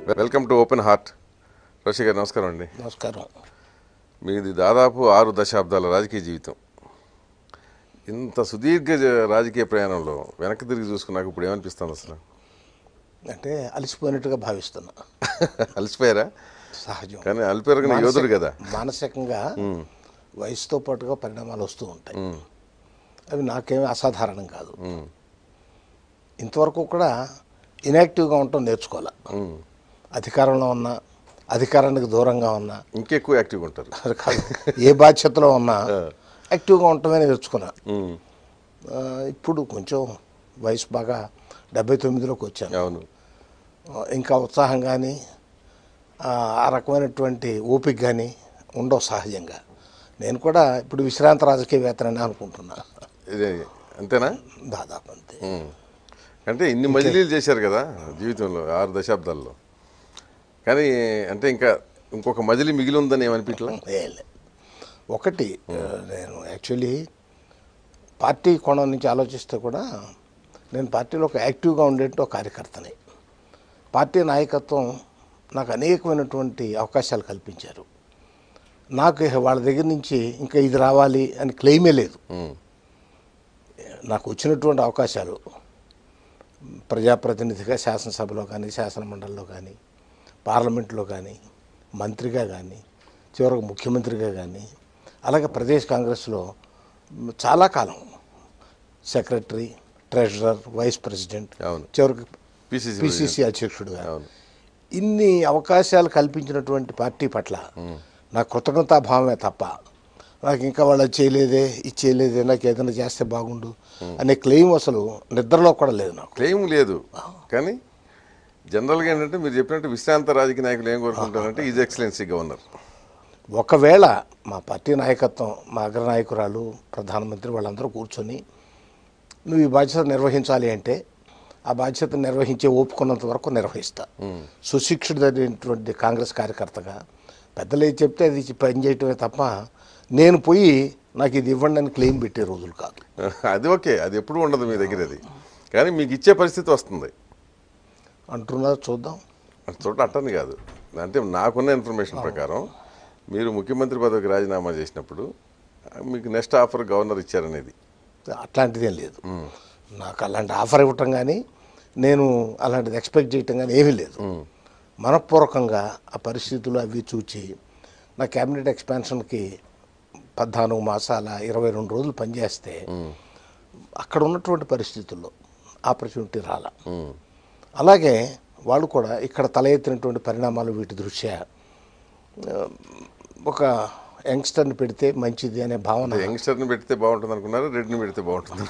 Welcome to open heart Rosaiah గారు నమస్కారం అండి నమస్కారం మీది దాదాపు ఆరు దశాబ్దాల రాజకీయ జీవితం ఇంత సుదీర్ఘ జ- రాజకీయ ప్రయాణంలో వెనక్కి తిరిగి చూసుకున్నాక ఇప్పుడు ఏమనిపిస్తుంది అసలు అంటే అలసిపోయినట్టుగా భావిస్తున్నా అలసిపోయారా సహజం కానీ అల్పెరగని యోధుడు కదా మానసికంగా వయసుతో పాటుగా పరిణామాలు వస్తూ ఉంటాయి అవి నాకేమీ అసాధారణం కాదు ఇంతవరకు కూడా ఇన్యాక్టివ్గా ఉండటం నేర్చుకోవాలి ఉమ్. అధికారంలో ఉన్నా అధికారానికి దూరంగా ఉన్నా ఇంకెక్కువ యాక్టివ్గా ఉంటారు అది కాదు ఏ బాధ్యతలో ఉన్నా యాక్టివ్గా ఉండటమే నేర్చుకున్నా ఉమ్. ఆ, ఇప్పుడు కొంచెం వయసు బాగా డెబ్బై తొమ్మిదిలోకి వచ్చాను అవును ఇంకా ఉత్సాహం కానీ ఆ రకమైనటువంటి ఓపిక కానీ ఉండవు సహజంగా నేను కూడా ఇప్పుడు విశ్రాంత రాజకీయవేత్తనని అనుకుంటున్నా ఇదే అంతేనా దాదాపు అంతే ఉమ్. అంటే ఇన్ని మజిలీలు చేశారు కదా జీవితంలో ఆరు దశాబ్దాల్లో కానీ అంటే ఇంకా ఇంకొక మజిలీ మిగిలి ఉందని ఏమనిపించలే ఏం లేదు. ఒకటి ఆ, నేను యాక్చువల్లీ పార్టీ కోణం నుంచి ఆలోచిస్తే కూడా నేను పార్టీలో ఒక యాక్టివ్గా ఉండేట్టు ఒక కార్యకర్తని పార్టీ నాయకత్వం నాకు అనేకమైనటువంటి అవకాశాలు కల్పించారు నాకు ఇక వాళ్ళ దగ్గర నుంచి ఇంకా ఇది రావాలి అని క్లెయిమే లేదు ఉమ్. నాకు వచ్చినటువంటి అవకాశాలు ప్రజాప్రతినిధిగా శాసనసభలో కానీ శాసనమండలిలో కానీ పార్లమెంట్లో కానీ మంత్రిగా కానీ చివరకు ముఖ్యమంత్రిగా కానీ అలాగే ప్రదేశ్ కాంగ్రెస్లో చాలా కాలం సెక్రటరీ ట్రెజరర్ వైస్ ప్రెసిడెంట్ అవును. చివరికి పిసిసి పిసిసి అధ్యక్షుడుగా అవును ఇన్ని అవకాశాలు కల్పించినటువంటి పార్టీ పట్ల నాకు కృతజ్ఞతాభావమే తప్ప నాకు ఇంకా వాళ్ళు అది చేయలేదే ఇది చేయలేదే నాకు ఏదైనా చేస్తే బాగుండు అనే క్లెయిమ్ అసలు నిద్రలో కూడా లేదు నాకు క్లెయిమ్ లేదు కానీ జనరల్గా ఏంటంటే మీరు చెప్పినట్టు విశ్రాంత రాజకీయ నాయకులు ఏం కోరుకుంటారంటే ఈజ్ ఎక్సలెన్సీ గవర్నర్ ఒకవేళ మా పార్టీ నాయకత్వం మా అగ్రనాయకురాలు ప్రధానమంత్రి వాళ్ళందరూ కూర్చొని నువ్వు ఈ బాధ్యత నిర్వహించాలి అంటే ఆ బాధ్యత నిర్వహించే ఓపుకున్నంత వరకు నిర్వహిస్తా సుశిక్షితుడైనటువంటి కాంగ్రెస్ కార్యకర్తగా పెద్దలు ఏది చెప్తే అది పని చేయటమే తప్ప నేను పోయి నాకు ఇది ఇవ్వండి అని క్లెయిమ్ పెట్టే రోజులు కాదు అది ఓకే అది ఎప్పుడు ఉండదు మీ దగ్గర అది కానీ మీకు ఇచ్చే పరిస్థితి వస్తుంది అంటున్నారు చూద్దాం అటు చోట అట్టని కాదు అంటే నాకున్న ఇన్ఫర్మేషన్ ప్రకారం మీరు ముఖ్యమంత్రి పదవికి రాజీనామా చేసినప్పుడు మీకు నెక్స్ట్ ఆఫర్ గవర్నర్ ఇచ్చారనేది అట్లాంటిదేం లేదు నాకు అలాంటి ఆఫర్ ఇవ్వటం కానీ నేను అలాంటిది ఎక్స్పెక్ట్ చేయటం కానీ ఏమీ లేదు మనఃపూర్వకంగా ఆ పరిస్థితులు అవి చూచి నా క్యాబినెట్ ఎక్స్పాన్షన్కి పద్నాలుగు మాసాల ఇరవై రెండు రోజులు పనిచేస్తే అక్కడ ఉన్నటువంటి పరిస్థితుల్లో ఆపర్చునిటీ రాల ఉమ్. అలాగే వాళ్ళు కూడా ఇక్కడ తల ఎత్తినటువంటి పరిణామాలు వీటి దృష్ట్యా ఆ, ఒక యంగ్స్టర్ని పెడితే మంచిది అనే భావన యంగ్స్టర్ని పెడితే బాగుంటుంది అనుకున్నారు రెడ్ని పెడితే బాగుంటుంది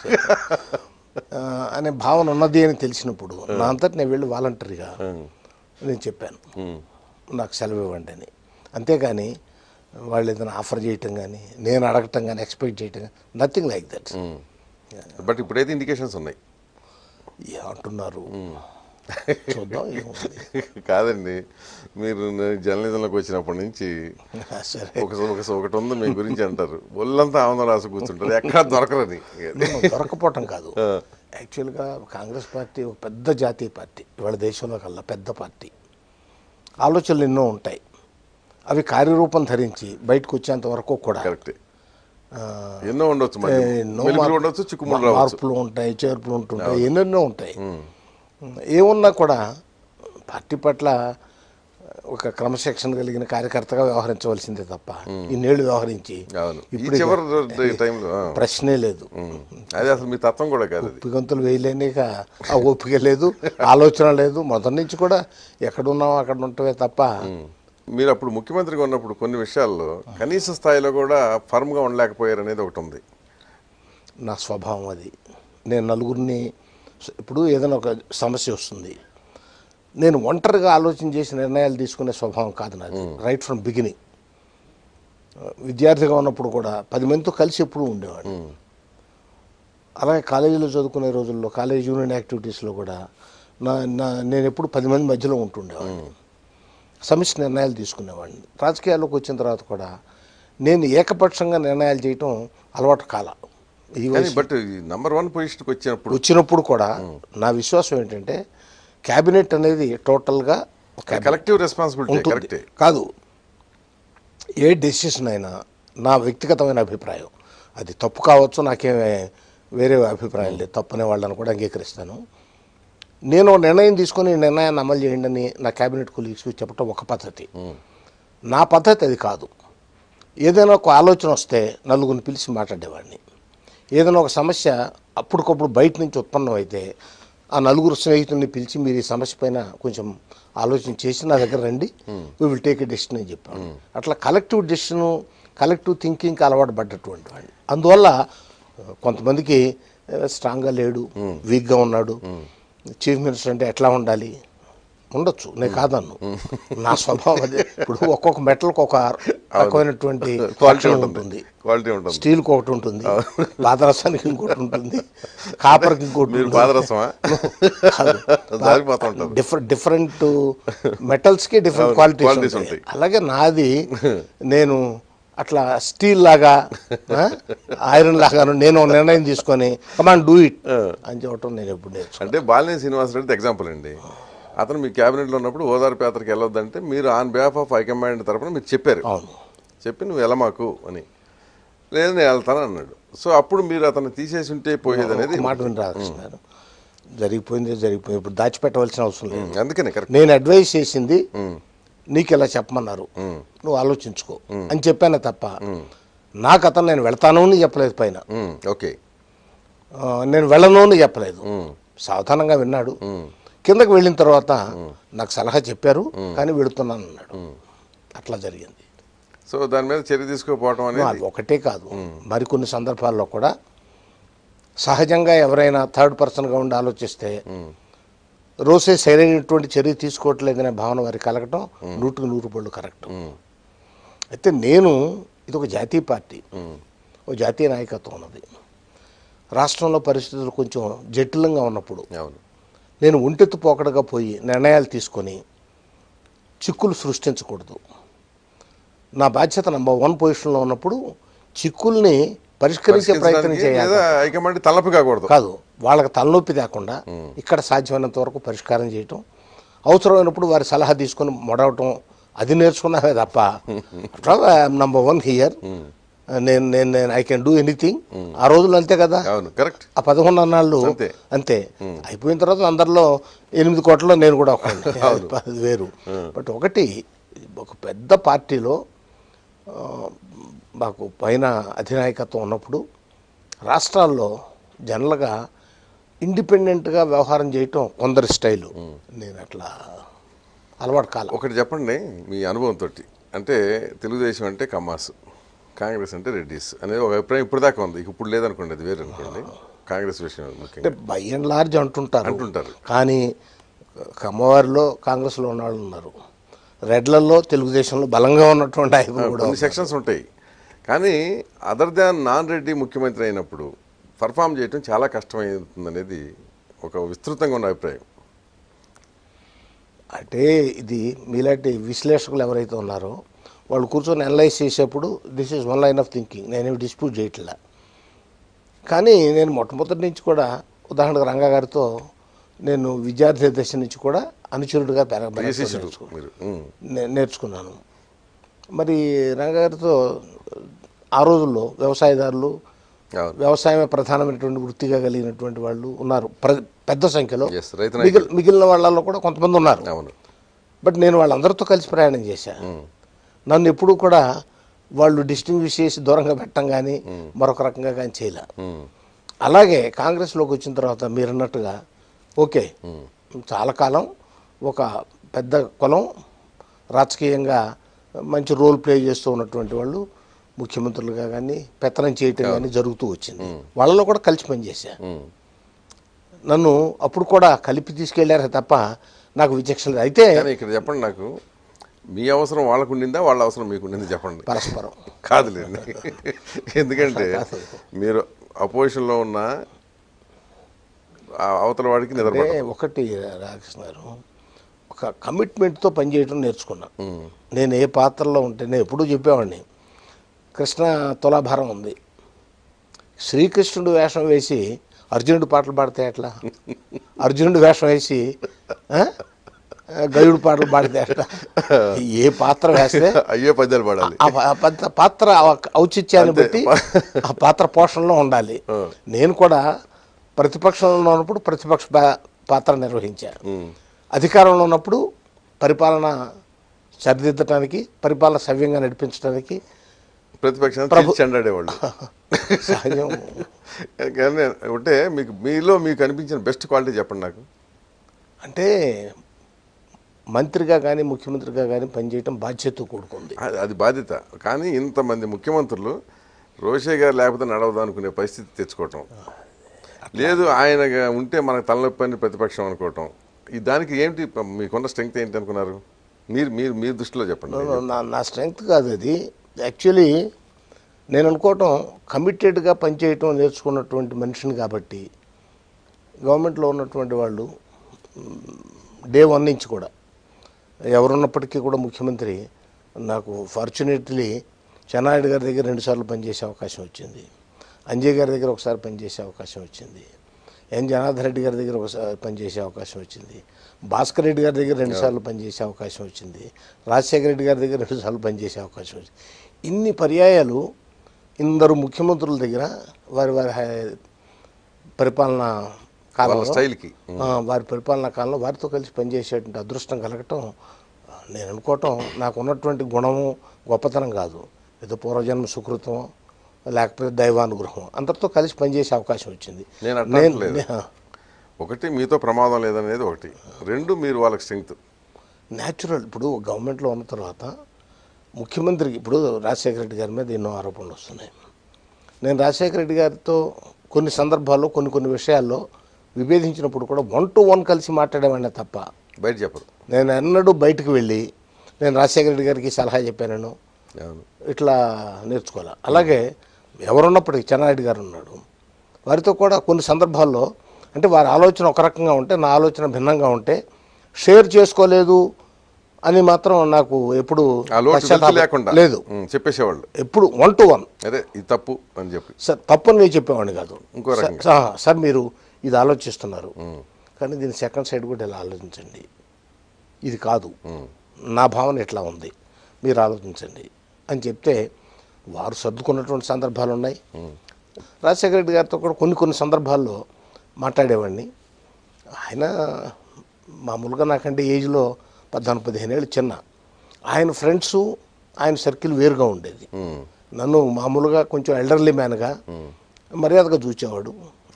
ఆ, అనే భావన ఉన్నది అని తెలిసినప్పుడు నా అంతటి నేను వెళ్ళి వాలంటరీగా నేను చెప్పాను నాకు సెలవు ఇవ్వండి అని అంతేగాని వాళ్ళు ఏదైనా ఆఫర్ చేయటం కానీ నేను అడగటం కానీ ఎక్స్పెక్ట్ చేయటం కానీ నథింగ్ లైక్ దట్ బట్ ఇప్పుడైతే ఇండికేషన్స్ ఉన్నాయి అంటున్నారు చూద్దాం ఏముంది కాదండి మీరు జర్నలిజంలోకి వచ్చినప్పటి నుంచి సరే ఒక ఒక ఒకటి ఉంది మీ గురించి అంటారు ఒళ్ళంతా ఆనందం రాసి కూర్చుంటారు ఎక్కడ దొరకరని దొరకపోవటం కాదు యాక్చువల్గా కాంగ్రెస్ పార్టీ ఒక పెద్ద జాతీయ పార్టీ ఇవాళ దేశంలో కల్లా పెద్ద పార్టీ ఆలోచనలు ఎన్నో ఉంటాయి అవి కార్యరూపం ధరించి బయటకు వచ్చేంత వరకు కూడా కరెక్టే ఆ, ఎన్నో ఉండొచ్చు మరి ఎన్నో మెలుపులు మార్పు- ఉండొచ్చు చిక్కుముళ్ళు రావచ్చు మార్పులు ఉంటాయి చేర్పులు ఉంటుంటాయి ఎన్నెన్నో ఉంటాయి ఏమున్నా కూడా పార్టీ పట్ల ఒక క్రమశిక్షణ కలిగిన కార్యకర్తగా వ్యవహరించవలసిందే తప్ప ఇన్నేళ్ళు వ్యవహరించి అవును ఈ ఇప్పుడు చివరి టైంలో ఆ. ప్రశ్నే లేదు ఉమ్. అది అసలు మీ తత్వం కూడా కాదు అది పిగంతులు వేయలేనిక ఆ ఓపిక లేదు ఆలోచన లేదు మొదటి నుంచి కూడా ఎక్కడున్నామో అక్కడ ఉంటమే తప్ప మీరు అప్పుడు ముఖ్యమంత్రిగా ఉన్నప్పుడు కొన్ని విషయాల్లో కనీస స్థాయిలో కూడా ఫర్మ్గా ఉండలేకపోయారు అనేది ఒకటి ఉంది నా స్వభావం అది నేను నలుగురిని ఇప్పుడు ఏదైనా ఒక సమస్య వస్తుంది నేను ఒంటరిగా ఆలోచన చేసి నిర్ణయాలు తీసుకునే స్వభావం కాదు నాది రైట్ ఫ్రమ్ బిగినింగ్ విద్యార్థిగా ఉన్నప్పుడు కూడా పది మందితో కలిసి ఎప్పుడూ ఉండేవాడు అలాగే కాలేజీలో చదువుకునే రోజుల్లో కాలేజ్ యూనియన్ యాక్టివిటీస్లో కూడా నా నా నేను ఎప్పుడు పది మంది మధ్యలో ఉంటుండేవాడిని సమిష్టి నిర్ణయాలు తీసుకునేవాడిని రాజకీయాల్లోకి వచ్చిన తర్వాత కూడా నేను ఏకపక్షంగా నిర్ణయాలు చేయటం అలవాటు కాల ఈ కానీ వయసు బట్ నంబర్ వన్ పొజిషన్కి వచ్చినప్పుడు వచ్చినప్పుడు కూడా నా విశ్వాసం ఏంటంటే క్యాబినెట్ అనేది టోటల్గా కలెక్టివ్ రెస్పాన్సిబిలిటీ ఉంటుంది కరెక్టే కాదు ఏ డెసిషన్ అయినా నా వ్యక్తిగతమైన అభిప్రాయం అది తప్పు కావచ్చు నాకేం వేరే అభిప్రాయం లేదు తప్పు అనే వాళ్ళని కూడా అంగీకరిస్తాను నేను ఓ నిర్ణయం తీసుకొని ఈ నిర్ణయాన్ని అమలు చేయండి అని నా క్యాబినెట్ కొలీగ్స్కి చెప్పడం ఒక పద్ధతి నా పద్ధతి అది కాదు ఏదైనా ఒక ఆలోచన వస్తే నలుగురిని పిలిచి మాట్లాడేవాడిని ఏదైనా ఒక సమస్య అప్పటికప్పుడు బయట నుంచి ఉత్పన్నం అయితే ఆ నలుగురు స్నేహితుల్ని పిలిచి మీరు ఈ సమస్య పైన కొంచెం ఆలోచన చేసి నా దగ్గర రండి we will take a decision అని చెప్పాను అట్లా కలెక్టివ్ డెసిషను కలెక్టివ్ థింకింగ్కి అలవాటు పడ్డటువంటి వాడిని అందువల్ల ఆ, కొంతమందికి స్ట్రాంగ్గా లేడు వీక్గా ఉన్నాడు చీఫ్ మినిస్టర్ అంటే ఎట్లా ఉండాలి ఉండొచ్చు నేను కాదన్ను నా స్వభావం అదే ఇప్పుడు ఒక్కొక్క మెటల్కి ఒక రకమైనటువంటి క్వాలిటీ లక్షణం ఉంటుంది ఉంటుంది క్వాలిటీ ఉంటుంది స్టీల్కి ఒకటి ఉంటుంది పాదరసానికి ఇంకోటి ఉంటుంది కాపర్కి ఇంకోటి మీరు ఉంటుంది పాదరసమా జారిపోతూ ఉంటారు డిఫరెంట్ డిఫరెంట్ మెటల్స్కి డిఫరెంట్ అవును, క్వాలిటీస్ qualities ఉంటాయి ఉంటాయి. అలాగే నాది నేను అట్లా స్టీల్ లాగా ఐరన్ లాగాను నేను ఒక నిర్ణయం తీసుకొని కమాన్ డూ ఇట్ అని చెప్పటం నేను ఎప్పుడు నేర్చుకున్నాను అంటే బాలినేని శ్రీనివాసరెడ్డి ఎగ్జాంపుల్ అండి అతను మీ క్యాబినెట్లో ఉన్నప్పుడు ఓదార్పు యాత్రకి వెళ్ళొద్దంటే మీరు ఆన్ బిహాఫ్ ఆఫ్ హైకమాండ్ తరపున మీరు చెప్పారు అవును చెప్పి నువ్వు వెళ్ళమాకు అని లేదు నేను వెళ్తాను అన్నాడు సో అప్పుడు మీరు అతను తీసేసి ఉంటే పోయేది అనేది ఒక మాట విని రాధాకృష్ణ గారు జరిగిపోయింది జరిగిపోయింది ఇప్పుడు దాచిపెట్టవలసిన అవసరం లేదు ఉమ్, అందుకనే కరెక్ట్ నేను అడ్వైస్ చేసింది నీకు ఇలా చెప్పమన్నారు నువ్వు ఆలోచించుకో అని చెప్పాను తప్ప నాకు అతను నేను వెళ్తాను అని చెప్పలేదు పైన ఓకే ఆ, నేను వెళ్ళను అని చెప్పలేదు సావధానంగా విన్నాడు కిందకి వెళ్ళిన తర్వాత నాకు సలహా చెప్పారు కానీ వెళుతున్నాను అన్నాడు అట్లా జరిగింది సో దాని మీద చర్య తీసుకోకపోవడం అనేది అది ఒకటే కాదు మరికొన్ని సందర్భాల్లో కూడా సహజంగా ఎవరైనా థర్డ్ పర్సన్గా ఉండి ఆలోచిస్తే రోసే సరైనటువంటి చర్య తీసుకోవట్లేదనే భావన వారికి కలగటం నూటికి నూరు పళ్ళు కరెక్ట్ అయితే నేను ఇది ఒక జాతీయ పార్టీ ఒక జాతీయ నాయకత్వం ఉన్నది రాష్ట్రంలో పరిస్థితులు కొంచెం జటిలంగా ఉన్నప్పుడు అవును నేను ఒంటెత్తు పోకడగా పోయి నిర్ణయాలు తీసుకొని చిక్కులు సృష్టించకూడదు నా బాధ్యత నంబర్ వన్ పొజిషన్లో ఉన్నప్పుడు చిక్కుల్ని పరిష్కరించే ప్రయత్నం పరిష్కరించడానికి చేయాలి లేదా హైకమాండ్ తలపు కాకూడదు కాదు వాళ్ళకి తలనొప్పి లేకుండా ఇక్కడ సాధ్యమైనంత వరకు పరిష్కారం చేయటం అవసరమైనప్పుడు వారి సలహా తీసుకొని మొడవటం అది నేర్చుకున్నావే తప్ప అట్లా నంబర్ వన్ హియర్ నేను నేను నేను ఐ కెన్ డూ ఎనీథింగ్ ఆ రోజులు అంతే కదా అవును కరెక్ట్ ఆ పదకొండు నాళ్ళు అంతే. అంతే అయిపోయిన తర్వాత అందరిలో ఎనిమిది కోట్లలో నేను కూడా ఒకడిని. అది వేరు బట్ ఒకటి ఒక పెద్ద పార్టీలో ఆ, మాకు పైన అధినాయకత్వం ఉన్నప్పుడు రాష్ట్రాల్లో జనరల్గా ఇండిపెండెంట్గా వ్యవహారం చేయటం కొందరి స్టైలు నేను అట్లా అలవాటు కాల ఒకటి చెప్పండి మీ అనుభవంతో అంటే తెలుగుదేశం అంటే కమ్మాస్ కాంగ్రెస్ అంటే రెడ్డిస్ అనేది ఒక అభిప్రాయం ఇప్పుడు దాకా ఉంది ఇక ఇప్పుడు లేదనుకోండి అది వేరు అనుకోండి కాంగ్రెస్ విషయం అంటే ముఖ్యంగా బై అండ్ లార్జ్ అంటుంటారు అంటుంటారు. కానీ కమ్మవారిలో కాంగ్రెస్లో ఉన్న వాళ్ళు ఉన్నారు రెడ్లలో తెలుగుదేశంలో బలంగా ఉన్నటువంటి నాయకులు కూడా కొన్ని సెక్షన్స్ ఉంటాయి కానీ అదర్ దాన్ నాన్ రెడ్డి ముఖ్యమంత్రి అయినప్పుడు పర్ఫామ్ చేయడం చాలా కష్టమవుతుంది అనేది ఒక విస్తృతంగా ఉన్న అభిప్రాయం అంటే ఇది మీలాంటి విశ్లేషకులు ఎవరైతే ఉన్నారో వాళ్ళు కూర్చొని అనలైజ్ చేసేప్పుడు this is one line of thinking నేనేమి డిస్ప్యూట్ చేయట్లా కానీ నేను మొట్టమొదటి నుంచి కూడా ఉదాహరణకు రంగా గారితో నేను విద్యార్థి దశ నుంచి కూడా అనుచరుడిగా పెరగ ప్రియ శిష్యుడు మీరు ఉమ్. నే- నేర్చుకున్నాను మరి రంగారితో ఆ రోజుల్లో వ్యవసాయదారులు అవును వ్యవసాయమే ప్రధానమైనటువంటి వృత్తిగా కలిగినటువంటి వాళ్ళు ఉన్నారు ప్ర- పెద్ద సంఖ్యలో Yes, రైతు మిగిలి మిగిలిన వాళ్ళల్లో కూడా కొంతమంది ఉన్నారు అవును బట్ నేను వాళ్ళందరితో కలిసి ప్రయాణం చేశా నన్ను ఎప్పుడూ కూడా వాళ్ళు డిస్టింగ్విష్ చేసి దూరంగా పెట్టడం కానీ మరొక రకంగా కానీ చేయలే ఉమ్. అలాగే కాంగ్రెస్లోకి వచ్చిన తర్వాత మీరు అన్నట్టుగా ఓకే చాలా కాలం ఒక పెద్ద కులం రాజకీయంగా మంచి రోల్ ప్లే చేస్తూ ఉన్నటువంటి వాళ్ళు ముఖ్యమంత్రులుగా కానీ పెత్తనం చేయటం కానీ జరుగుతూ వచ్చింది వాళ్ళలో కూడా కలిసి పనిచేశా ఉమ్. నన్ను అప్పుడు కూడా కలిపి తీసుకెళ్లారే తప్ప నాకు విచక్షణ లేదు. అయితే కానీ ఇక్కడ చెప్పండి నాకు మీ అవసరం వాళ్ళకు ఉండిందా వాళ్ళ అవసరం మీకు ఉండింది చెప్పండి పరస్పరం కాదులేండి ఎందుకంటే మీరు అపోజిషన్లో ఉన్న ఆ అవతల వాడికి అంటే నిద్రపడ ఒకటి రాకృష్ణ గారు ఒక కమిట్మెంట్తో పనిచేయడం నేర్చుకున్నా నేను ఏ పాత్రలో ఉంటే నేను ఎప్పుడూ చెప్పేవాడిని కృష్ణ తులాభారం ఉంది శ్రీకృష్ణుడు వేషం వేసి అర్జునుడు పాటలు పాడితే ఎట్లా అర్జునుడు వేషం వేసి ఆ? ఆ, గయుడు పాటలు పాడితే ఎట్లా ఏ పాత్ర వేస్తే అయ్యే పద్యాలు పాడాలి ఆ పా- పద్ద- పాత్ర ఔ- ఔచిత్యాన్ని బట్టి ఆ పాత్ర పోషణలో ఉండాలి నేను కూడా ప్రతిపక్షంలో ఉన్నప్పుడు ప్రతిపక్ష పా- పాత్ర నిర్వహించాను ఉమ్. అధికారంలో ఉన్నప్పుడు పరిపాలన సరిదిద్దటానికి పరిపాలన సవ్యంగా నడిపించడానికి ప్రతిపక్షాన్ని చెండాడేవాళ్ళు సహజం కానీ అంటే మీకు మీలో మీకు అనిపించిన బెస్ట్ క్వాలిటీ చెప్పండి నాకు అంటే మంత్రిగా కానీ ముఖ్యమంత్రిగా కానీ పనిచేయటం బాధ్యత కూడుకుంది అది- అది బాధ్యత కానీ ఇంతమంది ముఖ్యమంత్రులు రోషే గారు లేకపోతే నడవదు అనుకునే పరిస్థితి తెచ్చుకోవటం లేదు ఆయన ఉంటే మనకు తలనొప్పి అని ప్రతిపక్షం అనుకోవటం ఈ దానికి ఏంటి మీకున్న స్ట్రెంగ్త్ ఏంటి అనుకున్నారు మీరు మీరు మీ దృష్టిలో చెప్పండి నా నా స్ట్రెంగ్త్ కాదు అది యాక్చువల్లీ నేను అనుకోవటం కమిటెడ్గా పనిచేయటం నేర్చుకున్నటువంటి మనిషిని కాబట్టి గవర్నమెంట్లో ఉన్నటువంటి వాళ్ళు డే వన్ నుంచి కూడా ఎవరున్నప్పటికీ కూడా ముఖ్యమంత్రి నాకు ఫార్చునేట్లీ చెన్నాయుడు గారి దగ్గర రెండుసార్లు పనిచేసే అవకాశం వచ్చింది అంజయ్ గారి దగ్గర ఒకసారి పనిచేసే అవకాశం వచ్చింది ఎన్ జనార్దన్ రెడ్డి గారి దగ్గర ఒకసారి పనిచేసే అవకాశం వచ్చింది భాస్కర్ రెడ్డి గారి దగ్గర రెండుసార్లు పనిచేసే అవకాశం వచ్చింది రాజశేఖర రెడ్డి గారి దగ్గర రెండుసార్లు పనిచేసే అవకాశం వచ్చింది ఇన్ని పర్యాయాలు ఇందరు ముఖ్యమంత్రుల దగ్గర వారి వారి హై- పరిపాలన వాళ్ళ కాలంలో స్టైల్కి ఆ, వారి పరిపాలనా కాలంలో వారితో కలిసి పనిచేసేటువంటి అదృష్టం కలగటం ఆ, నేను అనుకోవటం నాకు ఉన్నటువంటి గుణము గొప్పతనం కాదు ఏదో పూర్వజన్మ సుకృతం లేకపోతే దైవానుగ్రహం అందరితో కలిసి పనిచేసే అవకాశం వచ్చింది నేను అట్లా నేను అంటలేదు. నే- ఒకటి మీతో ప్రమాదం లేదనేది ఒకటి రెండు మీరు వాళ్ళకి స్ట్రెంగ్త్ న్యాచురల్ ఇప్పుడు గవర్నమెంట్లో ఉన్న తర్వాత ముఖ్యమంత్రికి ఇప్పుడు రాజశేఖర రెడ్డి గారి మీద ఎన్నో ఆరోపణలు వస్తున్నాయి నేను రాజశేఖర రెడ్డి గారితో కొన్ని సందర్భాల్లో కొన్ని కొన్ని విషయాల్లో విభేదించినప్పుడు కూడా వన్ టు వన్ కలిసి మాట్లాడేవాడినే తప్ప బయట చెప్పరు నేను ఎన్నడూ బయటకు వెళ్ళి నేను రాజశేఖర రెడ్డి గారికి సలహా చెప్పాను అవును ఇట్లా నేర్చుకోవాలి అలాగే ఎవరున్నప్పటికీ చెన్నారెడ్డి గారు ఉన్నాడు వారితో కూడా కొన్ని సందర్భాల్లో అంటే వారి ఆలోచన ఒక రకంగా ఉంటే నా ఆలోచన భిన్నంగా ఉంటే షేర్ చేసుకోలేదు అని మాత్రం నాకు ఎప్పుడు ఆ లోటు పశ్చాత్తాపం వెలితి లేకుండా లేదు ఉమ్, చెప్పేసేవాళ్ళు ఎప్పుడు వన్ టు వన్ అదే ఇది తప్పు అని చెప్పి సార్ తప్పని నేను చెప్పేవాడిని కాదు ఇంకో సార్- రకంగా. సార్ సార్ మీరు ఇది ఆలోచిస్తున్నారు కానీ దీని సెకండ్ సైడ్ కూడా ఇలా ఆలోచించండి ఇది కాదు నా భావన ఎట్లా ఉంది మీరు ఆలోచించండి అని చెప్తే వారు సర్దుకున్నటువంటి సందర్భాలు ఉన్నాయి రాజశేఖర రెడ్డి గారితో కూడా కొన్ని కొన్ని సందర్భాల్లో మాట్లాడేవాడిని ఆయన మామూలుగా నాకంటే ఏజ్లో పద్నాలుగు పదిహేను ఏళ్ళు చిన్న ఆయన ఫ్రెండ్స్ ఆయన సర్కిల్ వేరుగా ఉండేది ఉమ్. నన్ను మామూలుగా కొంచెం ఎల్డర్లీ మ్యాన్గా మర్యాదగా చూచేవాడు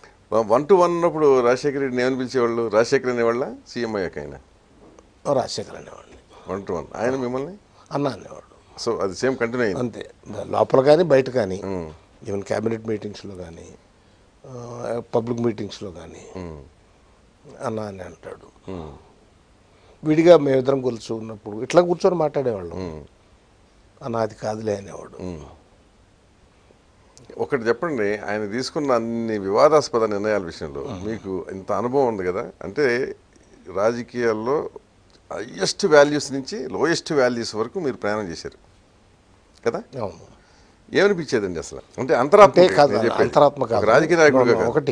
వన్ టు వన్ ఉన్నప్పుడు రాజశేఖర రెడ్డిని ఏమని పిలిచేవాళ్ళు రాజశేఖర్ అనేవాళ్ళ సీఎం అయ్యాక ఆయన రాజశేఖర్ అనేవాడిని వన్ టు వన్ ఆయన మిమ్మల్ని అన్న అనేవాడు సో అది సేమ్ కంటిన్యూ అయింది అంతే లోపల కానీ బయట కానీ ఈవెన్ క్యాబినెట్ మీటింగ్స్లో కానీ పబ్లిక్ మీటింగ్స్లో కానీ ఉమ్. అన్న అని అంటాడు విడిగా మేమిద్దరం కూర్చో ఉన్నప్పుడు ఇట్లా కూర్చొని మాట్లాడేవాళ్ళం ఉమ్. అన్న అది కాదులే అనేవాడు ఒకటి చెప్పండి ఆయన తీసుకున్న అన్ని వివాదాస్పద నిర్ణయాల విషయంలో మీకు ఇంత అనుభవం ఉంది కదా అంటే రాజకీయాల్లో హయ్యెస్ట్ వాల్యూస్ నుంచి లోయెస్ట్ వాల్యూస్ వరకు మీరు ప్రయాణం చేశారు కదా అవును ఏమనిపించేదండి అసలు అంటే అంతరాత్మ అంటే కాదు అంతరాత్మ కాదు రాజకీయ నాయకుడుగా కాదు. ఒకటి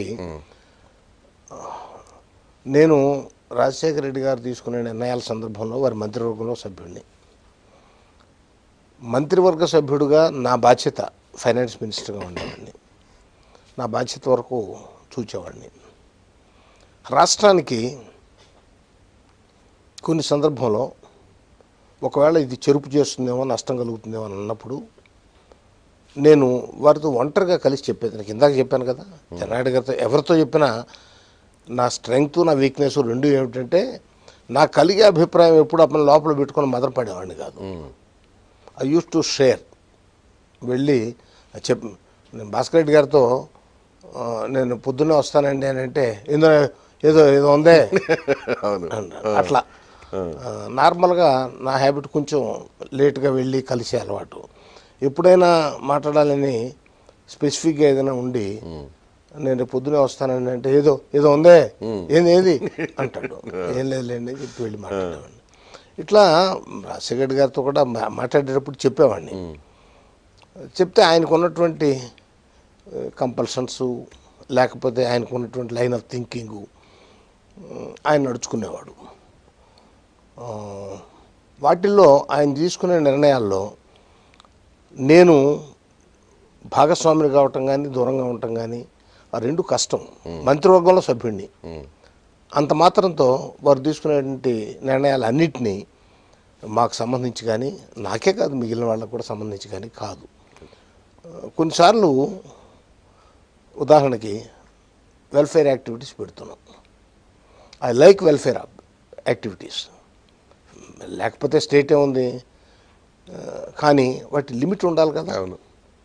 నేను రాజశేఖర రెడ్డి గారు తీసుకునే నిర్ణయాల సందర్భంలో వారి మంత్రివర్గంలో సభ్యుడిని మంత్రివర్గ సభ్యుడిగా నా బాధ్యత ఫైనాన్స్ మినిస్టర్గా ఉండేవాడిని నా బాధ్యత వరకు చూచేవాడిని రాష్ట్రానికి కొన్ని సందర్భంలో ఒకవేళ ఇది చెరుపు చేస్తుందేమో నష్టం కలుగుతుందేమో అని అన్నప్పుడు నేను వారితో ఒంటరిగా కలిసి చెప్పేది నాకు ఇందాక చెప్పాను కదా జనాయుడు గారితో ఎవరితో చెప్పినా నా స్ట్రెంగ్త్ నా వీక్నెస్ రెండు ఏమిటంటే నాకు కలిగే అభిప్రాయం ఎప్పుడు అతను లోపల పెట్టుకొని మదనపడేవాడిని కాదు ఐ యూస్ టు షేర్ వెళ్ళి చెప్ నేను భాస్కర్ రెడ్డి గారితో ఆ, నేను పొద్దున్నే వస్తానండి అని అంటే ఏదో ఏదో ఏదో ఉందే అవును అన్నాడు. అట్లా ఆ, నార్మల్గా నా హ్యాబిట్ కొంచెం లేట్గా వెళ్ళి కలిసే అలవాటు ఎప్పుడైనా మాట్లాడాలని స్పెసిఫిక్గా ఏదైనా ఉండి నేను రేపు పొద్దునే వస్తానండి అంటే ఏదో ఏదో ఉందే ఏంది ఏది అంటాడు ఏం లేదులేండి అని చెప్పి వెళ్ళి మాట్లాడేవాడిని ఇట్లా రాజశేఖర్ గారితో కూడా మా- మాట్లాడేటప్పుడు చెప్పేవాడిని చెప్తే ఆయనకు ఉన్నటువంటి కంపల్షన్స్ లేకపోతే ఆయనకు ఉన్నటువంటి లైన్ ఆఫ్ థింకింగు ఆయన నడుచుకునేవాడు ఆ, వాటిల్లో ఆయన తీసుకునే నిర్ణయాల్లో నేను భాగస్వామిని కావటం కానీ దూరంగా ఉండటం కానీ ఆ రెండు కష్టం మంత్రివర్గంలో సభ్యుడిని అంత మాత్రంతో వారు తీసుకునేటువంటి నిర్ణయాలన్నింటినీ మాకు సంబంధించి కానీ నాకే కాదు మిగిలిన వాళ్ళకు కూడా సంబంధించి కానీ కాదు ఆ, కొన్నిసార్లు ఉదాహరణకి వెల్ఫేర్ యాక్టివిటీస్ పెడుతున్నాం ఐ లైక్ వెల్ఫేర్ యాక్టివిటీస్ లేకపోతే స్టేట్ ఏముంది ఆ, కానీ వాటి లిమిట్ ఉండాలి కదా అవును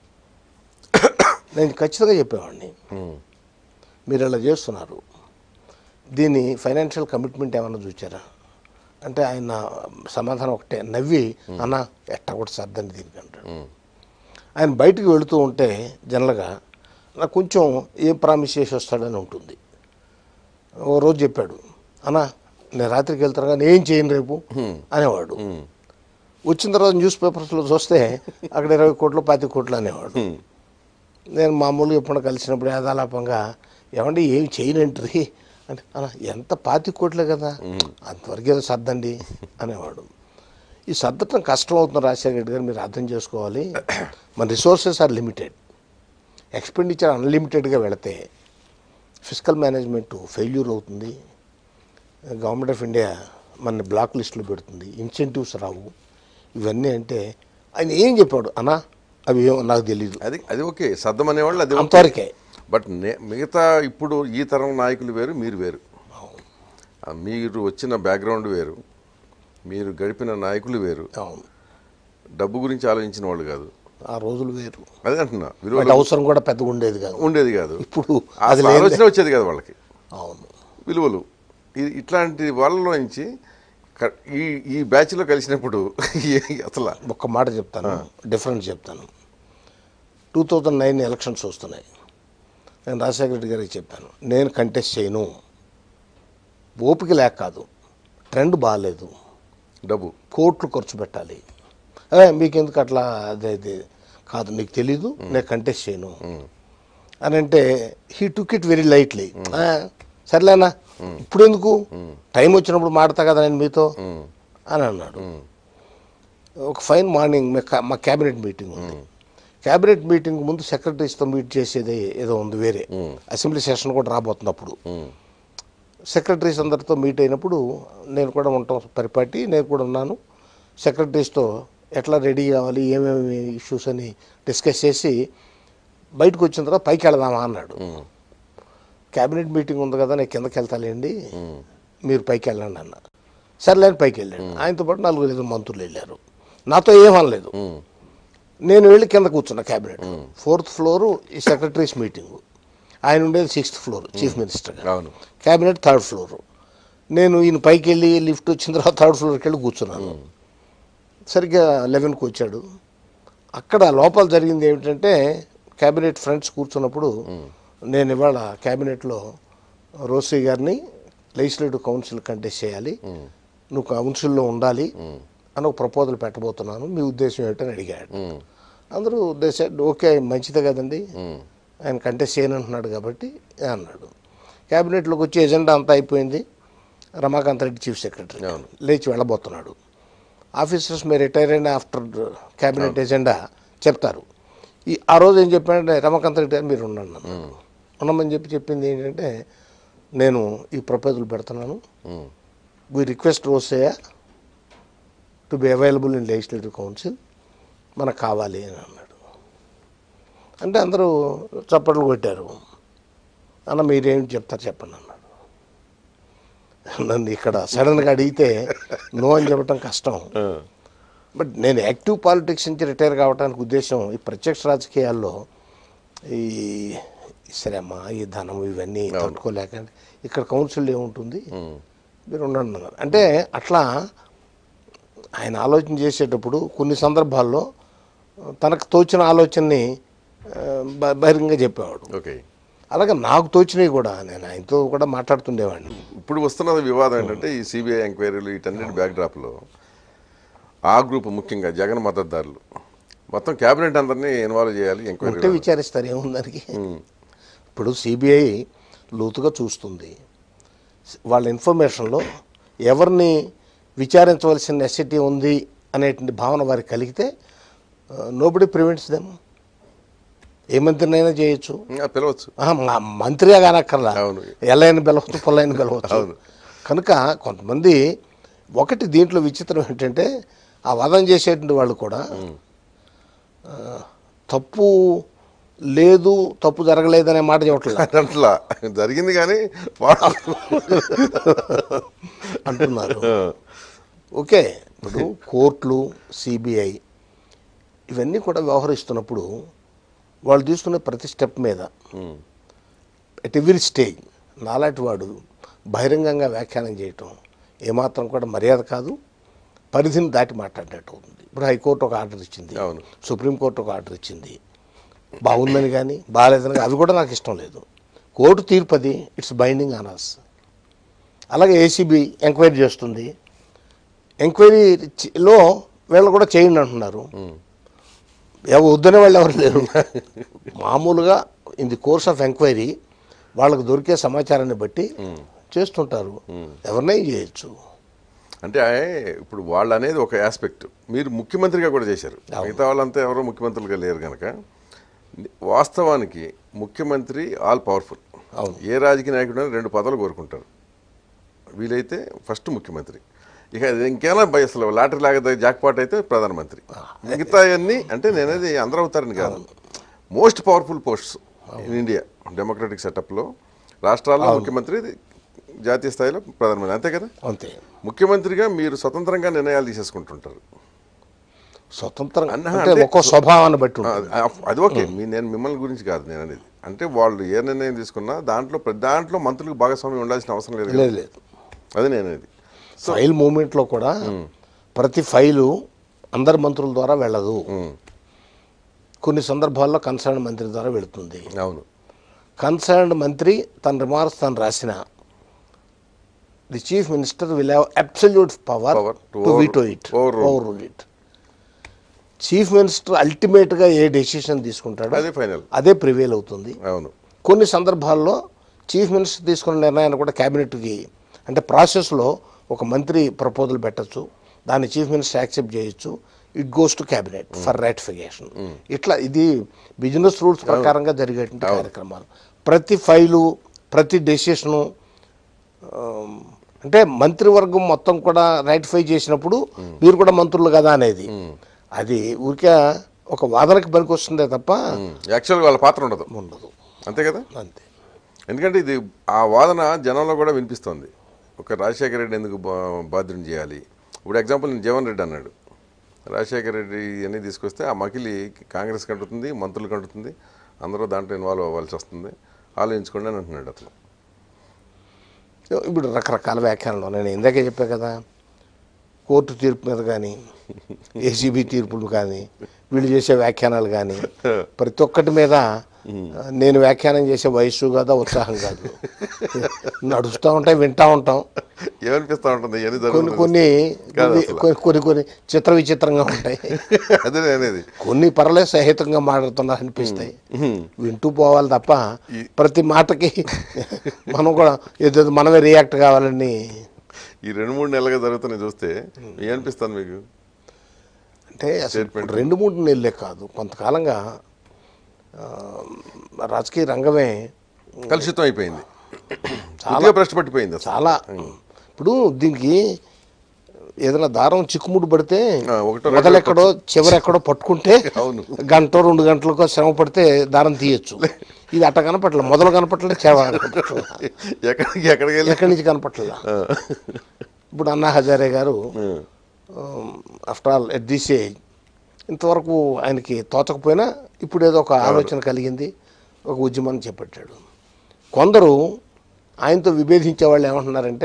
నేను ఖచ్చితంగా చెప్పేవాడిని ఉమ్. మీరు ఇలా చేస్తున్నారు దీని ఫైనాన్షియల్ కమిట్మెంట్ ఏమన్నా చూచారా అంటే ఆయన సమాధానం ఒకటే నవ్వి అన్న ఎట్ట కూడా సర్దని దీనికి అంటాడు ఉమ్. ఆయన బయటికి వెళుతూ ఉంటే జనరల్గా నాకు కొంచెం ఏం ప్రామిస్ చేసి వస్తాడని ఉంటుంది ఓ రోజు చెప్పాడు అన్న నేను రాత్రికి వెళ్తాను కానీ ఏం చేయను రేపు అనేవాడు ఉమ్. వచ్చిన తర్వాత న్యూస్ పేపర్స్లో చూస్తే అక్కడ ఇరవై కోట్లు పాతి కోట్లు అనేవాడు ఉమ్. నేను మామూలుగా ఎప్పుడు కలిసినప్పుడు యాదాలాపంగా ఏమండి ఏమి చేయనంటారు అంటే అన్న ఎంత పాతి కోట్లే కదా అంతవరకు ఏదో సర్దండి అనేవాడు ఈ సర్దటం కష్టం అవుతుంది రాజశేఖర రెడ్డి గారు మీరు అర్థం చేసుకోవాలి మన రిసోర్సెస్ ఆర్ లిమిటెడ్ ఎక్స్పెండిచర్ అన్లిమిటెడ్గా వెళితే ఫిజికల్ మేనేజ్మెంట్ ఫెయిల్యూర్ అవుతుంది గవర్నమెంట్ ఆఫ్ ఇండియా మన బ్లాక్ లిస్టులో పెడుతుంది ఇన్సెంటివ్స్ రావు ఇవన్నీ అంటే ఆయన ఏం చెప్పాడు అన్నా అవి ఏమో నాకు తెలియదు అది అది ఓకే సద్దం అనేవాళ్ళు అది ఓకే. అంతవరకే బట్ నే- మిగతా ఇప్పుడు ఈ తరం నాయకులు వేరు మీరు వేరు ఆ మీరు వచ్చిన బ్యాక్గ్రౌండ్ వేరు మీరు గడిపిన నాయకులు వేరు అవును డబ్బు గురించి ఆలోచించిన వాళ్ళు కాదు ఆ రోజులు వేరు అదే అంటున్నా వాటి విలువలు అవసరం కూడా పెద్దగా ఉండేది కాదు ఉండేది కాదు ఇప్పుడు అది అసలు లేదు ఆలోచన వచ్చేది కాదు వాళ్ళకి అవును విలువలు ఈ- ఇట్లాంటి వాళ్ళలో నుంచి క- ఈ ఈ బ్యాచ్లో కలిసినప్పుడు ఏ- అసలు ఒక్క మాట చెప్తాను డిఫరెన్స్ చెప్తాను టూ థౌజండ్ నైన్ ఎలక్షన్స్ వస్తున్నాయి నేను రాజశేఖర రెడ్డి గారికి చెప్పాను నేను కంటెస్ట్ చేయను ఓపిక లేక కాదు ట్రెండ్ బాగాలేదు డబ్బు కోట్లు ఖర్చు పెట్టాలి అదే మీకెందుకు అట్లా అదే అదే కాదు నీకు తెలీదు నేను కంటెస్ట్ చేయను అని అంటే he took it very lightly సర్లేనా ఇప్పుడు ఎందుకు టైం వచ్చినప్పుడు మాడతా కదా నేను మీతో అని అన్నాడు ఒక ఫైన్ మార్నింగ్ మా కా- మా క్యాబినెట్ మీటింగ్ ఉంది క్యాబినెట్ మీటింగ్ ముందు సెక్రటరీస్తో మీట్ చేసేది ఏదో ఉంది వేరే అసెంబ్లీ సెషన్ కూడా రాబోతుంది అప్పుడు సెక్రటరీస్ అందరితో మీట్ అయినప్పుడు నేను కూడా ఉంటాం పరిపాటి నేను కూడా ఉన్నాను సెక్రటరీస్తో ఎట్లా రెడీ కావాలి ఏమేమి ఇష్యూస్ అని డిస్కస్ చేసి బయటకు వచ్చిన తర్వాత పైకి వెళదామా అన్నాడు క్యాబినెట్ మీటింగ్ ఉంది కదా నేను కిందకి వెళ్తాలేండి మీరు పైకి వెళ్ళండి అన్న సర్లేని పైకి వెళ్ళాడు ఆయనతో పాటు నలుగురు ఐదు మంత్రులు వెళ్ళారు నాతో ఏమనలేదు నేను వెళ్ళి కింద కూర్చున్నా క్యాబినెట్ ఫోర్త్ ఫ్లోర్ ఈ సెక్రటరీస్ మీటింగ్ ఆయన ఉండేది సిక్స్త్ ఫ్లోర్ చీఫ్ మినిస్టర్ అవును క్యాబినెట్ థర్డ్ ఫ్లోర్ నేను ఈయన పైకి వెళ్ళి లిఫ్ట్ వచ్చిన తర్వాత థర్డ్ ఫ్లోర్కి వెళ్ళి కూర్చున్నాను సరిగ్గా లెవెన్కి వచ్చాడు అక్కడ లోపల జరిగింది ఏమిటంటే క్యాబినెట్ ఫ్రెండ్స్ కూర్చున్నప్పుడు నేను ఇవాళ క్యాబినెట్లో రోసీ గారిని లెజిస్లేటివ్ కౌన్సిల్ కంటెస్ట్ చేయాలి నువ్వు కౌన్సిల్లో ఉండాలి అని ఒక ప్రపోజల్ పెట్టబోతున్నాను మీ ఉద్దేశం ఏమిటని అడిగాడు అందరూ దేశాడు ఓకే మంచిదే కదండి ఆయన కంటెస్ట్ చేయనంటున్నాడు కాబట్టి అన్నాడు క్యాబినెట్లోకి వచ్చి ఎజెండా అంతా అయిపోయింది రమాకాంత్ రెడ్డి చీఫ్ సెక్రటరీ అవును. లేచి వెళ్ళబోతున్నాడు ఆఫీసర్స్ మీరు రిటైర్ అయిన ఆఫ్టర్ క్యాబినెట్ ఎజెండా చెప్తారు ఈ ఆ రోజు ఏం చెప్పాడంటే రమాకాంత్ రెడ్డి గారు మీరు ఉండండి అన్నాడు ఉండమని చెప్పి చెప్పింది ఏంటంటే నేను ఈ ప్రపోజల్ పెడుతున్నాను we request Rosaiah to be available in legislative council మనకు కావాలి అని అన్నాడు అంటే అందరూ చప్పట్లు కొట్టారు అన్న మీరేం చెప్తారు చెప్పండి అన్నాడు నన్ను ఇక్కడ సడన్గా అడిగితే నో అని చెప్పడం కష్టం బట్ నేను యాక్టివ్ పాలిటిక్స్ నుంచి రిటైర్ కావడానికి ఉద్దేశం ఈ ప్రత్యక్ష రాజకీయాల్లో ఈ ఈ శ్రమ ఈ ధనం ఇవన్నీ తట్టుకోలేక ఇక్కడ కౌన్సిల్ ఏముంటుంది మీరు ఉండండి అన్నారు అంటే అట్లా ఆయన ఆలోచన చేసేటప్పుడు కొన్ని సందర్భాల్లో తనకు తోచిన ఆలోచనని ఆ, బ- బహిరంగంగా చెప్పేవాడు ఓకే అలాగే నాకు తోచినవి కూడా నేను ఆయనతో కూడా మాట్లాడుతుండేవాడిని ఇప్పుడు వస్తున్న వివాదం ఏంటంటే ఈ సిబిఐ ఎంక్వైరీలు వీటన్నిటి బ్యాక్డ్రాప్లో ఆ గ్రూప్ ముఖ్యంగా జగన్ మద్దతుదారులు మొత్తం క్యాబినెట్ అందరినీ ఇన్వాల్వ్ చేయాలి ఉంటే ఎంక్వైరీ విచారిస్తారు ఏముందానికి ఇప్పుడు సిబిఐ లోతుగా చూస్తుంది వాళ్ళ ఇన్ఫర్మేషన్లో ఎవరిని విచారించవలసిన నెసిటీ ఉంది అనేటువంటి భావన వారికి కలిగితే నోబడి ప్రివెంట్స్ దెమ్ ఏ మంత్రినైనా చేయొచ్చు ఇంకా పిలవచ్చు ఆహా, మా మంత్రిగా కానక్కర్లా అవును. ఎల్లైన పిలవచ్చు పొల్లైన పిలవచ్చు అవును. కనుక కొంతమంది ఒకటి దీంట్లో విచిత్రం ఏంటంటే ఆ వాదన చేసేటువంటి వాళ్ళు కూడా ఆ, తప్పు లేదు తప్పు జరగలేదనే మాట చెప్పట్లేదు అట్లా జరిగింది కానీ వాడు అంటున్నారు ఓకే ఇప్పుడు కోర్టులు సిబిఐ ఇవన్నీ కూడా వ్యవహరిస్తున్నప్పుడు వాళ్ళు తీసుకునే ప్రతి స్టెప్ మీద ఉమ్, ఎట్ ఎవ్రీ స్టేజ్ నాలాంటి వాడు బహిరంగంగా వ్యాఖ్యానం చేయటం ఏమాత్రం కూడా మర్యాద కాదు పరిధిని దాటి మాట్లాడినట్టు అవుతుంది ఇప్పుడు హైకోర్టు ఒక ఆర్డర్ ఇచ్చింది అవును. సుప్రీంకోర్టు ఒక ఆర్డర్ ఇచ్చింది బాగుందని కానీ బాగాలేదని కానీ అవి కూడా నాకు ఇష్టం లేదు కోర్టు తీర్పు అది ఇట్స్ బైండింగ్ ఆన్ అస్ అలాగే ఏసీబీ ఎంక్వైరీ చేస్తుంది ఎంక్వైరీలో వీళ్ళు కూడా చేయండి అంటున్నారు ఉమ్. ఎవరు వద్దనే వాళ్ళు ఎవరు లేరు మామూలుగా in the course of enquiry వాళ్ళకు దొరికే సమాచారాన్ని బట్టి చేస్తుంటారు ఎవరినైనా చేయొచ్చు అంటే ఇప్పుడు వాళ్ళు అనేది ఒక ఆస్పెక్ట్ మీరు ముఖ్యమంత్రిగా కూడా చేశారు మిగతా వాళ్ళంతా ఎవరో ముఖ్యమంత్రులుగా లేరు కనుక వాస్తవానికి ముఖ్యమంత్రి ఆల్ పవర్ఫుల్ అవును. ఏ రాజకీయ నాయకుడు రెండు పదవులు కోరుకుంటారు వీలైతే ఫస్ట్ ముఖ్యమంత్రి ఇక అది ఇంకేనా భయ అసలు లాటరీ లాగా జాక్పాట్ అయితే ప్రధానమంత్రి మిగతా అన్ని అంటే నేనేది అందరూ అవుతారని కాదు most powerful posts in India democratic సెటప్లో రాష్ట్రాల్లో ముఖ్యమంత్రి జాతీయ స్థాయిలో ప్రధానమంత్రి అంతే కదా అంతే ముఖ్యమంత్రిగా మీరు స్వతంత్రంగా నిర్ణయాలు తీసేసుకుంటుంటారు స్వతంత్రం అన్న అంటే అంటే- ఒక్కో స్వభావాన్ని బట్టి ఆ, ఉంటుంది ఆ, అది ఓకే మీ నేను మిమ్మల్ని గురించి కాదు నేను అనేది అంటే వాళ్ళు ఏ నిర్ణయం తీసుకున్నా దాంట్లో ప్రతి దాంట్లో మంత్రులకు భాగస్వామ్యం ఉండాల్సిన అవసరం లేదు కదా. లేదు లేదు అది నేను అనేది ఫైల్ మూమెంట్లో కూడా ప్రతి ఫైలు అందరి మంత్రుల ద్వారా వెళ్ళదు ఉమ్, కొన్ని సందర్భాల్లో కన్సర్న్ మంత్రి ద్వారా వెళుతుంది అవును కన్సర్న్డ్ మంత్రి తన రిమార్క్స్ తను రాసిన the chief minister will have absolute power Power to to over- veto it overrule. Overrule it chief minister అల్టిమేట్గా ఏ డెసిషన్ తీసుకుంటాడో అదే ఫైనల్ అదే ప్రివేల్ అవుతుంది అవును కొన్ని సందర్భాల్లో చీఫ్ మినిస్టర్ తీసుకున్న నిర్ణయాన్ని కూడా క్యాబినెట్కి అంటే ప్రాసెస్లో ఒక మంత్రి ప్రపోజల్ పెట్టచ్చు దాన్ని చీఫ్ మినిస్టర్ యాక్సెప్ట్ చేయొచ్చు it goes to cabinet for ratification ఇట్లా ఇది బిజినెస్ రూల్స్ ప్రకారంగా జరిగేటువంటి కార్యక్రమాలు ప్రతి ఫైలు ప్రతి డెసిషను అంటే మంత్రివర్గం మొత్తం కూడా రాటిఫై చేసినప్పుడు మీరు కూడా మంత్రులు కదా అనేది అది ఊరికే ఒక వాదనకి పనికి వస్తుందే తప్ప యాక్చువల్గా వాళ్ళ పాత్ర ఉండదు ఉండదు అంతే కదా అంతే ఎందుకంటే ఇది ఆ వాదన జనంలో కూడా వినిపిస్తుంది ఒక రాజశేఖర రెడ్డి ఎందుకు బా- బాధ్యుని చేయాలి ఇప్పుడు ఎగ్జాంపుల్ నేను జీవన్ రెడ్డి అన్నాడు రాజశేఖర రెడ్డి అన్నీ తీసుకొస్తే ఆ మకిలి కాంగ్రెస్ కంటుతుంది మంత్రులు కంటుతుంది అందరూ దాంట్లో ఇన్వాల్వ్ అవ్వాల్సి వస్తుంది ఆలోచించుకోండి అని అంటున్నాడు అతను ఇప్పుడు రకరకాల వ్యాఖ్యానాలు నేను ఇందాకే చెప్పా కదా కోర్టు తీర్పు మీద కానీ ఏసీబీ తీర్పులు కానీ వీళ్ళు చేసే వ్యాఖ్యానాలు కానీ ప్రతి ఒక్కటి మీద ఆ, నేను వ్యాఖ్యానం చేసే వయస్సు కాదా ఉత్సాహం కాదు నడుస్తూ ఉంటాయి వింటూ ఉంటాం ఏమనిపిస్తా ఉంటుంది ఇవన్నీ కొన్ని జరుగుతుంది కొన్ని కాదు కొన్ని- అసలు. కొన్ని కొన్ని కొన్ని చిత్ర విచిత్రంగా ఉంటాయి అదే నేనేది కొన్ని పర్లేదు సహితంగా మాట్లాడుతున్నారు అనిపిస్తాయి వింటూ పోవాలి తప్ప ప్రతి మాటకి మనం కూడా ఏదో మనమే రియాక్ట్ కావాలని ఈ రెండు మూడు నెలలుగా జరుగుతున్నాయి చూస్తే ఏమనిపిస్తుంది మీకు అంటే అసలు ఇప్పుడు రెండు మూడు నెలలే కాదు కొంతకాలంగా ఆ, రాజకీయ రంగమే కలుషితం అయిపోయింది చాలా భ్రష్టు పట్టిపోయింది అసలు చాలా ఇప్పుడు దీనికి ఏదైనా దారం చిక్కుముడి పడితే ఆ, ఒకటో మొదలెక్కడో చివరెక్కడో పట్టుకుంటే అవును. గంట రెండు గంటలకో శ్రమ పడితే దారం తీయచ్చు ఇది అట్ట కనపట్ల మొదలు కనపట్లేదు చివర కనపట్ల ఎక్కడికి ఎక్కడికి వెళ్ళి ఎక్కడి నుంచి కనపట్ల ఇప్పుడు అన్నా హజారే గారు after all at this age ఇంతవరకు ఆయనకి తోచకపోయినా ఇప్పుడు ఏదో ఒక ఆలోచన కలిగింది ఒక ఉద్యమాన్ని చేపట్టాడు కొందరు ఆయనతో విభేదించే వాళ్ళు ఏమంటున్నారంటే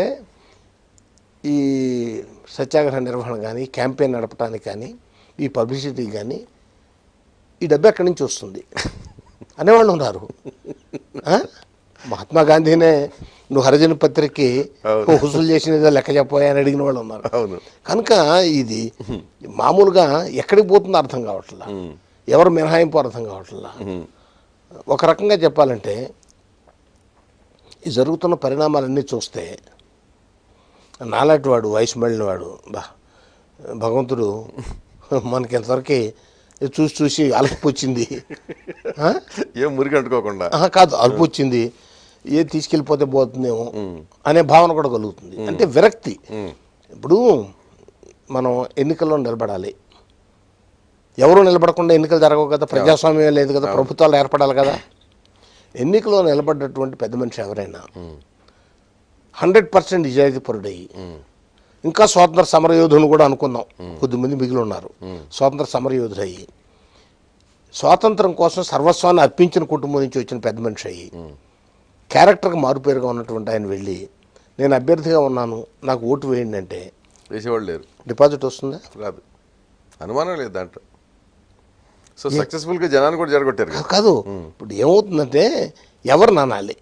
ఈ సత్యాగ్రహ నిర్వహణ కానీ క్యాంపెయిన్ నడపడానికి కానీ ఈ పబ్లిసిటీ కానీ ఈ డబ్బు ఎక్కడి నుంచి వస్తుంది అనేవాళ్ళు ఉన్నారు ఆ? మహాత్మా గాంధీనే నువ్వు హరిజన పత్రికకి వసూలు చేసినదో లెక్క చెప్పబోయా అని అడిగిన వాళ్ళు ఉన్నారు అవును కనుక ఇది మామూలుగా ఎక్కడికి పోతుందో అర్థం కావట్లా ఎవరు మినహాయింపు అర్థం కావట్లా ఒక రకంగా చెప్పాలంటే ఈ జరుగుతున్న పరిణామాలన్నీ చూస్తే నాలాంటి వాడు వయసు మళ్ళిన వాడు బా భగవంతుడు మనకి ఇంతవరకు చూసి చూసి అలుపు వచ్చింది ఆ? ఏం మురికి అంటుకోకుండా ఆహా, కాదు అలుపు వచ్చింది ఏ తీసుకెళ్ళిపోతే పోతుందేమో అనే భావన కూడా కలుగుతుంది అంటే విరక్తి ఇప్పుడు మనం ఎన్నికల్లో నిలబడాలి ఎవరు నిలబడకుండా ఎన్నికలు జరగవు కదా ప్రజాస్వామ్యం లేదు కదా ప్రభుత్వాలు ఏర్పడాలి కదా ఎన్నికలో నిలబడ్డటువంటి పెద్ద మనిషి ఎవరైనా హండ్రెడ్ పర్సెంట్ నిజాయితీపరుడయ్యి ఇంకా స్వాతంత్ర సమరయోధుని కూడా అనుకుందాం కొద్దిమంది మిగిలి ఉన్నారు స్వాతంత్ర సమరయోధుడు అయ్యి స్వాతంత్రం కోసం సర్వస్వాన్ని అర్పించిన కుటుంబం నుంచి వచ్చిన పెద్ద మనిషి అయ్యి క్యారెక్టర్కి మారుపేరుగా ఉన్నటువంటి ఆయన వెళ్ళి నేను అభ్యర్థిగా ఉన్నాను నాకు ఓటు వేయండి అంటే వేసేవాళ్ళు లేరు డిపాజిట్ వస్తుందా రాదు అనుమానం లేదు దాంట్లో సో సక్సెస్ఫుల్గా జనాన్ని కూడా జరగొట్టారు కదా కాదు ఇప్పుడు ఏమవుతుందంటే ఎవరు నానాలి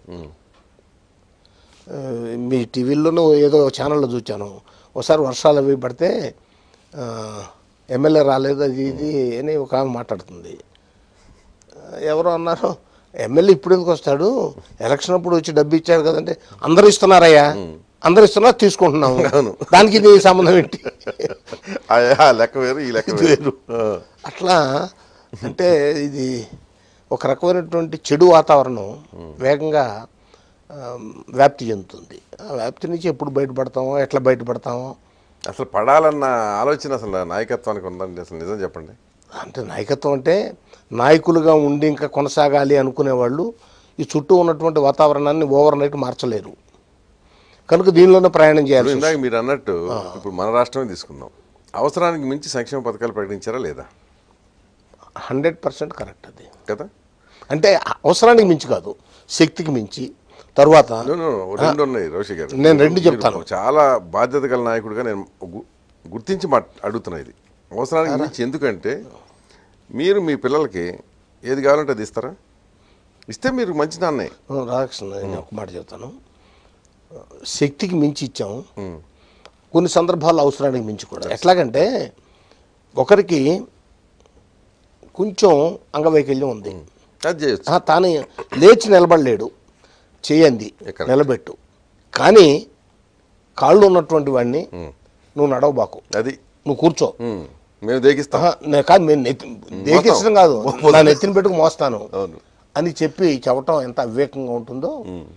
ఆ, మీ టీవీలోనూ ఏదో ఛానల్లో చూచాను ఒకసారి వర్షాలు అవి పడితే ఆ, ఎమ్మెల్యే రాలేదు అది ఇది అని ఒక ఆమె మాట్లాడుతుంది ఆ, ఎవరో అన్నారు ఎమ్మెల్యే ఇప్పుడు ఎందుకు వస్తాడు ఎలక్షన్ అప్పుడు వచ్చి డబ్బు ఇచ్చాడు కదంటే అందరూ ఇస్తున్నారయ్యా అందరూ ఇస్తున్నారు తీసుకుంటున్నాము అవును. దానికి ఇది సంబంధం ఏంటి ఆ ఆ లెక్క వేరు ఈ లెక్క వేరు ఆ. అట్లా అంటే ఇది ఒక రకమైనటువంటి చెడు వాతావరణం వేగంగా ఆ, వ్యాప్తి చెందుతుంది ఆ వ్యాప్తి నుంచి ఎప్పుడు బయటపడతామో ఎట్లా బయటపడతామో అసలు పడాలన్న ఆలోచన అసలు నాయకత్వానికి ఉందండి అసలు నిజం చెప్పండి అంటే నాయకత్వం అంటే నాయకులుగా ఉండి ఇంకా కొనసాగాలి అనుకునే వాళ్ళు ఈ చుట్టూ ఉన్నటువంటి వాతావరణాన్ని ఓవర్ నైట్ మార్చలేరు కనుక దీనిలోనే ప్రయాణం ఇప్పుడు చేయాలి ఇందాక మీరు అన్నట్టు ఇప్పుడు మన రాష్ట్రమే తీసుకుందాం అవసరానికి మించి సంక్షేమ పథకాలు ప్రకటించారా లేదా హండ్రెడ్ పర్సెంట్ కరెక్ట్ అది కదా అంటే అవసరానికి మించి కాదు శక్తికి మించి తరువాత No, no, no, రెండు ఉన్నాయి రోషి గారు నేను రెండు మీరు చెప్తాను. చాలా బాధ్యత గల నాయకుడిగా నేను గు- గుర్తించి మా అడుగుతున్నా ఇది అవసరానికి మించి ఎందుకంటే మీరు మీ పిల్లలకి ఏది కావాలంటే అది ఇస్తారా ఇస్తే మీరు మంచి నాన్నే రాధాకృష్ణ నేను ఒక మాట చెప్తాను శక్తికి మించి ఇచ్చాము కొన్ని సందర్భాల్లో అవసరానికి మించి కూడా ఎట్లాగంటే ఒకరికి కొంచెం అంగవైకల్యం ఉంది అది చేయొచ్చు ఆ, తాను లేచి నిలబడలేడు చేయండి ఎక్కడ? నిలబెట్టు కానీ కాళ్ళు ఉన్నటువంటి వాడిని నువ్వు నడవబాకు అది నువ్వు కూర్చో ఉమ్, మేము దేకిస్తాం ఆహా, నే- కాదు నేను నెత్తి దేకించడం కాదు నా నెత్తిని పెట్టుకు మోస్తాను అవును అని చెప్పి చెప్పటం ఎంత అవివేకంగా ఉంటుందో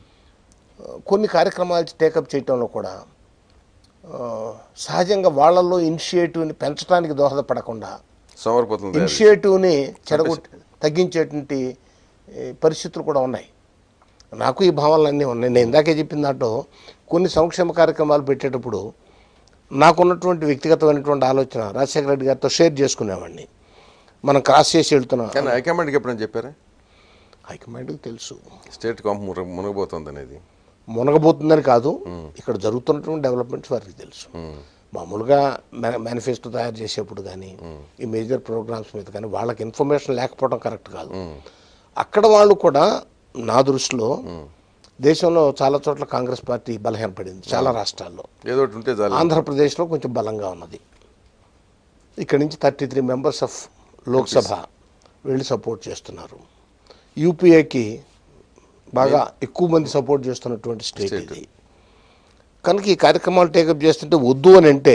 కొన్ని కార్యక్రమాలు టేకప్ చేయటంలో కూడా ఆ, సహజంగా వాళ్ళల్లో ఇనిషియేటివ్ని పెంచడానికి దోహదపడకుండా సోమరిపోతుంది అది. ఇనిషియేటివ్ని చెడగొట్టి తగ్గించేటువంటి ఏ, పరిస్థితులు కూడా ఉన్నాయి నాకు ఈ భావనలన్నీ ఉన్నాయి నేను ఇందాకే చెప్పిన దాంట్లో కొన్ని సంక్షేమ కార్యక్రమాలు పెట్టేటప్పుడు నాకున్నటువంటి వ్యక్తిగతమైనటువంటి ఆలోచన రాజశేఖర రెడ్డి గారితో షేర్ చేసుకునేవాడిని మనం క్రాస్ చేసి వెళ్తున్నాం కానీ హైకమాండ్కి ఎప్పుడైనా చెప్పారా హైకమాండ్కి తెలుసు స్టేట్ కాంప్ మునగ మునగబోతుంది అనేది మునగబోతుందని కాదు ఇక్కడ జరుగుతున్నటువంటి డెవలప్మెంట్స్ వారికి తెలుసు మామూలుగా మేన- మేనిఫెస్టో తయారు చేసేప్పుడు కానీ ఈ మేజర్ ప్రోగ్రామ్స్ మీద కానీ వాళ్ళకి ఇన్ఫర్మేషన్ లేకపోవడం కరెక్ట్ కాదు అక్కడ వాళ్ళు కూడా నా దృష్టిలో దేశంలో చాలా చోట్ల కాంగ్రెస్ పార్టీ బలహీనపడింది చాలా రాష్ట్రాల్లో ఏదో ఒకటి ఉంటే చాలు ఆంధ్రప్రదేశ్లో కొంచెం బలంగా ఉన్నది ఇక్కడ నుంచి thirty three members of Lok Sabha వెళ్ళి సపోర్ట్ చేస్తున్నారు యూపీఏకి బాగా ఎక్కువ మంది సపోర్ట్ చేస్తున్నటువంటి స్టేట్ State. ఇది కనుక ఈ కార్యక్రమాలు టేకప్ చేస్తుంటే వద్దు అని అంటే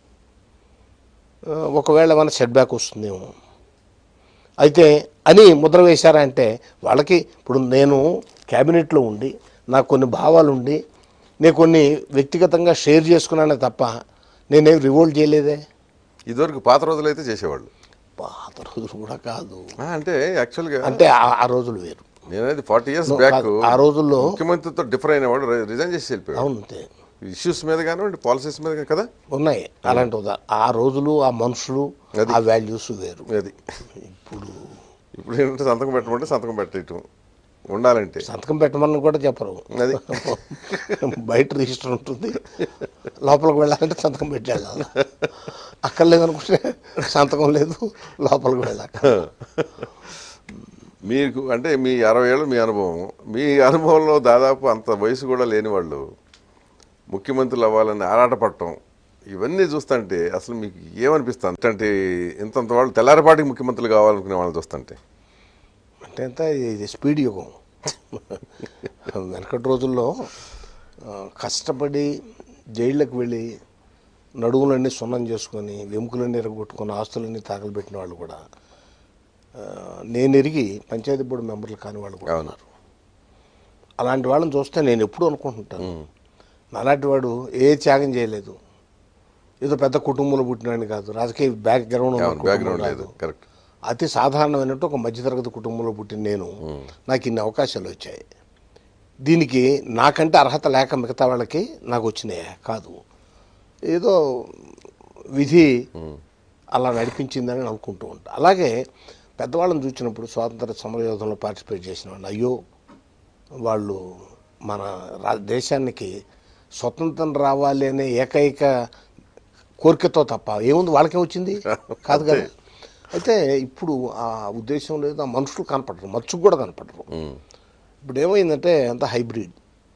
ఆ, ఒకవేళ ఏమైనా సెట్ బ్యాక్ వస్తుందేమో అయితే అని ముద్ర వేశారా అంటే వాళ్ళకి ఇప్పుడు నేను క్యాబినెట్లో ఉండి నాకు కొన్ని భావాలు ఉండి నేను కొన్ని వ్యక్తిగతంగా షేర్ చేసుకున్నానే తప్ప నేనేం రివోల్ట్ చేయలేదే ఇదివరకు పాత రోజులు అయితే చేసేవాళ్ళు పాత రోజులు కూడా కాదు ఆ, అంటే యాక్చువల్గా అంటే ఆ- ఆ రోజులు వేరు నేనైతే ఫార్టీ ఇయర్స్ No, బ్యాక్ కాదు. ఆ రోజుల్లో ముఖ్యమంత్రితో డిఫర్ అయినవాడు రిజైన్ చేసి వెళ్ళిపోయాడు అవును అంతే ఇష్యూస్ మీద కానివ్వండి పాలసీస్ మీద కానీ కదా ఉన్నాయి అలాంటి ఉదా- ఆ రోజులు ఆ మనుషులు అది. ఆ వాల్యూస్ వేరు అది ఇప్పుడు ఇప్పుడు ఏంటంటే సంతకం పెట్టమంటే సంతకం పెట్టేయటం ఉండాలంటే సంతకం పెట్టమని కూడా చెప్పరు అది బయట రిజిస్టర్ ఉంటుంది లోపలికి వెళ్ళాలంటే సంతకం పెట్టాలి అక్కర్లేదనుకుంటే సంతకం లేదు లోపలికి వెళ్ళాక మీకు అంటే మీ అరవై ఏళ్ళు మీ అనుభవం మీ అనుభవంలో దాదాపు అంత వయసు కూడా లేని వాళ్ళు ముఖ్యమంత్రులు అవ్వాలని ఆరాటపడటం ఇవన్నీ చూస్తుంటే అసలు మీకు ఏమనిపిస్తుంది అంటే ఇంతంత వాళ్ళు తెల్లారిపాటికి ముఖ్యమంత్రులు కావాలనుకునే వాళ్ళని చూస్తుంటే అంటే ఎంత ఇది స్పీడ్ యుగం వెనకటి రోజుల్లో ఆ, కష్టపడి జైళ్ళకి వెళ్ళి నడువులన్నీ సున్నం చేసుకొని వెముకలన్నీ ఎరగొట్టుకొని ఆస్తులన్నీ తాకలబెట్టిన వాళ్ళు కూడా ఆ, నేను ఎరిగి పంచాయతీ బోర్డు మెంబర్లు కాని వాళ్ళు కూడా అవును. ఉన్నారు అలాంటి వాళ్ళని చూస్తే నేను ఎప్పుడూ అనుకుంటుంటాను అలాంటి వాడు ఏ త్యాగం చేయలేదు ఏదో పెద్ద కుటుంబంలో పుట్టినాడని కాదు రాజకీయ బ్యాక్గ్రౌండ్ ఉన్న అవును కుటుంబం బ్యాక్గ్రౌండ్ కాదు. లేదు కరెక్ట్ అతి సాధారణమైనట్టు ఒక మధ్యతరగతి కుటుంబంలో పుట్టిన నేను నాకు ఇన్ని అవకాశాలు వచ్చాయి దీనికి నాకంటే అర్హత లేక మిగతా వాళ్ళకి నాకు వచ్చినాయా కాదు ఏదో విధి అలా నడిపించిందని అనుకుంటూ ఉంటా అలాగే పెద్దవాళ్ళని చూసినప్పుడు స్వాతంత్ర సమరయోధంలో పార్టిసిపేట్ చేసిన వాళ్ళు అయ్యో వాళ్ళు మన రా దేశానికి స్వతంత్రం రావాలి అనే ఏకైక కోరికతో తప్ప ఏముంది వాళ్ళకే వచ్చింది కాదు కదా అయితే ఇప్పుడు ఆ ఉద్దేశం లేదు ఆ మనుషులు కనపడరు మచ్చుకు కూడా కనపడరు ఉమ్. ఇప్పుడు ఏమైందంటే అంత హైబ్రిడ్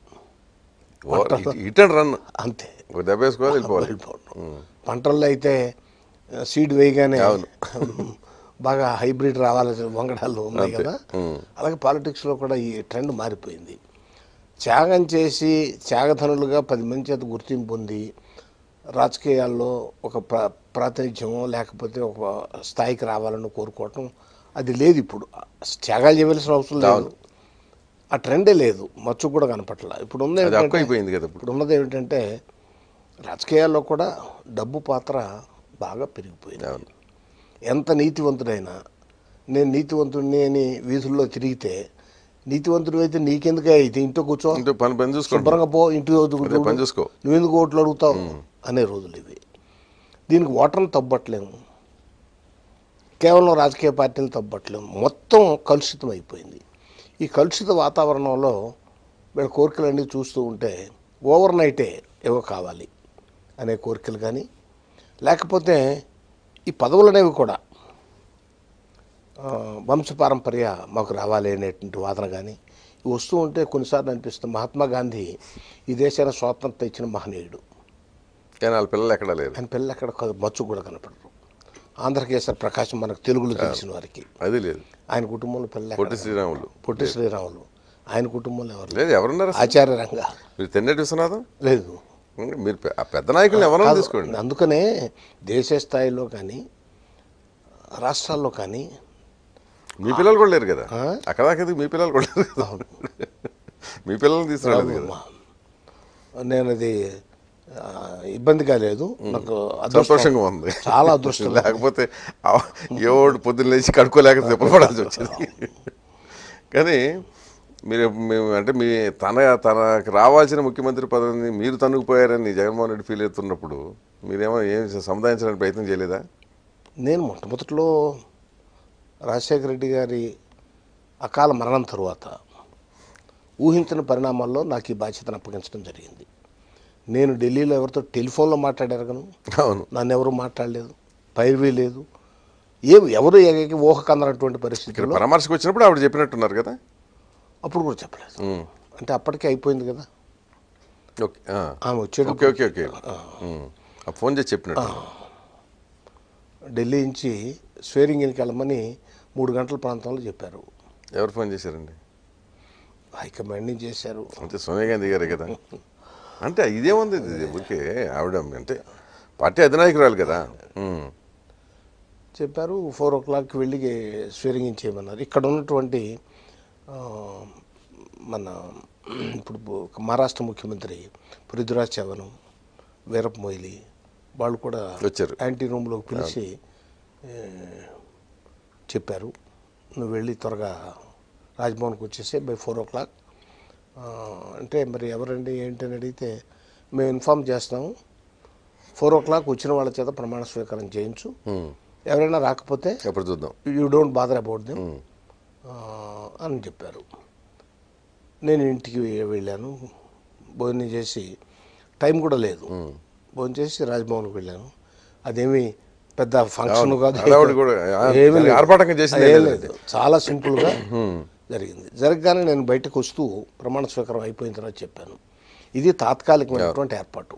ఓ, ఇట్- ఇట్ అండ్ రన్ అంతే ఒక దెబ్బ వేసుకోవాలి వెళ్ళిపోవాలి వెళ్ళిపోవడం పంటల్లో అయితే సీడ్ వేయగానే బాగా హైబ్రిడ్ రావాలి వంగడాలు ఉన్నాయి కదా అలాగే పాలిటిక్స్లో కూడా ఈ ట్రెండ్ మారిపోయింది త్యాగం చేసి త్యాగధనులుగా పది మంది చేత గుర్తింపు పొంది రాజకీయాల్లో ఒక ప్రా ప్రాతినిధ్యమో లేకపోతే ఒక స్థాయికి రావాలని కోరుకోవటం అది లేదు ఇప్పుడు త్యాగాలు చేయవలసిన అవసరం లేదు ఆ ట్రెండే లేదు మచ్చు కూడా కనపట్ల ఇప్పుడు ఉంది అది ఏంటంటే- అక్కువ అయిపోయింది కదా ఇప్పుడు ఇప్పుడు ఉన్నది ఏమిటంటే రాజకీయాల్లో కూడా డబ్బు పాత్ర బాగా పెరిగిపోయింది అవును ఎంత నీతివంతుడైనా నేను నీతివంతుడిని అని వీధుల్లో తిరిగితే నీతివంతుడు అయితే నీకెందుకే అయితే ఇంట్లో కూర్చో ఇంటూ పని పని చూసుకోండి శుభ్రంగా పో ఇంటి అదే పని చూసుకో నువ్వెందుకు ఓట్లు అడుగుతావు అనే రోజులు ఇవి దీనికి ఓటర్ని తప్పట్లేము కేవలం రాజకీయ పార్టీలు తప్పట్లేము మొత్తం కలుషితం అయిపోయింది ఈ కలుషిత వాతావరణంలో వీళ్ళ కోరికలన్నీ చూస్తూ ఉంటే ఓవర్ నైటే ఏవో కావాలి అనే కోరికలు కానీ లేకపోతే ఈ పదవులు అనేవి కూడా ఆ, వంశపారంపర్య మాకు రావాలి అనేటువంటి వాదన కానీ ఇవి వస్తూ ఉంటే కొన్నిసార్లు అనిపిస్తుంది మహాత్మా గాంధీ ఈ దేశానికి స్వాతంత్రం ఇచ్చిన మహనీయుడు కానీ వాళ్ళ పిల్లలు ఎక్కడా లేరు ఆయన పిల్లలు ఎక్కడ క- మచ్చు కూడా కనపడరు ఆంధ్రకేసరి ప్రకాశం మనకు తెలుగులో తెలిసిన వారికి అది లేదు ఆయన కుటుంబంలో పిల్లలు పొట్టి ఎక్కడ? శ్రీరాములు పొట్టి శ్రీరాములు ఆయన కుటుంబంలో ఎవరు లేరు. లేదు ఎవరున్నారు అసలు? ఆచార్య రంగా మీరు తెన్నటి విశ్వనాథం లేదు మీరు పె- ఆ పెద్ద నాయకులు ఎవరైనా తీసుకోండి అందుకనే దేశ స్థాయిలో కానీ రాష్ట్రాల్లో కానీ మీ పిల్లలు కూడా లేరు కదా ఆ? అక్కడ దాకా ఎందుకు మీ పిల్లలు కూడా లేరు కదా మీ పిల్లల్ని తీసుకురాలేదు కదా నేను అది ఆ, ఇబ్బందిగా లేదు నాకు అదృష్టం సంతోషంగా ఉంది చాలా అదృష్టం లేకపోతే ఆ- ఎవడు పొద్దున్న లేచి కడుక్కోలేక తిప్పపడాల్సి వచ్చేది కానీ మీరు మేము అంటే మీ తన తనకు రావాల్సిన ముఖ్యమంత్రి పదవిని మీరు తన్నుకుపోయారని జగన్మోహన్ రెడ్డి ఫీల్ అవుతున్నప్పుడు మీరేమో ఏం సముదాయించడానికి ప్రయత్నం చేయలేదా నేను మొట్టమొదటిలో రాజశేఖర రెడ్డి గారి అకాల మరణం తరువాత ఊహించిన పరిణామాల్లో నాకు ఈ బాధ్యతను అప్పగించడం జరిగింది నేను ఢిల్లీలో ఎవరితో టెలిఫోన్లో మాట్లాడారగను అవును నన్ను ఎవరు మాట్లాడలేదు పైరువీ లేదు ఏ ఎవరు ఏకైక ఊహ కందనటువంటి ఇక్కడ పరిస్థితుల్లో పరామర్శకు వచ్చినప్పుడు ఆవిడ చెప్పినట్టున్నారు కదా అప్పుడు కూడా చెప్పలేదు ఉమ్. అంటే అప్పటికే అయిపోయింది కదా ఓకే ఆ. ఆమె వచ్చేటప్పుడు ఓకే ఓకే ఓకే ఉమ్. ఆ ఫోన్ చేసి చెప్పినట్టు ఢిల్లీ నుంచి స్వేరింగినికి వెళ్ళమని మూడు గంటల ప్రాంతంలో చెప్పారు ఎవరు ఫోన్ చేశారండి హైకమాండ్ నుంచి చేశారు అంటే సోనియా గాంధీ గారే కదా అంటే ఇదేముంది ఇది ఊరికే ఆవిడ అంటే పార్టీ అధినాయకురాలు కదా ఉమ్. చెప్పారు ఫోర్ ఓ క్లాక్కి వెళ్ళి స్వేరింగ్ చేయమన్నారు ఇక్కడ ఉన్నటువంటి ఆ, మన ఇప్పుడు మహారాష్ట్ర ముఖ్యమంత్రి పృథ్వీరాజ్ చవన్ వీరప్ మొయిలీ వాళ్ళు కూడా వచ్చారు. యాంటీ రూమ్లోకి పిలిచి ఏ, చెప్పారు నువ్వు వెళ్ళి త్వరగా రాజ్భవన్కి వచ్చేసి బై ఫోర్ ఓ క్లాక్ అంటే మరి ఎవరండి ఏంటి అని అడిగితే మేము ఇన్ఫామ్ చేస్తాము ఫోర్ ఓ క్లాక్ వచ్చిన వాళ్ళ చేత ప్రమాణ స్వీకారం చేయించు ఉమ్. ఎవరైనా రాకపోతే ఎప్పుడు చూద్దాం you don't bother about them um. అని చెప్పారు నేను ఇంటికి వెళ్ళాను భోజనం చేసి టైం కూడా లేదు భోజనం చేసి రాజ్భవన్కి వెళ్ళాను అదేమి పెద్ద ఫంక్షన్ అవును. కాదు హడావుడి కూడా, ఆ, ఏమీ లేదు. ఆర్భాటంగా చేసింది ఏం ఏం లేదు చాలా సింపుల్గా జరిగింది జరగగానే నేను బయటకు వస్తూ ప్రమాణ స్వీకారం అయిపోయిన తర్వాత చెప్పాను ఇది తాత్కాలికమైనటువంటి ఏర్పాటు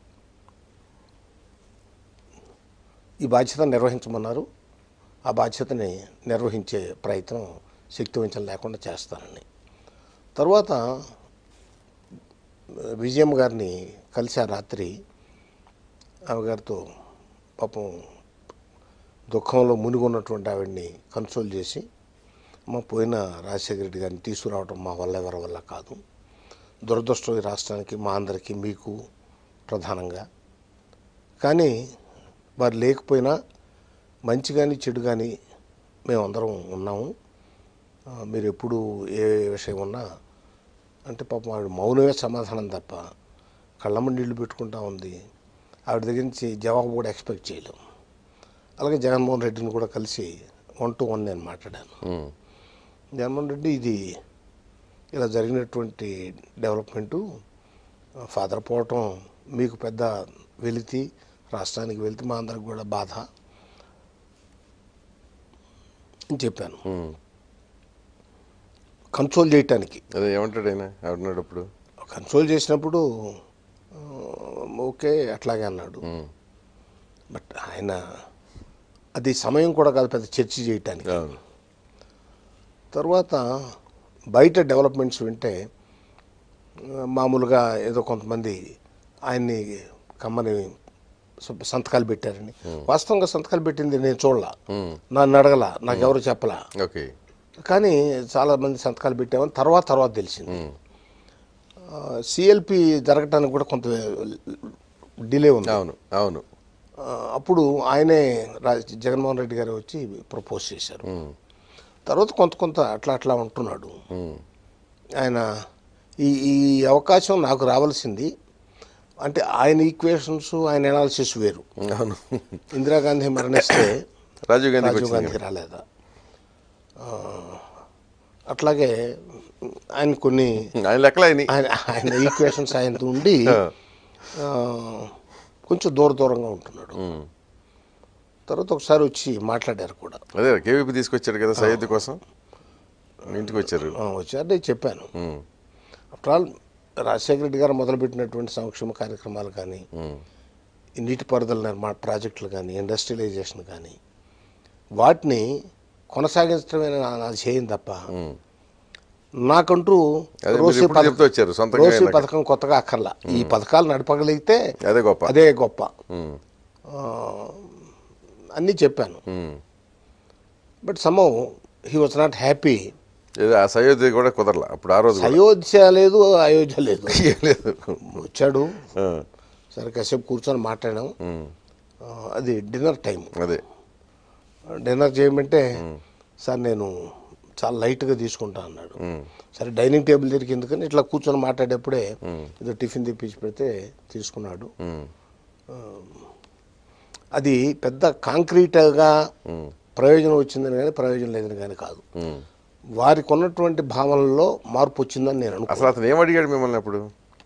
ఈ బాధ్యత నిర్వహించమన్నారు ఆ బాధ్యతని నిర్వహించే ప్రయత్నం శక్తివంచన లేకుండా చేస్తానని తర్వాత విజయమ్మ గారిని కలిసి ఆ రాత్రి ఆమె గారితో పాపం దుఃఖంలో మునిగున్నటువంటి ఆవిడ్ని కన్సోల్ చేసి మా పోయిన రాజశేఖర రెడ్డి గారిని తీసుకురావడం మా వల్ల ఎవరి వల్ల కాదు దురదృష్టం ఈ రాష్ట్రానికి మా అందరికీ మీకు ప్రధానంగా కానీ వారు లేకపోయినా మంచి కానీ చెడు కానీ మేమందరం ఉన్నాము ఆ, మీరు ఎప్పుడు ఏ విషయం ఉన్నా అంటే పాపం ఆవిడ మౌనమే సమాధానం తప్ప కళ్ళమ్మ నీళ్లు పెట్టుకుంటా ఉంది ఆవిడ దగ్గర నుంచి జవాబు కూడా ఎక్స్పెక్ట్ చేయలేం అలాగే జగన్మోహన్ రెడ్డిని కూడా కలిసి వన్ టు వన్ నేను మాట్లాడాను ఉమ్. జగన్మోహన్ రెడ్డి ఇది ఇలా జరిగినటువంటి డెవలప్మెంటు ఫాదర్ పోవటం మీకు పెద్ద వెలితి రాష్ట్రానికి వెళితే మా అందరికి కూడా బాధ అని చెప్పాను ఉమ్. కన్సోల్ చేయటానికి అదే ఏమంటాడు ఆయన ఆవిడన్నాడు అప్పుడు కన్సోల్ చేసినప్పుడు ఆ, ఓకే అట్లాగే అన్నాడు ఉమ్. బట్ ఆయన అది సమయం కూడా కాదు పెద్ద చర్చ చేయటానికి అవును తర్వాత బయట డెవలప్మెంట్స్ వింటే ఆ, మామూలుగా ఏదో కొంతమంది ఆయన్ని కమ్మని స- సంతకాలు పెట్టారని వాస్తవంగా సంతకాలు పెట్టింది నేను చూడలా ఉమ్. నన్ను అడగల నాకెవరు చెప్పలా ఓకే కానీ చాలా మంది సంతకాలు పెట్టామని తర్వాత తర్వాత తెలిసింది ఉమ్. సిఎల్పి జరగటానికి కూడా కొంత డిలే ఉంది అవును అవును ఆ, అప్పుడు ఆయనే రా- జగన్మోహన్ రెడ్డి గారు వచ్చి ప్రపోజ్ చేశారు ఉమ్. తర్వాత కొంత కొంత అట్లా అట్లా ఉంటున్నాడు ఉమ్. ఆయన ఈ ఈ అవకాశం నాకు రావాల్సింది అంటే ఆయన ఈక్వేషన్స్ ఆయన ఎనాలిసిస్ వేరు అవును ఇందిరాగాంధీ మరణిస్తే రాజీవ్ గాంధీకి రాజీవ్ వచ్చింది గాంధీ రాలేదా ఆ, అట్లాగే ఆయన కొన్ని ఆయన లెక్కలు ఆయన ఆయన ఆయన ఈక్వేషన్స్ ఆయనతో ఉండి ఆ, కొంచెం దూర దూరంగా ఉంటున్నాడు తర్వాత ఒకసారి వచ్చి మాట్లాడారు కూడా అదే కేవీపీ తీసుకొచ్చాడు కదా సయ్యద్ కోసం మీ ఇంటికి వచ్చారు ఆ, వచ్చారు నేను చెప్పాను ఉమ్. ఆఫ్టర్ ఆల్ రాజశేఖర రెడ్డి గారు మొదలుపెట్టినటువంటి సంక్షేమ కార్యక్రమాలు కానీ ఉమ్. ఈ నీటిపారుదల నిర్మాణ ప్రాజెక్టులు కానీ ఇండస్ట్రియలైజేషన్ కానీ వాటిని కొనసాగించడమే నా- నా ధ్యేయం తప్ప ఉమ్. నాకంటూ అదే మీరు రోసి ఎప్పుడు పథకం- చెప్తూ వచ్చారు సొంతంగా రోసి ఆయనకు. పథకం కొత్తగా అక్కర్లా ఈ పథకాలు నడపగలిగితే అదే గొప్ప అదే గొప్ప ఉమ్. ఆ, అన్నీ చెప్పాను ఉమ్. But somehow he was not happy ఏదో ఆ సయ్యద్ కూడా కుదరలా అప్పుడు ఆ రోజు కూడా. అయోధ్య లేదు అయోధ్య లేదు ఏం లేదు వచ్చాడు ఆ. సరే కాసేపు కూర్చొని మాట్లాడాం ఉమ్. ఆ, అది డిన్నర్ టైం అదే డిన్నర్ చేయమంటే సార్ నేను చాలా లైట్గా తీసుకుంటా అన్నాడు ఉమ్. సరే డైనింగ్ టేబుల్ దగ్గరికి ఎందుకని ఇట్లా కూర్చొని మాట్లాడేప్పుడే ఏదో టిఫిన్ తెప్పించి పెడితే తీసుకున్నాడు ఉమ్. అది పెద్ద కాంక్రీట్గా ఉమ్. ప్రయోజనం వచ్చిందని కానీ ప్రయోజనం లేదని కానీ కాదు ఉమ్. వారికి ఉన్నటువంటి భావనల్లో మార్పు వచ్చిందని నేను అనుకో అసలు అతను ఏం అడిగాడు మిమ్మల్ని అప్పుడు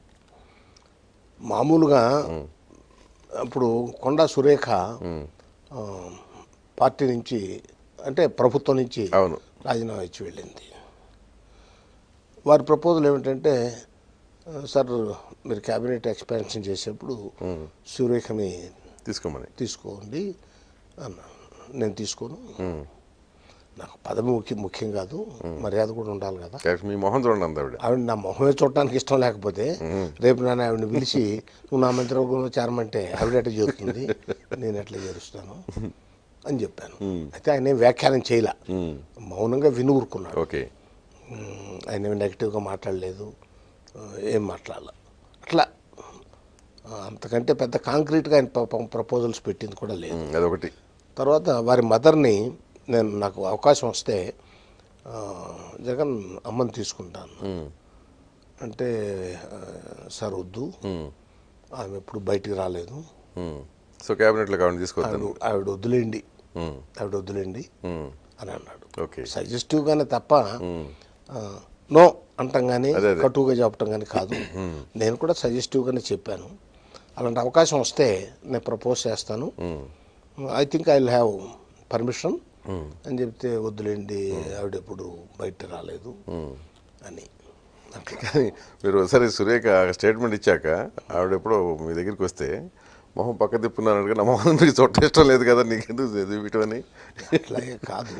మామూలుగా అప్పుడు కొండా సురేఖ ఉమ్. ఆ, పార్టీ నుంచి అంటే ప్రభుత్వం నుంచి అవును రాజీనామా ఇచ్చి వెళ్ళింది వారి ప్రపోజల్ ఏమిటంటే ఆ, సార్ మీరు క్యాబినెట్ ఎక్స్పాన్షన్ చేసేప్పుడు సురేఖని తీసుకోమని తీసుకోండి అన్న నేను తీసుకోను ఉమ్. నాకు పదవి ముఖ్యం ముఖ్యం కాదు మర్యాద కూడా ఉండాలి కదా కరెక్ట్ మీ మొహం చూడండి అంది ఆవిడ ఆవిడ నా మొహమే చూడటానికి ఇష్టం లేకపోతే రేపు నన్ను ఆవిడని పిలిచి నువ్వు నా మంత్రివర్గంలో చేరమంటే ఆవిడ ఎట్లా చేరుతుంది నేను ఎట్లా చేరుస్తాను అని చెప్పాను అయితే ఆయన ఏం వ్యాఖ్యానం చేయలే ఉమ్. మౌనంగా విని ఊరుకున్నాడు ఓకే ఉమ్, ఆయన ఏమి నెగిటివ్గా మాట్లాడలేదు ఆ, ఏం మాట్లాడాల అట్లా ఆ, అంతకంటే పెద్ద కాంక్రీట్గా ఆయన ప్రపోజల్స్ పెట్టింది కూడా లేదు ఉమ్. అదొకటి తర్వాత వారి మదర్ని నేను నాకు అవకాశం వస్తే ఆ, జగన్ అమ్మని తీసుకుంటాను ఉమ్. అంటే ఆ, సార్ వద్దు ఉమ్. ఆమె ఎప్పుడు బయటికి రాలేదు ఉమ్. సో క్యాబినెట్లో కావాలి తీసుకొద్దాను ఆవిడ ఆవిడ వద్దులేండి ఉమ్. ఆవిడ వద్దులేండి ఉమ్. అని అన్నాడు ఓకే సజెస్టివ్గానే తప్ప ఉమ్. ఆ, నో అంటాం కానీ అదే, అదే. కటువుగా చెప్పటం కానీ కాదు నేను కూడా సజెస్టివ్గానే చెప్పాను అలాంటి అవకాశం వస్తే నేను ప్రపోజ్ చేస్తాను ఉమ్. I think I will have permission um. అని చెప్తే వద్దులేండి ఆవిడ ఎప్పుడు బయట రాలేదు ఉమ్. అని అట్లా కానీ మీరు ఒకసారి సురేఖ స్టేట్మెంట్ ఇచ్చాక ఆవిడ ఎప్పుడో మీ దగ్గరికి వస్తే మొహం పక్క తిప్పున్నాను అడిగా నా మొహం మీకు చూడటం ఇష్టం లేదు కదా నీకెందుకు చూపించడం అని అట్లాగే కాదు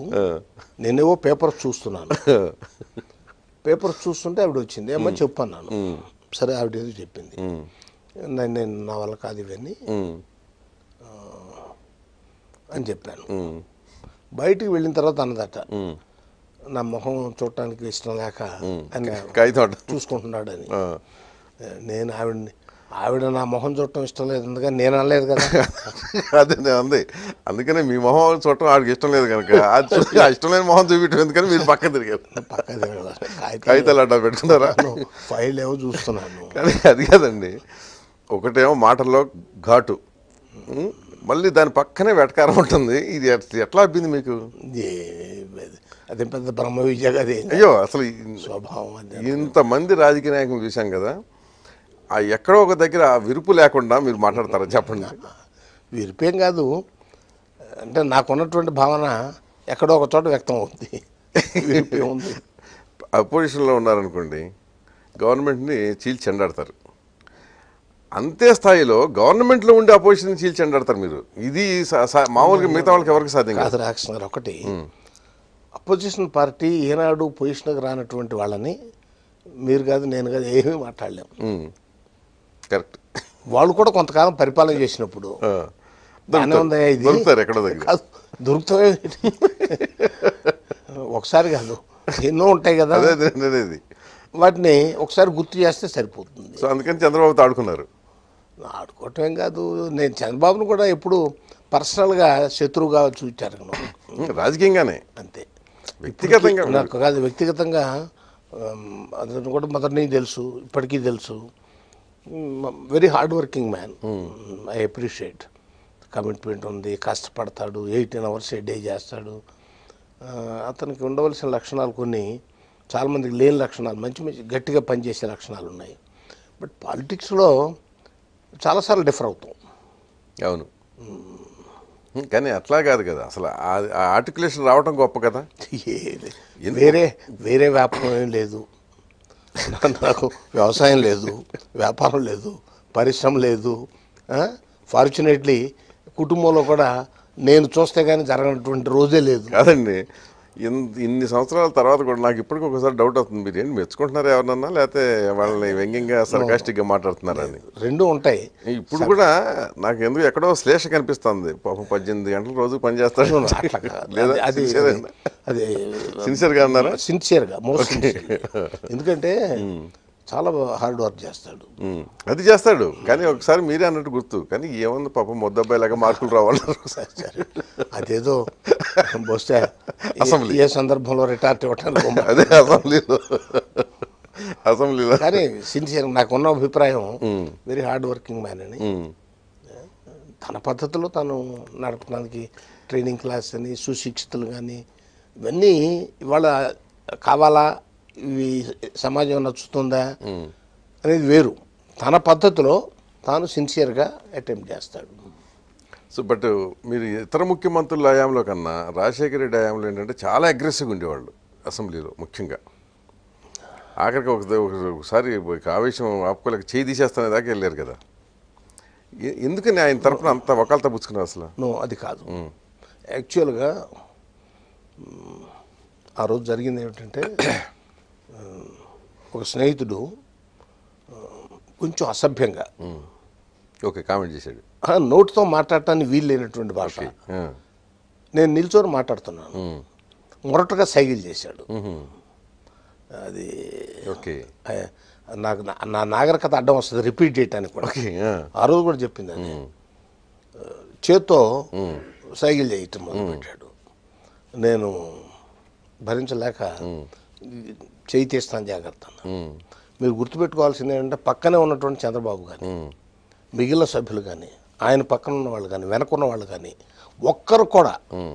నేనేవో పేపర్ చూస్తున్నాను పేపర్ చూస్తుంటే ఆవిడ వచ్చింది ఏమో చెప్పన్నాను సరే ఆవిడ ఏదో చెప్పింది ఉమ్, నేను నేను నా వల్ల కాదు ఇవన్నీ ఉమ్, అని చెప్పాను ఉమ్, బయటికి వెళ్ళిన తర్వాత అన్నదట ఉమ్, నా మొహం చూడటానికి ఇష్టం లేక ఉమ్. ఆయన కాగితం అడ్డ. చూసుకుంటున్నాడని ఆ, నేను ఆవిడని ఆవిడ నా మొహం చూడటం ఇష్టం లేదు ఎందుకని నేను అనలేదు కదా అదే నేను అంది అందుకనే మీ మొహం చూడటం ఆడికి ఇష్టం లేదు కనుక అది చూసి ఆ ఇష్టం లేని మొహం చూపించడం ఎందుకని మీరు పక్కన తిరిగారు పక్క తిరగలేదు. కాగితాలు కాగితాలు అడ్డా పెట్టుకున్నారా ఫైల్ ఏవో చూస్తున్నాను కానీ అది కాదండి ఒకటేమో మాటల్లో ఘాటు ఉమ్, మళ్ళీ దాని పక్కనే వెటకారం ఉంటుంది ఇది ఎట్- ఎట్లా అబ్బింది మీకు ఏ- అదే పెద్ద బ్రహ్మ విద్య కదా ఏం అయ్యో అసలు ఈ- స్వభావం అది ఇంతమంది రాజకీయ నాయకులు చూశాం కదా ఆ ఎక్కడో ఒక దగ్గర ఆ విరుపు లేకుండా మీరు మాట్లాడతారా చెప్పండి విరిపేం కాదు అంటే నాకున్నటువంటి భావన ఎక్కడో ఒక చోట వ్యక్తం అవుతుంది విరిపే ఉంది అపోజిషన్లో ఉన్నారనుకోండి గవర్నమెంట్ని చీల్చి చెండాడతారు అంతే స్థాయిలో గవర్నమెంట్లో ఉండి అపోజిషన్ చీల్చి చెండాడతారు మీరు ఇది స- స- మామూలుగా మిగతా వాళ్ళకి ఎవరికి సాధ్యం కాదు కాదు రాకృష్ణ గారు ఒకటి అపోజిషన్ పార్టీ ఏనాడు పొజిషన్కి రానటువంటి వాళ్ళని మీరు కాదు నేను కాదు ఏమీ మాట్లాడలేము ఉమ్. కరెక్ట్ వాళ్ళు కూడా కొంతకాలం పరిపాలన చేసినప్పుడు ఆ. బాగానే ఉందా ఇది దొరుకుతారు ఎక్కడో దగ్గర కాదు దొరుకుతాయి ఒకసారి కాదు ఎన్నో ఉంటాయి కదా అదే అదే అనేది వాటిని ఒకసారి గుర్తు చేస్తే సరిపోతుంది సో అందుకని చంద్రబాబుతో ఆడుకున్నారు ఆడుకోవటం ఏం కాదు నేను చంద్రబాబును కూడా ఎప్పుడు పర్సనల్గా శత్రువుగా చూచారు ఉమ్, రాజకీయంగానే అంతే వ్యక్తిగతంగా నాకు కాదు వ్యక్తిగతంగా ఆమ్, అతను కూడా మొదటి తెలుసు ఇప్పటికీ తెలుసు very hard working man I appreciate commitment ఉంది కష్టపడతాడు ఎయిటీన్ అవర్స్ ఏ డే చేస్తాడు ఆ, అతనికి ఉండవలసిన లక్షణాలు కొన్ని చాలామందికి లేని లక్షణాలు మంచి మంచి గట్టిగా పనిచేసే లక్షణాలు ఉన్నాయి బట్ పాలిటిక్స్లో చాలాసార్లు డిఫర్ అవుతాం అవును ఉమ్, కానీ అట్లా కాదు కదా అసలు ఆ- ఆ ఆర్టికులేషన్ రావటం గొప్ప కదా ఏది? వేరే వేరే వ్యాపారం ఏం లేదు నాకు వ్యవసాయం లేదు వ్యాపారం లేదు పరిశ్రమ లేదు ఫార్చునేట్లీ కుటుంబంలో కూడా నేను చూస్తే కానీ జరగనటువంటి రోజే లేదు కాదండి ఇన్- ఇన్ని సంవత్సరాల తర్వాత కూడా నాకు ఇప్పటికి ఒకసారి డౌట్ అవుతుంది మీరు ఏంటి మెచ్చుకుంటున్నారా ఎవరన్నా లేకపోతే వాళ్ళని వ్యంగ్యంగా సర్కాస్టిక్గా మాట్లాడుతున్నారా అని రెండు ఉంటాయి ఇప్పుడు కూడా నాకు ఎందుకు ఎక్కడో శ్లేష కనిపిస్తుంది పాపం పద్దెనిమిది గంటలు రోజు పని చేస్తాడు అట్లా కాదు. లేదా అది sincere అది సిన్సియర్గా అన్నారా సిన్సియర్గా మోస్ట్ సిన్సియర్ ఎందుకంటే చాలా హార్డ్ వర్క్ చేస్తాడు ఉమ్, అది చేస్తాడు కానీ ఒకసారి మీరే అన్నట్టు గుర్తు కానీ ఏముంది పాపం ముద్దబ్బాయిలాగా మార్కులు రావాలన్నారు అదేదో బహుశా ఏ- అసెంబ్లీ. ఏ సందర్భంలో రిటార్ట్ ఇవ్వటానికి అదే అసెంబ్లీలో అసెంబ్లీలో కానీ సిన్సియర్ నాకున్న అభిప్రాయం వెరీ హార్డ్ వర్కింగ్ మ్యాన్ అని ఉమ్, తన పద్ధతిలో తను నడపడానికి ట్రైనింగ్ క్లాస్ అని సుశిక్షితులు కానీ ఇవన్నీ ఇవాళ కావాలా ఇవి సమాజం నచ్చుతుందా అనేది వేరు తన పద్ధతిలో తాను సిన్సియర్గా అటెంప్ట్ చేస్తాడు సో బట్ మీరు ఇతర ముఖ్యమంత్రుల హయాంలో కన్నా రాజశేఖర రెడ్డి హయాంలో ఏంటంటే చాలా అగ్రెసివ్గా ఉండేవాళ్ళు అసెంబ్లీలో ముఖ్యంగా ఆఖరికి ఒక ఒక- ఒకసారి ఒక ఆవేశం ఆపుకోలేక చేయి తీసేస్తానే దాకా వెళ్ళారు కదా ఎ- ఎందుకని ఆయన తరపున అంత వకాలతో పుచ్చుకున్నారు అసలు నో అది కాదు యాక్చువల్గా మ్, ఆ రోజు జరిగింది ఏమిటంటే ఆ, ఒక స్నేహితుడు ఆ, కొంచెం అసభ్యంగా ఓకే కామెంట్ చేశాడు ఆ, నోటితో మాట్లాడటానికి వీలు లేనటువంటి భాష ఆ, నేను నిల్చొని మాట్లాడుతున్నాను ఉమ్, మొరటగా సైకిల్ చేశాడు ఉహు, అది ఓకే ఆ, నాకు నా- నా నాగరికత అడ్డం వస్తుంది రిపీట్ చేయటానికి కూడా ఓకే ఆ, ఆ రోజు కూడా చెప్పింది అది ఆ, చేత్తో సైకిల్ చేయటం మొదలుపెట్టాడు నేను భరించలేక చేయి తీస్తాను జాగ్రత్త అన్నా. ఉమ్, మీరు గుర్తుపెట్టుకోవాల్సింది ఏంటంటే పక్కనే ఉన్నటువంటి చంద్రబాబు కానీ ఉమ్, మిగిలిన సభ్యులు కానీ ఆయన పక్కన ఉన్న వాళ్ళు కానీ వెనకున్న వాళ్ళు కానీ ఒక్కరు కూడా ఉమ్,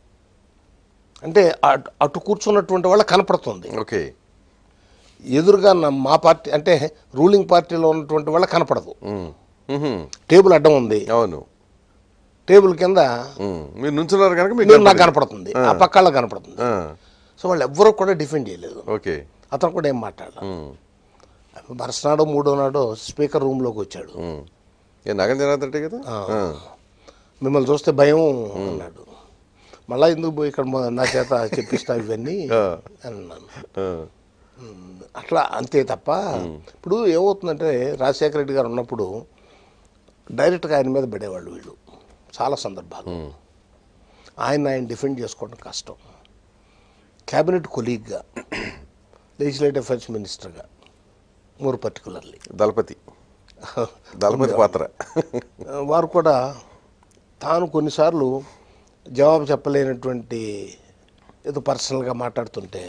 అంటే అటు అటు కూర్చున్నటువంటి వాళ్ళ కనపడుతుంది ఓకే ఎదురుగా నా- మా పార్టీ అంటే రూలింగ్ పార్టీలో ఉన్నటువంటి వాళ్ళ కనపడదు ఉమ్, ఉహు, టేబుల్ అడ్డం ఉంది అవును టేబుల్ కింద ఉమ్, మీరు నుంచున్నారు కనుక మీకు మీరు నాకు కనపడింది. కనపడుతుంది ఆ పక్కల కనపడుతుంది ఆ, సో వాళ్ళు ఎవ్వరూ కూడా డిఫెండ్ చేయలేదు ఓకే అతను కూడా ఏం మాట్లాడాలి ఉమ్, మరుసనాడో మూడో నాడో స్పీకర్ రూమ్లోకి వచ్చాడు ఉమ్. ఏ నగం జనార్దన్ రెడ్డి కదా ఆ. మిమ్మల్ని చూస్తే భయం అన్నాడు మళ్ళా ఎందుకు పోయి ఇక్కడ మా- నా చేత చెప్పిస్తా ఇవన్నీ ఆ. అని అన్నాను ఆ. అట్లా అంతే తప్ప ఇప్పుడు ఏమవుతుందంటే రాజశేఖర రెడ్డి గారు ఉన్నప్పుడు డైరెక్ట్గా ఆయన మీద పడేవాళ్ళు వీళ్ళు చాలా సందర్భాలు ఆయన ఆయన డిఫెండ్ చేసుకోవడం కష్టం క్యాబినెట్ కొలీగ్గా లెజిస్లేటివ్ అఫైర్స్ మినిస్టర్గా మోర్ పర్టికులర్లీ దళపతి దళపతి పాత్ర వారు కూడా తాను కొన్నిసార్లు జవాబు చెప్పలేనటువంటి ఏదో పర్సనల్గా మాట్లాడుతుంటే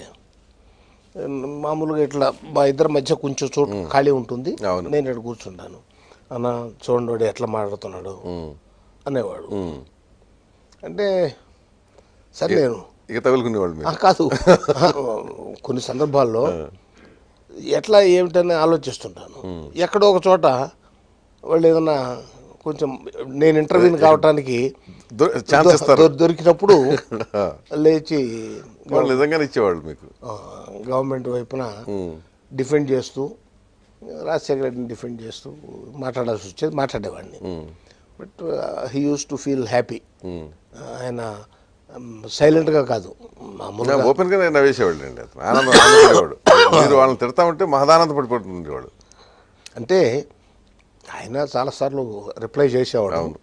మామూలుగా ఇట్లా మా ఇద్దరి మధ్య కొంచెం చోటు ఖాళీ ఉంటుంది అవును. నేను ఇక్కడ కూర్చుంటాను అన్న చూడండి వాడు ఎట్లా మాట్లాడుతున్నాడు ఉమ్. అనేవాడు ఉమ్. అంటే సరే నేను ఇక తగులుకునేవాళ్ళు ఆ, మీరు కాదు కొన్ని సందర్భాల్లో ఎట్లా ఏమిటని ఆలోచిస్తుంటాను ఎక్కడో ఒక చోట వాళ్ళు ఏదన్నా కొంచెం నేను ఇంటర్వ్యూని కావటానికి దొ- ఛాన్స్ ఇస్తారు దొ- దొరికినప్పుడు లేచి వాళ్ళు నిజంగానే ఇచ్చేవాళ్ళు మీకు ఆ, గవర్నమెంట్ వైపున ఉమ్. డిఫెండ్ చేస్తూ రాజశేఖర రెడ్డిని డిఫెండ్ చేస్తూ మాట్లాడాల్సి వచ్చేది మాట్లాడేవాడిని ఉమ్. But he use to feel happy um. ఆయన సైలెంట్గా కాదు మామూలుగా ఓపెన్ గా నవ్వేసేవాళ్ళు అండి అతను ఆనందం ఆనందపడేవాడు మీరు వాళ్ళని తిడతా ఉంటే మహదానంద పడిపోతుండేవాడు అంటే ఆయన చాలాసార్లు రిప్లై చేసేవాడు అవును.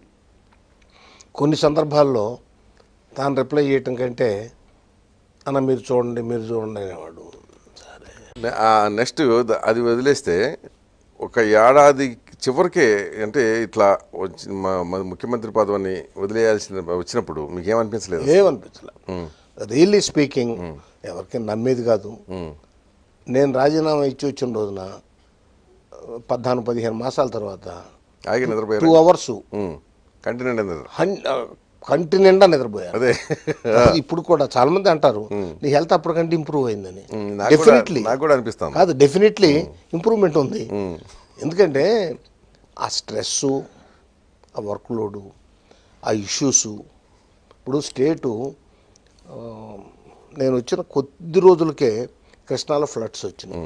కొన్ని సందర్భాల్లో తాను రిప్లై చేయటం కంటే అన్న మీరు చూడండి మీరు చూడండి అనేవాడు సరే నెక్స్ట్ అది వదిలేస్తే ఒక ఏడాది చివరికే అంటే ఇట్లా వచ్చి మా- మా ముఖ్యమంత్రి పదవిని వదిలేయాల్సిన వచ్చినప్పుడు మీకు ఏమనిపించలేదు ఏమనిపించలే రియల్లీ స్పీకింగ్ ఎవరికి నమ్మేది కాదు ఉమ్. నేను రాజీనామా ఇచ్చి వచ్చిన రోజున పద్నాలుగు పదిహేను మాసాల తర్వాత ఆగి టూ నిద్రపోయారు అవర్స్ కంటిన్యూట్ నిద్ర హన్ కంటి నిండా నిద్రపోయాను అదే ఇప్పుడు కూడా చాలా మంది అంటారు నీ హెల్త్ అప్పటికంటే ఇంప్రూవ్ అయిందని ఉమ్, నాకు కూడా డెఫినెట్లీ నాకు కూడా అనిపిస్తాను కాదు డెఫినెట్లీ ఇంప్రూవ్మెంట్ ఉంది ఉమ్. ఎందుకంటే ఆ స్ట్రెస్సు ఆ వర్క్ లోడు ఆ ఇష్యూస్ ఇప్పుడు స్టేటు ఆ, నేను వచ్చిన కొద్ది రోజులకే కృష్ణాలో ఫ్లడ్స్ వచ్చినాయి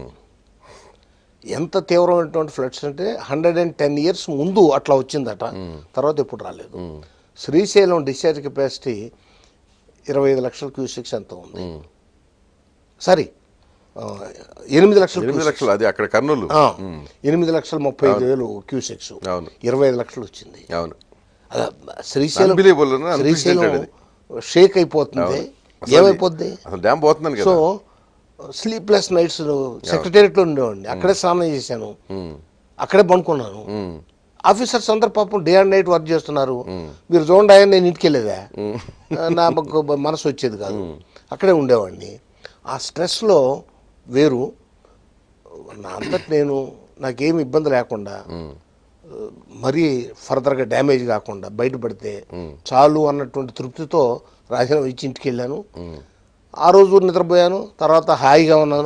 ఎంత తీవ్రమైనటువంటి ఫ్లడ్స్ అంటే హండ్రెడ్ అండ్ టెన్ ఇయర్స్ ముందు అట్లా వచ్చిందట తర్వాత ఎప్పుడు రాలేదు శ్రీశైలం డిశ్చార్జ్ కెపాసిటీ ఇరవై ఐదు లక్షల క్యూసిక్స్ ఎంత ఉంది సారీ ఆ, ఎనిమిది లక్షల ఎనిమిది లక్షలు అది అక్కడ కర్నూలు ఆ, ఎనిమిది లక్షల ముప్పై ఐదు వేలు క్యూసెక్స్ అవును. ఇరవై ఐదు లక్షలు వచ్చింది అవును అలా శ్రీశైలం Unbelievable, unprecedented శ్రీశైలం అది. షేక్ అయిపోతుంది అసలు ఏమైపోద్ది అసలు డ్యామ్ పోతుందని సో కదా స్లీప్లెస్ నైట్స్ సెక్రటేరియట్లో ఉండేవాడిని అక్కడే స్నానం చేశాను ఉమ్. అక్కడే పడుకున్నాను ఉమ్. ఆఫీసర్స్ అందరు పాపం డే అండ్ నైట్ వర్క్ చేస్తున్నారు మీరు చూడండి ఆయన నేను ఇంటికి వెళ్ళేదా నా మాకు మనసు వచ్చేది కాదు అక్కడే ఉండేవాడిని ఆ స్ట్రెస్లో వేరు నా అంతటి నేను నాకేమి ఇబ్బంది లేకుండా మరీ ఫర్దర్గా డ్యామేజ్ కాకుండా బయటపడితే చాలు అన్నటువంటి తృప్తితో రాజీనామా ఇచ్చి ఇంటికి వెళ్ళాను ఆ రోజు నిద్రపోయాను తర్వాత హాయిగా ఉన్నాను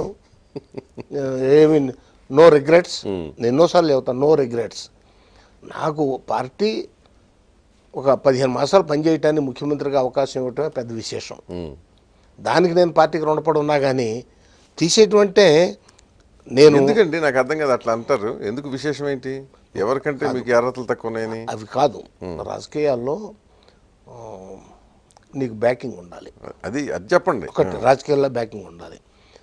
ఏమి నో రిగ్రెట్స్ నేను ఎన్నోసార్లు చెబుతాను నో రిగ్రెట్స్ నాకు పార్టీ ఒక పదిహేను మాసాలు పనిచేయటానికి ముఖ్యమంత్రిగా అవకాశం ఇవ్వటమే పెద్ద విశేషం ఉమ్. దానికి నేను పార్టీకి రుణపడి ఉన్నా కానీ తీసేటువంటి నేను ఎందుకండి నాకు అర్థం కాదు అట్లా అంటారు ఎందుకు విశేషం ఏంటి ఎవరికంటే మీకు అర్హతలు తక్కువ ఉన్నాయని అవి కాదు రాజకీయాల్లో ఆ, నీకు బ్యాకింగ్ ఉండాలి అది అది చెప్పండి ఒకటి రాజకీయాల్లో బ్యాకింగ్ ఉండాలి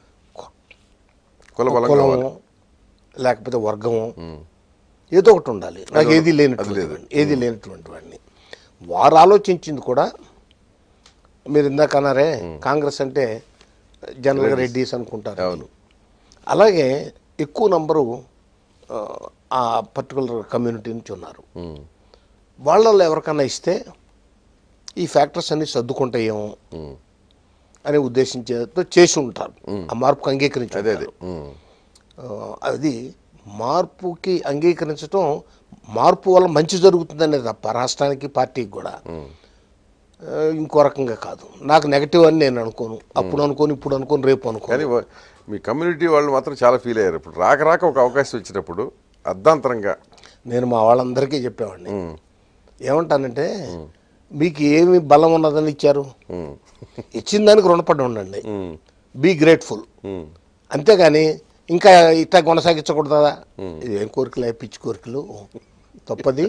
కుల బలం కులము కావాలి లేకపోతే వర్గము ఏదో ఒకటి ఉండాలి నాకు ఏది లేనటువంటి లేదు. వాడిని, ఏది లేనటువంటి వాడిని వారు ఆలోచించింది కూడా మీరు ఇందాక అన్నారే కాంగ్రెస్ అంటే జనరల్గా రెడ్డిస్ అనుకుంటారు అవును. అలాగే ఎక్కువ నంబరు ఆ, ఆ పర్టికులర్ కమ్యూనిటీ నుంచి ఉన్నారు ఉమ్. వాళ్ళల్లో ఎవరికన్నా ఇస్తే ఈ ఫ్యాక్టర్స్ అన్ని సర్దుకుంటాయేమో ఉమ్. అనే ఉద్దేశించేతో చేసి ఉంటారు ఆ మార్పుకు అంగీకరించి అదే అదే ఉంటారు. ఉమ్. ఆ, అది మార్పుకి అంగీకరించడం మార్పు వల్ల మంచి జరుగుతుందనే తప్ప రాష్ట్రానికి పార్టీకి కూడా ఆ, ఇంకో రకంగా కాదు నాకు నెగటివ్ అని నేను అనుకోను అప్పుడు అనుకోను ఇప్పుడు అనుకోను రేపు అనుకోను కానీ వా- మీ కమ్యూనిటీ వాళ్ళు మాత్రం చాలా ఫీల్ అయ్యారు ఇప్పుడు రాక రాక ఒక అవకాశం వచ్చినప్పుడు అర్ధాంతరంగా నేను మా వాళ్ళందరికీ చెప్పేవాడిని ఉమ్. ఏమంటానంటే మీకు ఏమి బలం ఉన్నదని ఇచ్చారు ఉమ్. ఇచ్చిన దానికి రుణపడి ఉండండి ఉమ్. బీ గ్రేట్ఫుల్ ఉమ్. అంతేగాని ఇంకా ఇట్లా కొనసాగించకూడదా ఏం కోరికలు పిచ్చి కోరికలు తప్పది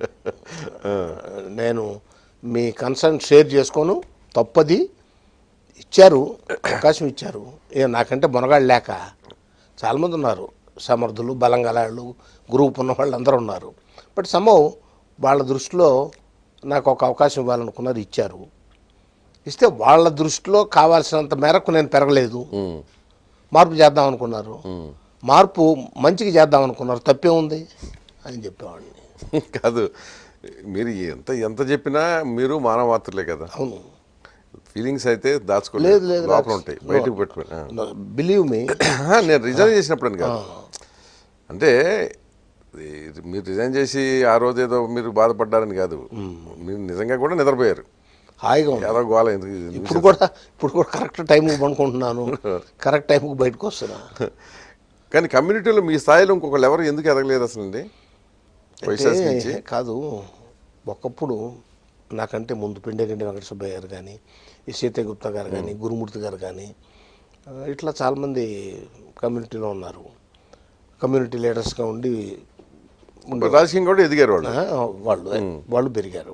నేను మీ కన్సర్న్ షేర్ చేసుకోను తప్పది ఇచ్చారు అవకాశం ఇచ్చారు ఏ నాకంటే మునగాళ్ళు లేక చాలామంది ఉన్నారు సమర్థులు బలం గలాళ్ళు గ్రూప్ ఉన్న వాళ్ళు అందరూ ఉన్నారు బట్ సమ్హౌ వాళ్ళ దృష్టిలో నాకు ఒక అవకాశం ఇవ్వాలనుకున్నారు ఇచ్చారు ఇస్తే వాళ్ళ దృష్టిలో కావాల్సినంత మేరకు నేను పెరగలేదు ఉమ్, మార్పు చేద్దాం అనుకున్నారు ఉమ్. మార్పు మంచికి చేద్దాం అనుకున్నారు తప్పే ఉంది అని చెప్పేవాడిని కాదు మీరు ఎంత ఎంత చెప్పినా మీరు మానవ మాత్రలే కదా అవును ఫీలింగ్స్ అయితే లేదు దాచుకోలేదు లేదు లోపల ఉంటాయి బయటకు పెట్టుకుని ఆ. బిలీవ్ మీ నేను రిజైన్ చేసినప్పుడు అని కాదు అంటే ఇది మీరు రిజైన్ చేసి ఆ రోజు ఏదో మీరు బాధపడ్డారని కాదు మీరు నిజంగా కూడా నిద్రపోయారు హాయిగా ఉంది ఏదో గోల ఎందుకు ఇది? ఇప్పుడు కూడా ఇప్పుడు కూడా కరెక్ట్ టైంకి పనుకుంటున్నాను కరెక్ట్ టైంకి బయటకు వస్తున్నా కానీ కమ్యూనిటీలో మీ స్థాయిలో ఇంకొకళ్ళు ఎవరు ఎందుకు ఎదగలేదు అసలు అండి వైశాస్ నుంచి అంటే కాదు ఒకప్పుడు నాకంటే ముందు పిండేగండి వెంకట సుబ్బయ్య గారు కానీ ఈ సీతయ్య గుప్తా గారు కానీ గురుమూర్తి గారు కానీ ఆ, ఇట్లా చాలామంది కమ్యూనిటీలో ఉన్నారు కమ్యూనిటీ లీడర్స్గా ఉండి రాజకీయం కూడా ఎదిగారు వాళ్ళు ఆ, వాళ్ళు వాళ్ళు పెరిగారు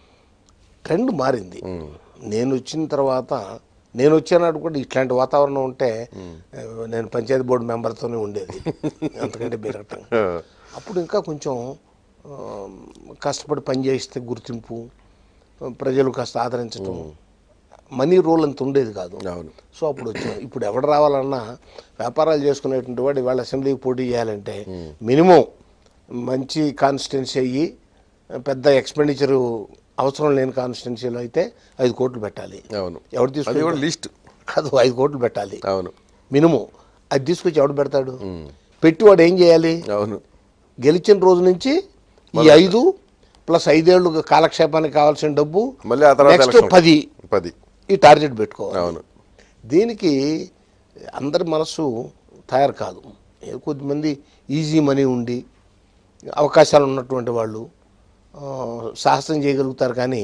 ట్రెండ్ మారింది నేను వచ్చిన తర్వాత నేను వచ్చేనాడు కూడా ఇట్లాంటి వాతావరణం ఉంటే ఆ, నేను పంచాయతీ బోర్డు మెంబర్తోనే ఉండేది అంతకంటే పెరగటం ఆ, అప్పుడు ఇంకా కొంచెం ఆ, కష్టపడి పని చేస్తే గుర్తింపు ప్రజలు కాస్త ఆదరించటం మనీ రోల్ అంత ఉండేది కాదు అవును సో అప్పుడు వచ్చాం ఇప్పుడు ఎవడు రావాలన్నా వ్యాపారాలు చేసుకునేటువంటి వాడు ఇవాళ అసెంబ్లీకి పోటీ చేయాలంటే మినిమం మంచి కాన్స్టిట్యున్సీ అయ్యి పెద్ద ఎక్స్పెండిచర్ అవసరం లేని కాన్స్టిట్యున్సీలో అయితే ఐదు కోట్లు పెట్టాలి అవును ఎవరు అది తీసుకుని కూడా లిస్ట్ కాదు ఐదు కోట్లు పెట్టాలి అవును మినిమం అది తీసుకొచ్చి ఎవడు పెడతాడు పెట్టి వాడు ఏం చేయాలి అవును గెలిచిన రోజు నుంచి ఈ ఐదు ప్లస్ ఐదేళ్లు కాలక్షేపానికి కావాల్సిన డబ్బు మళ్ళీ ఆ తర్వాత నెక్స్ట్ ఎలక్షన్. పది పది ఈ టార్గెట్ పెట్టుకోవాలి అవును దీనికి అందరి మనసు తయారు కాదు ఏ కొద్దిమంది ఈజీ మనీ ఉండి అవకాశాలు ఉన్నటువంటి వాళ్ళు ఆ, సాహసం చేయగలుగుతారు కానీ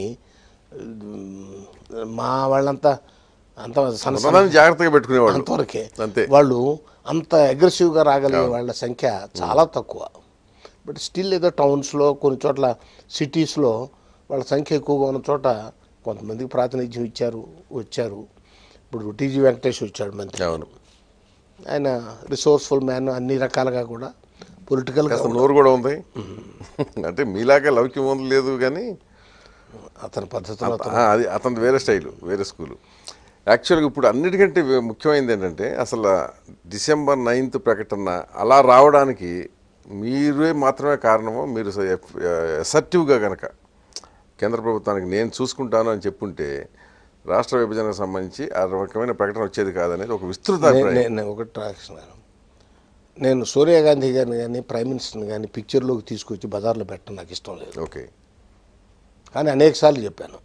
ఉమ్, మా వాళ్ళంతా అంత సన్న ఉన్నదాన్ని జాగ్రత్తగా పెట్టుకునేవాళ్ళు అంతవరకే అంతే. వాళ్ళు అంత అగ్రెసివ్గా రాగలిగే వాళ్ళ సంఖ్య చాలా తక్కువ బట్ స్టిల్ ఏదో టౌన్స్లో కొన్ని చోట్ల సిటీస్లో వాళ్ళ సంఖ్య ఎక్కువగా ఉన్న చోట కొంతమందికి ప్రాతినిధ్యం ఇచ్చారు వచ్చారు ఇప్పుడు టీజీ వెంకటేష్ వచ్చాడు మంత్రి అవును ఆయన రిసోర్స్ఫుల్ మ్యాన్ అన్ని రకాలుగా కూడా పొలిటికల్గా కాస్త నోరు కూడా ఉంది అంటే మీలాగా లౌక్యం ఉంది లేదు కానీ అతని పద్ధతిలో ఆ, అది అతని వేరే స్టైలు వేరే స్కూలు యాక్చువల్గా ఇప్పుడు అన్నిటికంటే వే- ముఖ్యమైనది ఏంటంటే అసలు డిసెంబర్ నైన్త్ ప్రకటన అలా రావడానికి మీరే మాత్రమే కారణము మీరు అసర్టివ్గా కనుక కేంద్ర ప్రభుత్వానికి నేను చూసుకుంటాను అని చెప్పుంటే రాష్ట్ర విభజనకు సంబంధించి ఆ రకమైన ప్రకటన వచ్చేది కాదనేది ఒక విస్తృత నే- అభిప్రాయం నే- నేను ఒకటి రాస్తున్నాను నేను సోనియా గాంధీ గారిని కానీ ప్రైమ్ మినిస్టర్ని కానీ పిక్చర్లోకి తీసుకొచ్చి బజార్లో పెట్టడం నాకు ఇష్టం లేదు ఓకే కానీ అనేకసార్లు చెప్పాను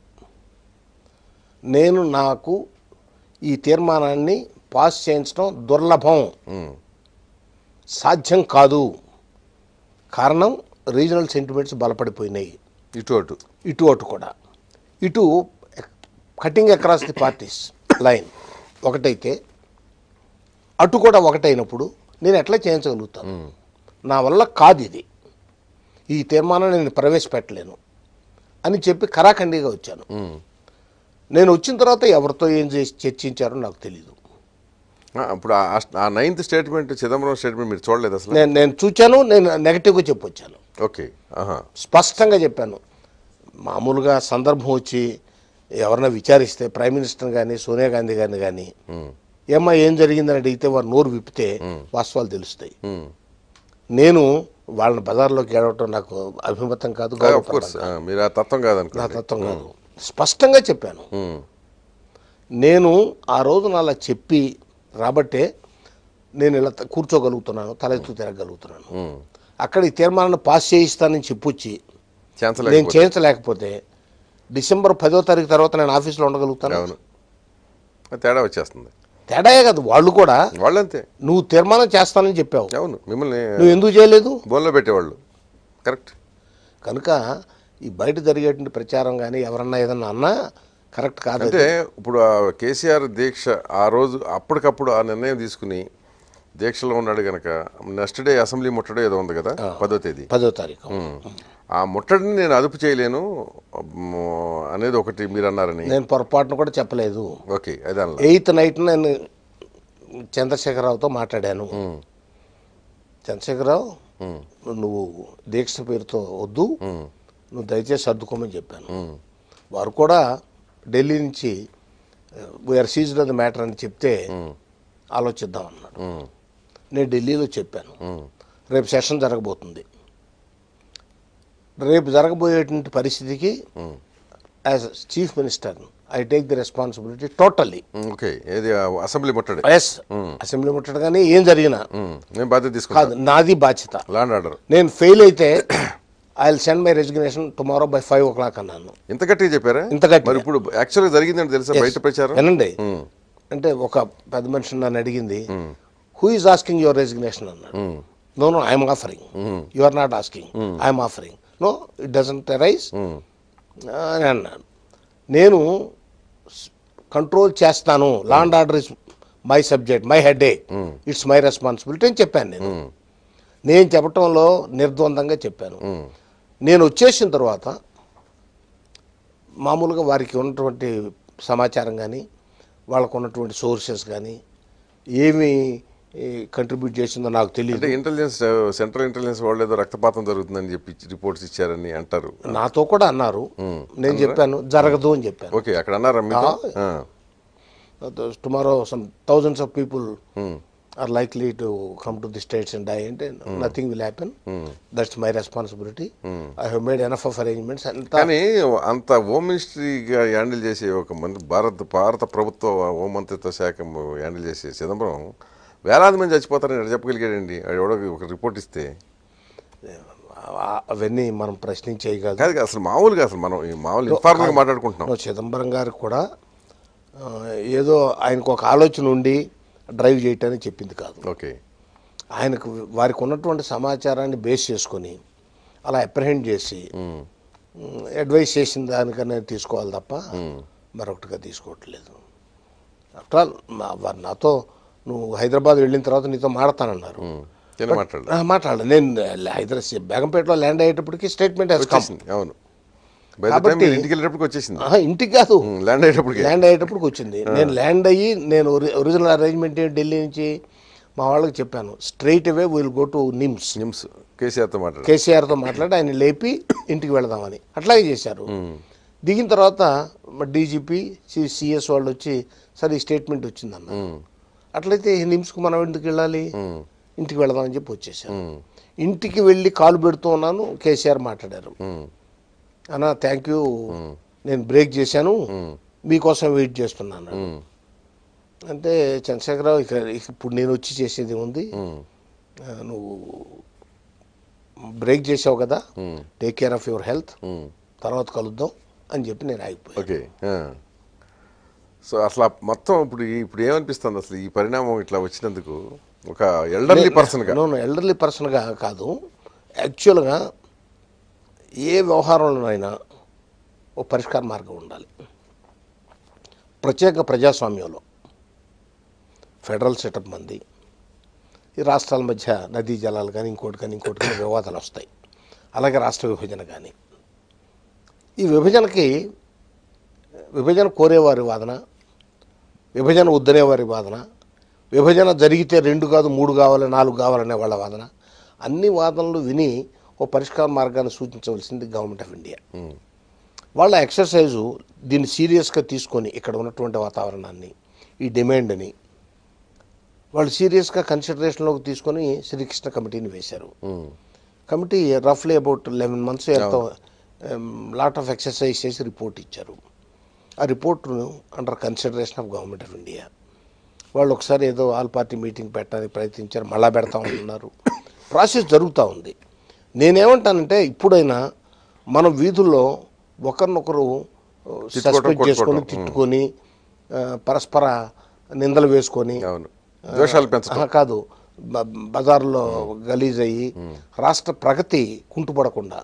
నేను నాకు ఈ తీర్మానాన్ని పాస్ చేయించడం దుర్లభం ఉమ్, సాధ్యం కాదు కారణం రీజనల్ సెంటిమెంట్స్ బలపడిపోయినాయి ఇటు అటు ఇటు అటు కూడా ఇటు cutting across the parties line ఒకటైతే అటు కూడా ఒకటైనప్పుడు నేను ఎట్లా చేయించగలుగుతాను నా వల్ల కాదు ఇది ఈ తీర్మానాన్ని నేను ప్రవేశపెట్టలేను అని చెప్పి కరాఖండిగా వచ్చాను ఉమ్. నేను వచ్చిన తర్వాత ఎవరితో ఏం చేసి చర్చించారో నాకు తెలియదు ఆ, ఇప్పుడు ఆ- ఆ నైన్త్ స్టేట్మెంట్ చిదంబరం స్టేట్మెంట్ మీరు చూడలేదు అసలు నేను నేను చూచాను నేను నెగటివ్గా చెప్పొచ్చాను ఓకే ఆహా స్పష్టంగా చెప్పాను మామూలుగా సందర్భం వచ్చి ఎవరైనా విచారిస్తే ప్రైమ్ మినిస్టర్ కానీ సోనియా గాంధీ గారిని కానీ ఉమ్, ఏమ్మా ఏం జరిగిందని అడిగితే వారు నోరు విప్పితే వాస్తవాలు తెలుస్తాయి ఉమ్. నేను వాళ్ళని బజార్లోకి ఏడవటం నాకు అభిమతం కాదు ఆఫ్ గౌరవప్రదం కోర్స్ కాదు. మీరు ఆ తత్వం నా కాదనుకోండి తత్వం కాదు స్పష్టంగా చెప్పాను ఉమ్, నేను ఆ రోజున అలా చెప్పి రాబట్టే నేను ఇలా త- కూర్చోగలుగుతున్నాను తలెత్తు తిరగలుగుతున్నాను ఉమ్. అక్కడ ఈ తీర్మానాన్ని పాస్ చేయిస్తానని చెప్పొచ్చి ఛాన్స్ నేను లేకపోతే చేయించలేకపోతే డిసెంబర్ పదో తారీఖు తర్వాత నేను ఆఫీస్లో ఉండగలుగుతాను అవును తేడా వచ్చేస్తుంది తేడాయే కాదు వాళ్ళు కూడా వాళ్ళంతే నువ్వు తీర్మానం చేస్తానని చెప్పావు అవును మిమ్మల్ని నువ్వు ఎందుకు చేయలేదు బోన్లో పెట్టేవాళ్ళు కరెక్ట్ కనుక ఈ బయట జరిగేటువంటి ప్రచారం కానీ ఎవరన్నా ఏదన్నా అన్నా కరెక్ట్ కాదు అది. అంటే ఇప్పుడు ఆ కేసీఆర్ దీక్ష ఆ రోజు అప్పటికప్పుడు ఆ నిర్ణయం తీసుకుని దీక్షలో ఉన్నాడు గనక నెక్స్ట్ డే అసెంబ్లీ ముట్టడి ఏదో ఉంది కదా పదో తేదీ పదో తారీఖు ఆ ముట్టడిని నేను అదుపు చేయలేను మ్, అనేది ఒకటి మీరు అన్నారని నేను పొరపాటును కూడా చెప్పలేదు ఓకే అదే అన్న ఎయిత్ నైట్ నేను చంద్రశేఖరరావుతో మాట్లాడాను చంద్రశేఖరరావు నువ్వు దీక్ష పేరుతో వద్దు నువ్వు దయచేసి సర్దుకోమని చెప్పాను వారు కూడా ఢిల్లీ నుంచి we're seized of the matter అని చెప్తే ఆలోచిద్దాం అన్నాడు నేను ఢిల్లీలో చెప్పాను రేపు సెషన్ జరగబోతుంది రేపు జరగబోయేటువంటి పరిస్థితికి as chief minister I take the responsibility totally okay ఏది ఆ అసెంబ్లీ ముట్టడి ఎస్ అసెంబ్లీ ముట్టడి కానీ ఏం జరిగినా మ్, నేను బాధ్యత తీసుకుంటాను కాదు నాది బాధ్యత లాండ్ ఆర్డర్ నేను ఫెయిల్ అయితే I will send my resignation tomorrow by five o'clock అన్నాను ఇంత గట్టిగా చెప్పారా ఇంత గట్టిగా. మరి ఇప్పుడు యాక్చువల్గా జరిగిందని తెలుసా బయట ప్రచారం వినండి మ్, అంటే ఒక పెద్ద మనిషి నన్ను అడిగింది who is asking your resignation అన్నాడు no no I'm offering you are not asking I'm offering no it doesn't arise hmm, అని అన్నాను నేను కంట్రోల్ చేస్తాను law and order is my subject my head it's my responsibility అని చెప్పాను నేను నేను చెప్పటంలో నిర్ద్వందంగా చెప్పాను మ్, నేను వచ్చేసిన తర్వాత మామూలుగా వారికి ఉన్నటువంటి సమాచారం కానీ వాళ్ళకు ఉన్నటువంటి సోర్సెస్ కానీ ఏమి కంట్రిబ్యూట్ చేసిందో నాకు తెలియదు అంటే ఇంటెలిజెన్స్ సెంట్రల్ ఇంటెలిజెన్స్ వాళ్ళు ఏదో రక్తపాతం జరుగుతుందని చెప్పి రిపోర్ట్స్ ఇచ్చారని అంటారు నాతో కూడా అన్నారు నేను చెప్పాను జరగదు అని చెప్పాను ఓకే అక్కడ అన్నారా మీతో ఆ, tomorrow some thousands of people are likely to come to the states and I అంటే nothing will happen that's my responsibility I have made enough of arrangements అంతా కానీ అంత హోమ్ మినిస్ట్రీగా హ్యాండిల్ చేసే ఒక మంత్రి భారత భారత ప్రభుత్వ హోం మంత్రిత్వ శాఖ హ్యాండిల్ చేసే చిదంబరం వేలాది మంది చచ్చిపోతారని ఎట్లా చెప్పగలిగాడండి వాడు ఎవడో ఒక రిపోర్ట్ ఇస్తే ఆ- అవన్నీ మనం ప్రశ్నించేవి కాదు కాదు కాదు, అసలు మామూలుగా అసలు మనం ఈ మామూలు ఇన్ఫార్మల్గా మాట్లాడుకుంటున్నాం నో, చిదంబరం గారికి కూడా ఆ, ఏదో ఆయనకు ఒక ఆలోచన ఉండి డ్రైవ్ చేయటానికి చెప్పింది కాదు ఓకే ఆయనకు వారికి ఉన్నటువంటి సమాచారాన్ని బేస్ చేసుకొని అలా అప్రహెండ్ చేసి అడ్వైస్ చేసిన దానికన్నా తీసుకోవాలి తప్ప మరొకటిగా తీసుకోవట్లేదు ఆఫ్టర్ ఆల్ వారు నాతో నువ్వు హైదరాబాద్ వెళ్ళిన తర్వాత నీతో మాడతానన్నారు నేను మాట్లాడలేదు ఆ, మాట్లాడలేదు నేను హైదరాబాద్ బేగంపేటలో ల్యాండ్ అయ్యేటప్పటికి స్టేట్మెంట్ has come. వచ్చేసింది అవును బై ద టైం కాబట్టి- మీరు ఇంటికి వెళ్ళేటప్పటికి వచ్చేసింది ఆహా, ఇంటికి కాదు ల్యాండ్ అయ్యేటప్పటికి ల్యాండ్ అయ్యేటప్పటికి వచ్చింది నేను ల్యాండ్ అయ్యి నేను ఒరి- ఒరిజినల్ అరేంజ్మెంట్ ఏంటి ఢిల్లీ నుంచి మా వాళ్ళకి చెప్పాను straight away will go to NIMS NIMS కేసీఆర్తో మాట్లాడారు కేసీఆర్తో మాట్లాడి ఆయన లేపి ఇంటికి వెళదామని అట్లాగే చేశారు దిగిన తర్వాత డీజీపీ సిఎస్ వాళ్ళు వచ్చి సరే ఈ స్టేట్మెంట్ వచ్చిందన్న అట్లయితే నిమ్స్కు మనం ఎందుకు వెళ్ళాలి ఇంటికి వెళదామని చెప్పి వచ్చేసాను ఇంటికి వెళ్ళి కాలు పెడుతూ ఉన్నాను కేసీఆర్ మాట్లాడారు అన్న థ్యాంక్ యూ నేను బ్రేక్ చేశాను మీకోసం వెయిట్ చేస్తున్నాను అన్నాడు. అంటే చంద్రశేఖరరావు ఇక ఇక ఇప్పుడు నేను వచ్చి చేసేది ఉంది ఆ, నువ్వు బ్రేక్ చేసావు కదా take care of your health తర్వాత కలుద్దాం అని చెప్పి నేను ఆగిపోయాను ఓకే సో అసలు ఆ మొత్తం ఇప్పుడు ఈ- ఇప్పుడు ఏమనిపిస్తుంది అసలు ఈ పరిణామం ఇట్లా వచ్చినందుకు ఒక ఎల్డర్లీ పర్సన్గా నో ఎల్డర్లీ పర్సన్గా కాదు యాక్చువల్గా ఏ వ్యవహారంలోనైనా ఒక పరిష్కార మార్గం ఉండాలి ప్రత్యేక ప్రజాస్వామ్యంలో ఫెడరల్ సెటప్ మంది ఈ రాష్ట్రాల మధ్య నదీ జలాలు కానీ ఇంకోటి కానీ ఇంకోటి కానీ వివాదాలు వస్తాయి అలాగే రాష్ట్ర విభజన కానీ ఈ విభజనకి విభజన కోరేవారి వాదన విభజన వద్దనేవారి వాదన విభజన జరిగితే రెండు కాదు మూడు కావాలి నాలుగు కావాలనే వాళ్ళ వాదన అన్ని వాదనలు విని ఓ పరిష్కార మార్గాన్ని సూచించవలసింది గవర్నమెంట్ ఆఫ్ ఇండియా వాళ్ళ ఎక్సర్సైజు దీన్ని సీరియస్గా తీసుకొని ఇక్కడ ఉన్నటువంటి వాతావరణాన్ని ఈ డిమాండ్ని వాళ్ళు సీరియస్గా కన్సిడరేషన్లోకి తీసుకొని శ్రీకృష్ణ కమిటీని వేశారు కమిటీ రఫ్లీ అబౌట్ లెవెన్ మంత్స్ ఎంతో లాట్ ఆఫ్ ఎక్సర్సైజ్ చేసి రిపోర్ట్ ఇచ్చారు ఆ రిపోర్టును under consideration of government of India వాళ్ళు ఒకసారి ఏదో ఆల్ పార్టీ మీటింగ్ పెట్టడానికి ప్రయత్నించారు మళ్ళా పెడతా ఉంటున్నారు ప్రాసెస్ జరుగుతూ ఉంది నేనేమంటానంటే ఇప్పుడైనా మన వీధుల్లో ఒకరినొకరు సస్పెక్ట్ చేసుకొని కొట్టుకోవటం. తిట్టుకొని ఆ, పరస్పర నిందలు వేసుకొని అవును ద్వేషాలు పెంచడం ఆహా, కాదు బ- బజార్లో గలీజ్ అయ్యి రాష్ట్ర ప్రగతి కుంటుపడకుండా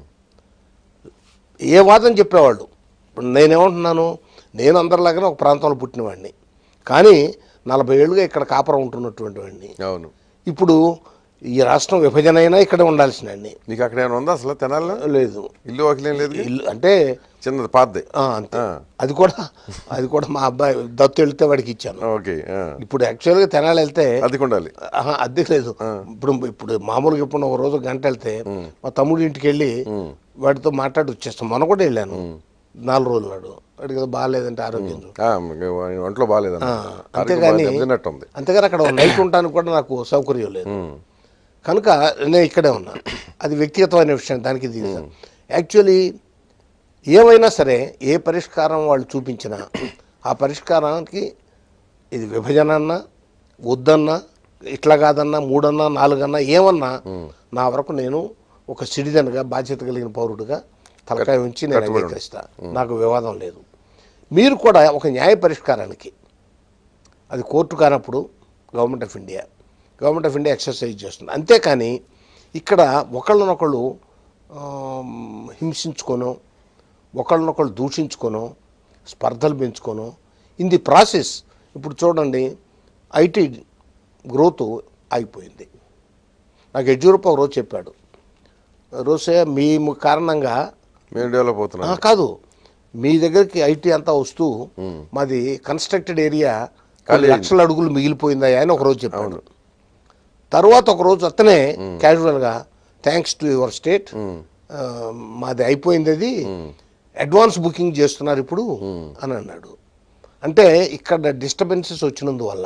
ఏ వాదన చెప్పేవాళ్ళు ఇప్పుడు నేనేమంటున్నాను నేను అందరిలాగానే ఒక ప్రాంతంలో పుట్టినవాడిని కానీ నలభై ఏళ్ళుగా ఇక్కడ కాపురం ఉంటున్నటువంటి వాడిని అవును ఇప్పుడు ఈ రాష్ట్రం విభజన అయినా ఇక్కడే ఉండాల్సిన వాడిని నీకు అక్కడ ఏమైనా ఉందా అసలు తెనాల్లో లేదు ఇల్లు వాకిలేం లేదు ఇల్లు అంటే చిన్నది పాతది ఆ, అంతే అది కూడా అది కూడా మా అబ్బాయి దత్తు వెళ్తే వాడికి ఇచ్చాను ఓకే ఆ. ఇప్పుడు యాక్చువల్గా తెనాలి వెళ్తే అదికి ఉండాలి ఆహా, అద్దె లేదు ఇప్పుడు ఇప్పుడు మామూలుగా ఇప్పుడు ఒక రోజు గంట వెళ్తే మా తమ్ముడి ఇంటికి వెళ్ళి వాడితో మాట్లాడి వచ్చేస్తాం మొన్న కూడా వెళ్ళాను నాలుగు రోజులు నాడు వాడికి ఏదో బాగాలేదంటే ఆరోగ్యం చూ- ఆ, ఒంట్లో బాగాలేదన్న అంతేగాని దెబ్బతిన్నట్టు ఉంది అంతేగాని అక్కడ నైట్ ఉండడానికి కూడా నాకు సౌకర్యం లేదు ఉమ్. కనుక నేను ఇక్కడే ఉన్నా అది వ్యక్తిగతమైన విషయం దానికి ఇది యాక్చువల్లీ ఏమైనా సరే ఏ పరిష్కారం వాళ్ళు చూపించినా ఆ పరిష్కారానికి ఇది విభజన అన్నా వద్దన్నా ఇట్లా కాదన్నా మూడన్నా నాలుగన్నా ఏమన్నా నా వరకు నేను ఒక సిటిజన్గా బాధ్యత కలిగిన పౌరుడిగా తలకాయ ఉంచి నేను అంగీకరిస్తా నాకు వివాదం లేదు మీరు కూడా ఒక న్యాయ పరిష్కారానికి అది కోర్టు కానప్పుడు government of India government of India exercise చేస్తుంది అంతేకాని ఇక్కడ ఒకళ్ళనొకళ్ళు ఆమ్, హింసించుకోను ఒకళ్ళనొకళ్ళు దూషించుకోను స్పర్ధలు పెంచుకోను ఇన్ ది ప్రాసెస్ ఇప్పుడు చూడండి ఐటీ గ్రోత్ ఆగిపోయింది నాకు యడ్యూరప్ప ఒక రోజు చెప్పాడు రోసే మీ కారణంగా మేము డెవలప్ అవుతున్నాం ఆ, కాదు మీ దగ్గరికి ఐటీ అంతా వస్తూ మాది కన్స్ట్రక్టెడ్ ఏరియా కొన్ని లక్షల అడుగులు మిగిలిపోయిందా అని ఒక రోజు చెప్పాడు తర్వాత ఒక రోజు అతనే క్యాజువల్గా థ్యాంక్స్ టు యువర్ స్టేట్ మాది అయిపోయింది అది అడ్వాన్స్ బుకింగ్ చేస్తున్నారు ఇప్పుడు అని అన్నాడు అంటే ఇక్కడ డిస్టర్బెన్సెస్ వచ్చినందువల్ల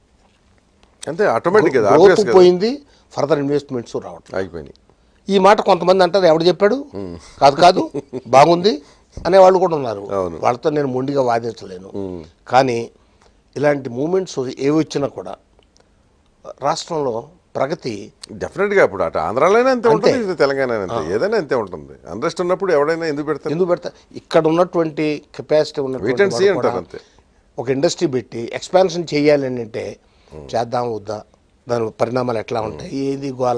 అంతే ఆటోమేటిక్ కదా గ్రోత్ ఆబ్వియస్ కదా పోయింది ఫర్దర్ ఇన్వెస్ట్మెంట్స్ రావట్లేదు ఆగిపోయినాయి ఈ మాట కొంతమంది అంటారు ఎవడు చెప్పాడు కాదు కాదు బాగుంది అనేవాళ్ళు కూడా ఉన్నారు అవును. వాళ్ళతో నేను మొండిగా వాదించలేను కానీ ఇలాంటి మూమెంట్స్ ఏవి వచ్చినా కూడా రాష్ట్రంలో ప్రగతి డెఫినెట్ గా ఇప్పుడు అటు ఆంధ్రాలోనే అంతే ఉంటుంది ఇటు తెలంగాణ అంతే ఏదైనా అంతే ఉంటుంది అండ్రెస్ట్ ఉన్నప్పుడు ఎవడైనా ఎందుకు పెడతారు ఎందుకు పెడతా ఇక్కడ ఉన్నటువంటి కెపాసిటీ Wait and ఉన్నటువంటి see వాడు కూడా అంటారు అంతే. ఒక ఇండస్ట్రీ పెట్టి ఎక్స్పాన్షన్ చేయాలి అని అంటే చేద్దాం వద్దా దాని పరిణామాలు ఎట్లా ఉంటాయి ఏది గోల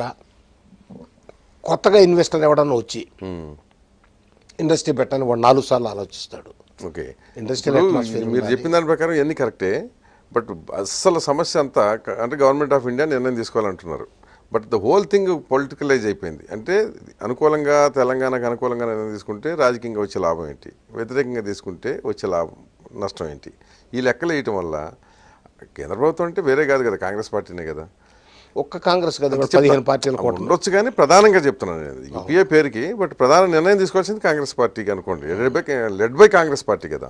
కొత్తగా ఇన్వెస్టర్ ఎవడన్నా వచ్చి ఇండస్ట్రీ పెట్టని వాడు నాలుగు సార్లు ఆలోచిస్తాడు ఓకే ఇండస్ట్రియల్ ఇప్పుడు అట్మాస్ఫియర్ మీరు చెప్పిన దాని ప్రకారం ఇవన్నీ కరెక్టే బట్ అస్సలు సమస్య అంతా క- అంటే గవర్నమెంట్ ఆఫ్ ఇండియా నిర్ణయం తీసుకోవాలంటున్నారు but the whole thing politicalise అయిపోయింది అంటే అనుకూలంగా తెలంగాణకు అనుకూలంగా నిర్ణయం తీసుకుంటే రాజకీయంగా వచ్చే లాభం ఏంటి వ్యతిరేకంగా తీసుకుంటే వచ్చే లాభం నష్టం ఏంటి ఈ లెక్కలు వేయటం వల్ల కేంద్ర ప్రభుత్వం అంటే వేరే కాదు కదా కాంగ్రెస్ పార్టీనే కదా ఒక్క కాంగ్రెస్ కదా ఇప్పుడు పదిహేను పార్టీలు కూడా ఉండొచ్చు కానీ ప్రధానంగా చెప్తున్నాను నేను యూపీఏ పేరుకి బట్ ప్రధాన నిర్ణయం తీసుకోవాల్సింది కాంగ్రెస్ పార్టీకి అనుకోండి led by led by Congress party కదా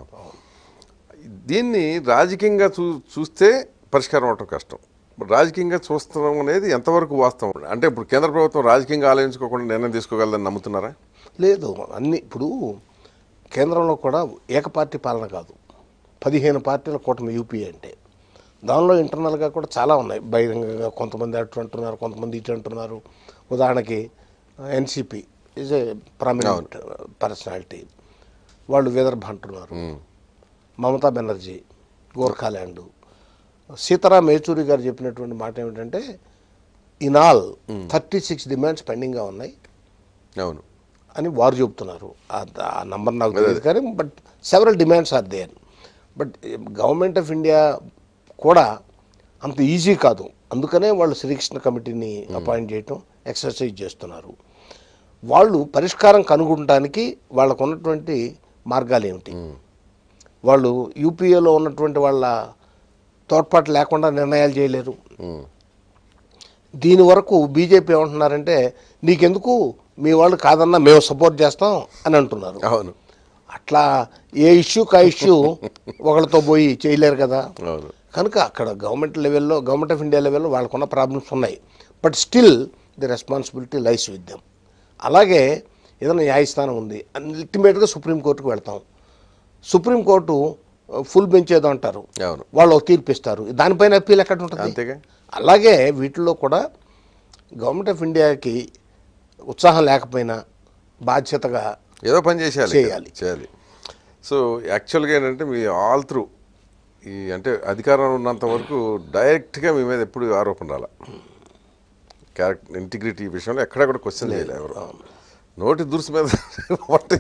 దీన్ని రాజకీయంగా చూ చూస్తే పరిష్కారం అవటం కష్టం బట్ రాజకీయంగా చూస్తున్నాం అనేది ఎంతవరకు వాస్తవం అంటే ఇప్పుడు కేంద్ర ప్రభుత్వం రాజకీయంగా ఆలోచించుకోకుండా నిర్ణయం తీసుకోగలదని నమ్ముతున్నారా లేదు అన్ని ఇప్పుడు కేంద్రంలో కూడా ఏకపార్టీ పాలన కాదు పదిహేను పార్టీల కూటమి యూపీఏ అంటే దానిలో ఇంటర్నల్గా కూడా చాలా ఉన్నాయి బహిరంగంగా కొంతమంది అటు అంటున్నారు కొంతమంది ఇటు అంటున్నారు ఉదాహరణకి NCP is a prominent personality వాళ్ళు విదర్భ అంటున్నారు మమతా బెనర్జీ గోర్ఖాల్యాండ్ సీతారాం యేచూరి గారు చెప్పినటువంటి మాట ఏమిటంటే in all thirty six demands పెండింగ్గా ఉన్నాయి అవును అని వారు చెబుతున్నారు ఆ- ఆ నంబర్ నాకు తెలియదు కానీ but several demands are there but government of India కూడా అంత ఈజీ కాదు అందుకనే వాళ్ళు శ్రీకృష్ణ కమిటీని అపాయింట్ చేయటం ఎక్సర్సైజ్ చేస్తున్నారు వాళ్ళు పరిష్కారం కనుగొనడానికి వాళ్ళకు ఉన్నటువంటి మార్గాలు ఏమిటి వాళ్ళు యూపీఏలో ఉన్నటువంటి వాళ్ళ తోడ్పాటు లేకుండా నిర్ణయాలు చేయలేరు ఉమ్. దీని వరకు బీజేపీ ఏమంటున్నారంటే నీకెందుకు మీ వాళ్ళు కాదన్నా మేము సపోర్ట్ చేస్తాం అని అంటున్నారు అవును అట్లా ఏ ఇష్యూకి ఆ ఇష్యూ ఒకళ్ళతో పోయి చేయలేరు కదా అవును కనుక అక్కడ గవర్నమెంట్ లెవెల్లో గవర్నమెంట్ ఆఫ్ ఇండియా లెవెల్లో వాళ్ళకున్న ప్రాబ్లమ్స్ ఉన్నాయి but still the responsibility lies with them అలాగే ఏదైనా న్యాయస్థానం ఉంది అల్టిమేట్గా సుప్రీంకోర్టుకు వెళ్తాం సుప్రీంకోర్టు ఫుల్ బెంచ్ ఏదో అంటారు అవును వాళ్ళు ఒక తీర్పు ఇస్తారు దానిపైన అప్పీల్ ఎక్కడ ఉంటుంది అంతేగా అలాగే వీటిల్లో కూడా గవర్నమెంట్ ఆఫ్ ఇండియాకి ఉత్సాహం లేకపోయినా బాధ్యతగా ఏదో పని చేసేయాలి చేయాలి. చేయాలి సో యాక్చువల్గా ఏంటంటే మీ ఆల్ త్రూ ఈ అంటే అధికారం ఉన్నంత వరకు డైరెక్ట్గా మీ మీద ఎప్పుడు ఆరోపణ రాల క్యారెక్టర్ ఇంటిగ్రిటీ విషయంలో ఎక్కడ కూడా క్వశ్చన్ చేయలేదు ఎవరు నోటి దురుసు మీద ఒకటి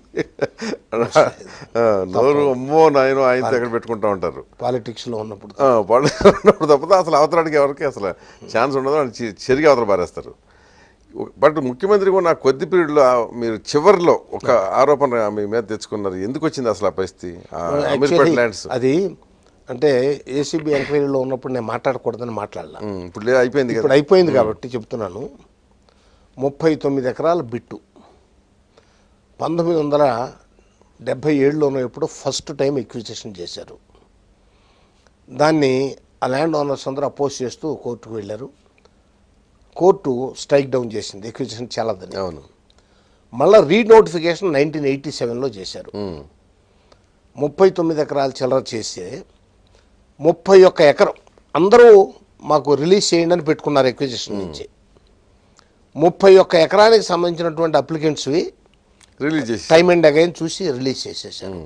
ఆ, నోరు అమ్మో నాయనో ఆయనతో ఎక్కడ పెట్టుకుంటా ఉంటారు పాలిటిక్స్లో ఉన్నప్పుడు ఆ, వాళ్ళు ఉన్నప్పుడు తప్పితే అసలు అవతరానికి ఎవరికి అసలు ఛాన్స్ ఉండదు అని చి- చెరిగి అవతల పారేస్తారు బట్ ముఖ్యమంత్రి కూడా నాకు కొద్ది పీరియడ్లో ఆ- మీరు చివరిలో ఒక ఆరోపణ మీ మీద తెచ్చుకున్నారు ఎందుకు వచ్చింది అసలు ఆ పరిస్థితి ఆ అమీర్పేట Actually, ల్యాండ్స్ అది అంటే ఏసీబీ ఎంక్వైరీలో ఉన్నప్పుడు నేను మాట్లాడకూడదని మాట్లాడలా ఉమ్, ఇప్పుడు లే- అయిపోయింది కదా ఇప్పుడు అయిపోయింది కాబట్టి చెప్తున్నాను ముప్పై తొమ్మిది ఎకరాల బిట్టు పంతొమ్మిది వందల డెబ్భై ఏడులోనో ఎప్పుడు ఫస్ట్ టైం ఎక్విజిషన్ చేశారు దాన్ని ఆ ల్యాండ్ ఓనర్స్ అందరూ అపోజ్ చేస్తూ కోర్టుకు వెళ్ళారు కోర్టు స్ట్రైక్ డౌన్ చేసింది ఎక్విజిషన్ చాలదని అవును మళ్ళీ రీనోటిఫికేషన్ నైన్టీన్ ఎయిటీ సెవెన్లో చేశారు ఉమ్, ముప్పై తొమ్మిది ఎకరాలు చిల్లర చేస్తే ముప్పై ఒక్క ఎకరం అందరూ మాకు రిలీజ్ చేయండి అని పెట్టుకున్నారు ఎక్విజిషన్ నుంచి ముప్పై ఒక్క ఎకరానికి సంబంధించినటువంటి అప్లికెంట్స్వి రిలీజ్ చేసి టైమ్ అండ్ అగైన్ చూసి రిలీజ్ చేసేసారు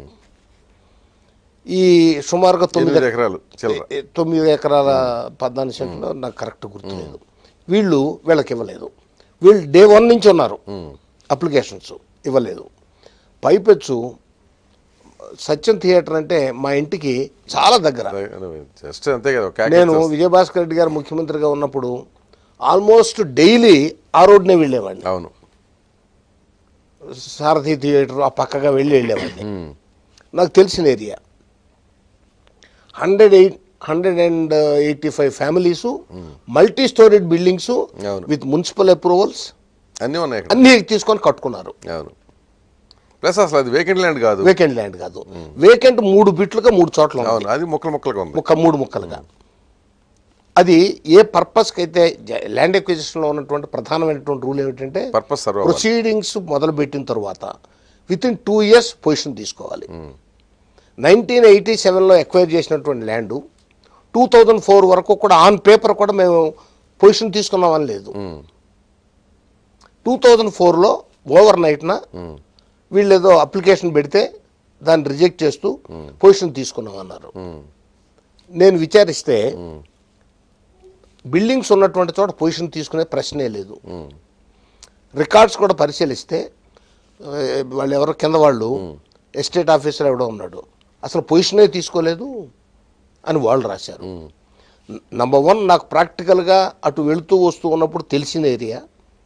ఈ సుమారుగా తొమ్మిది ఎనిమిది ఎకరాలు చిల్లర ఏ- తొమ్మిది ఎకరాల పద్నాలుగు సెంట్లు నాకు కరెక్ట్ గుర్తులేదు వీళ్ళు వీళ్ళకి ఇవ్వలేదు వీళ్ళు డే వన్ నుంచి ఉన్నారు అప్లికేషన్స్ ఇవ్వలేదు పైపెచ్చు సత్యం థియేటర్ అంటే మా ఇంటికి చాలా దగ్గర జస్ట్ అంతే కదా ఒక నేను విజయభాస్కర్ రెడ్డి గారు ముఖ్యమంత్రిగా ఉన్నప్పుడు ఆల్మోస్ట్ డైలీ ఆ రోడ్నే వెళ్ళేవాడిని అవును సారథి థియేటర్ ఆ పక్కగా వెళ్ళి వెళ్ళేవాడిని నాకు తెలిసిన area hundred eight hundred and eighty five families multi storeyed buildings అవును. విత్ మున్సిపల్ అప్రూవల్స్ అన్నీ ఉన్నాయి ఇక్కడ అన్నీ తీసుకొని కట్టుకున్నారు అవును ప్లస్ అసలు అది వేకెంట్ ల్యాండ్ కాదు వేకెంట్ ల్యాండ్ కాదు వేకెంట్ మూడు బిట్లుగా మూడు చోట్ల ఉంది. అవును అది ముక్కలు ముక్కలుగా ఉంది ఒక మూడు ముక్కలుగా అది ఏ పర్పస్కి అయితే జ- ల్యాండ్ ఎక్విజిషన్లో ఉన్నటువంటి ప్రధానమైనటువంటి రూల్ ఏమిటంటే పర్పస్ సర్వ్ ప్రొసీడింగ్స్ మొదలుపెట్టిన తర్వాత within two years position తీసుకోవాలి నైన్టీన్ ఎయిటీ సెవెన్లో ఎక్వైర్ చేసినటువంటి ల్యాండ్ టూ థౌజండ్ ఫోర్ వరకు కూడా ఆన్ పేపర్ కూడా మేము పొజిషన్ తీసుకున్నామని లేదు టూ థౌజండ్ ఫోర్లో ఓవర్ నైట్న వీళ్ళు ఏదో అప్లికేషన్ పెడితే దాన్ని రిజెక్ట్ చేస్తూ పొజిషన్ తీసుకున్నామన్నారు నేను విచారిస్తే బిల్డింగ్స్ ఉన్నటువంటి చోట పొజిషన్ తీసుకునే ప్రశ్నే లేదు రికార్డ్స్ కూడా పరిశీలిస్తే ఆ, వాళ్ళు ఎవరో కింద వాళ్ళు ఎస్టేట్ ఆఫీసర్ ఎవడో ఉన్నాడు అసలు పొజిషనే తీసుకోలేదు అని వాళ్ళు రాశారు నంబర్ వన్ నాకు ప్రాక్టికల్గా అటు వెళుతూ వస్తూ ఉన్నప్పుడు తెలిసిన ఏరియా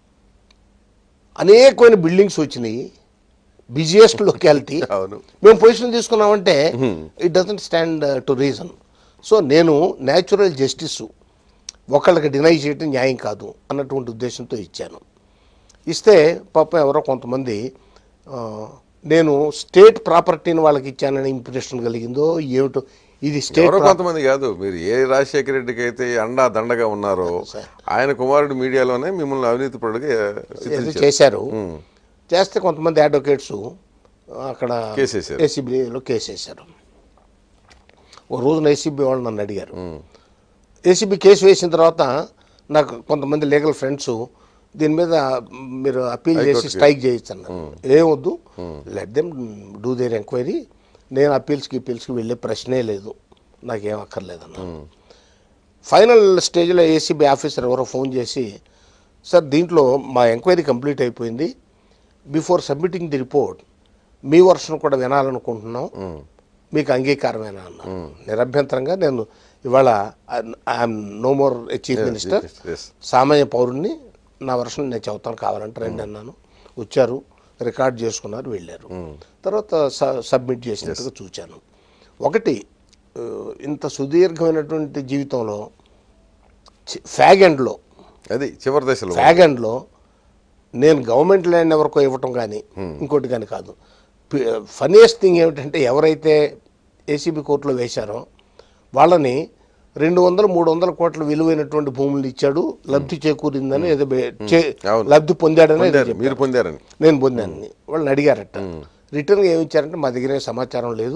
అనేకమైన బిల్డింగ్స్ వచ్చినాయి బిజియెస్ట్ లొకాలిటీ అవును మేము పొజిషన్ తీసుకున్నామంటే it doesn't stand to reason so నేను న్యాచురల్ జస్టిస్ ఒకళ్ళకి డినై చేయడం న్యాయం కాదు అన్నటువంటి ఉద్దేశంతో ఇచ్చాను ఇస్తే పాపం ఎవరో కొంతమంది ఆ, నేను స్టేట్ ప్రాపర్టీని వాళ్ళకి ఇచ్చానని ఇంప్రెషన్ కలిగిందో ఏమిటో ఇది స్టేట్ ఎవరో కొంతమంది కాదు మీరు ఏ రాజశేఖర రెడ్డికి అయితే అండా దండగా ఉన్నారో ఆయన కుమారుడు మీడియాలోనే మిమ్మల్ని అవినీతి పరుడుగా ఏదో చిత్రించారు చేశారు చేస్తే కొంతమంది అడ్వకేట్స్ అక్కడ కేసు వేశారు. ఏసీబీలో కేసు వేశారు ఓ రోజున ఏసీబీ వాళ్ళు నన్ను అడిగారు ఏసీబీ కేసు వేసిన తర్వాత నాకు కొంతమంది లీగల్ ఫ్రెండ్స్ దీని మీద మీరు అప్పీల్ చేసి హైకోర్టుకి. స్ట్రైక్ చేయొచ్చు అన్నారు ఏమొద్దు let them do their enquiry నేను అప్పీల్స్కి అప్పీల్స్కి వెళ్ళే ప్రశ్నే లేదు నాకేం అక్కర్లేదన్న ఫైనల్ స్టేజ్లో ఏసీబీ ఆఫీసర్ ఎవరో ఫోన్ చేసి సార్ దీంట్లో మా ఎంక్వైరీ కంప్లీట్ అయిపోయింది బిఫోర్ సబ్మిటింగ్ ది రిపోర్ట్ మీ వర్షన్ కూడా వినాలనుకుంటున్నాం మీకు అంగీకారమేనా అన్న నిరభ్యంతరంగా నేను ఇవాళ I'm no more chief minister yes. సామాన్య పౌరుణ్ణి నా వర్షన్ నేను చెబుతాను కావాలంటే రండి అన్నాను వచ్చారు రికార్డ్ చేసుకున్నారు వెళ్ళారు తర్వాత స- సబ్మిట్ చేసినట్టుగా చూచాను ఒకటి ఆ, ఇంత సుదీర్ఘమైనటువంటి జీవితంలో ఫ్యాగెండ్లో అది చివరి దశలో ఫ్యాగన్లో నేను గవర్నమెంట్ ల్యాండ్ ఎవరికో ఇవ్వటం కానీ ఇంకోటి కానీ కాదు ఫనియస్ట్ థింగ్ ఏమిటంటే ఎవరైతే ఏసీబీ కోర్టులో వేశారో వాళ్ళని రెండు వందలు మూడు వందల కోట్ల విలువైనటువంటి భూములు ఇచ్చాడు లబ్ధి చేకూరిందని ఏదో బే- చే- అవును. లబ్ధి పొందాడని ఏదో పొందారు చెప్పారు. మీరు పొందారని నేను పొందాను వాళ్ళని అడిగారట రిటర్న్గా ఏమి ఇచ్చారంటే మా దగ్గర ఏం సమాచారం లేదు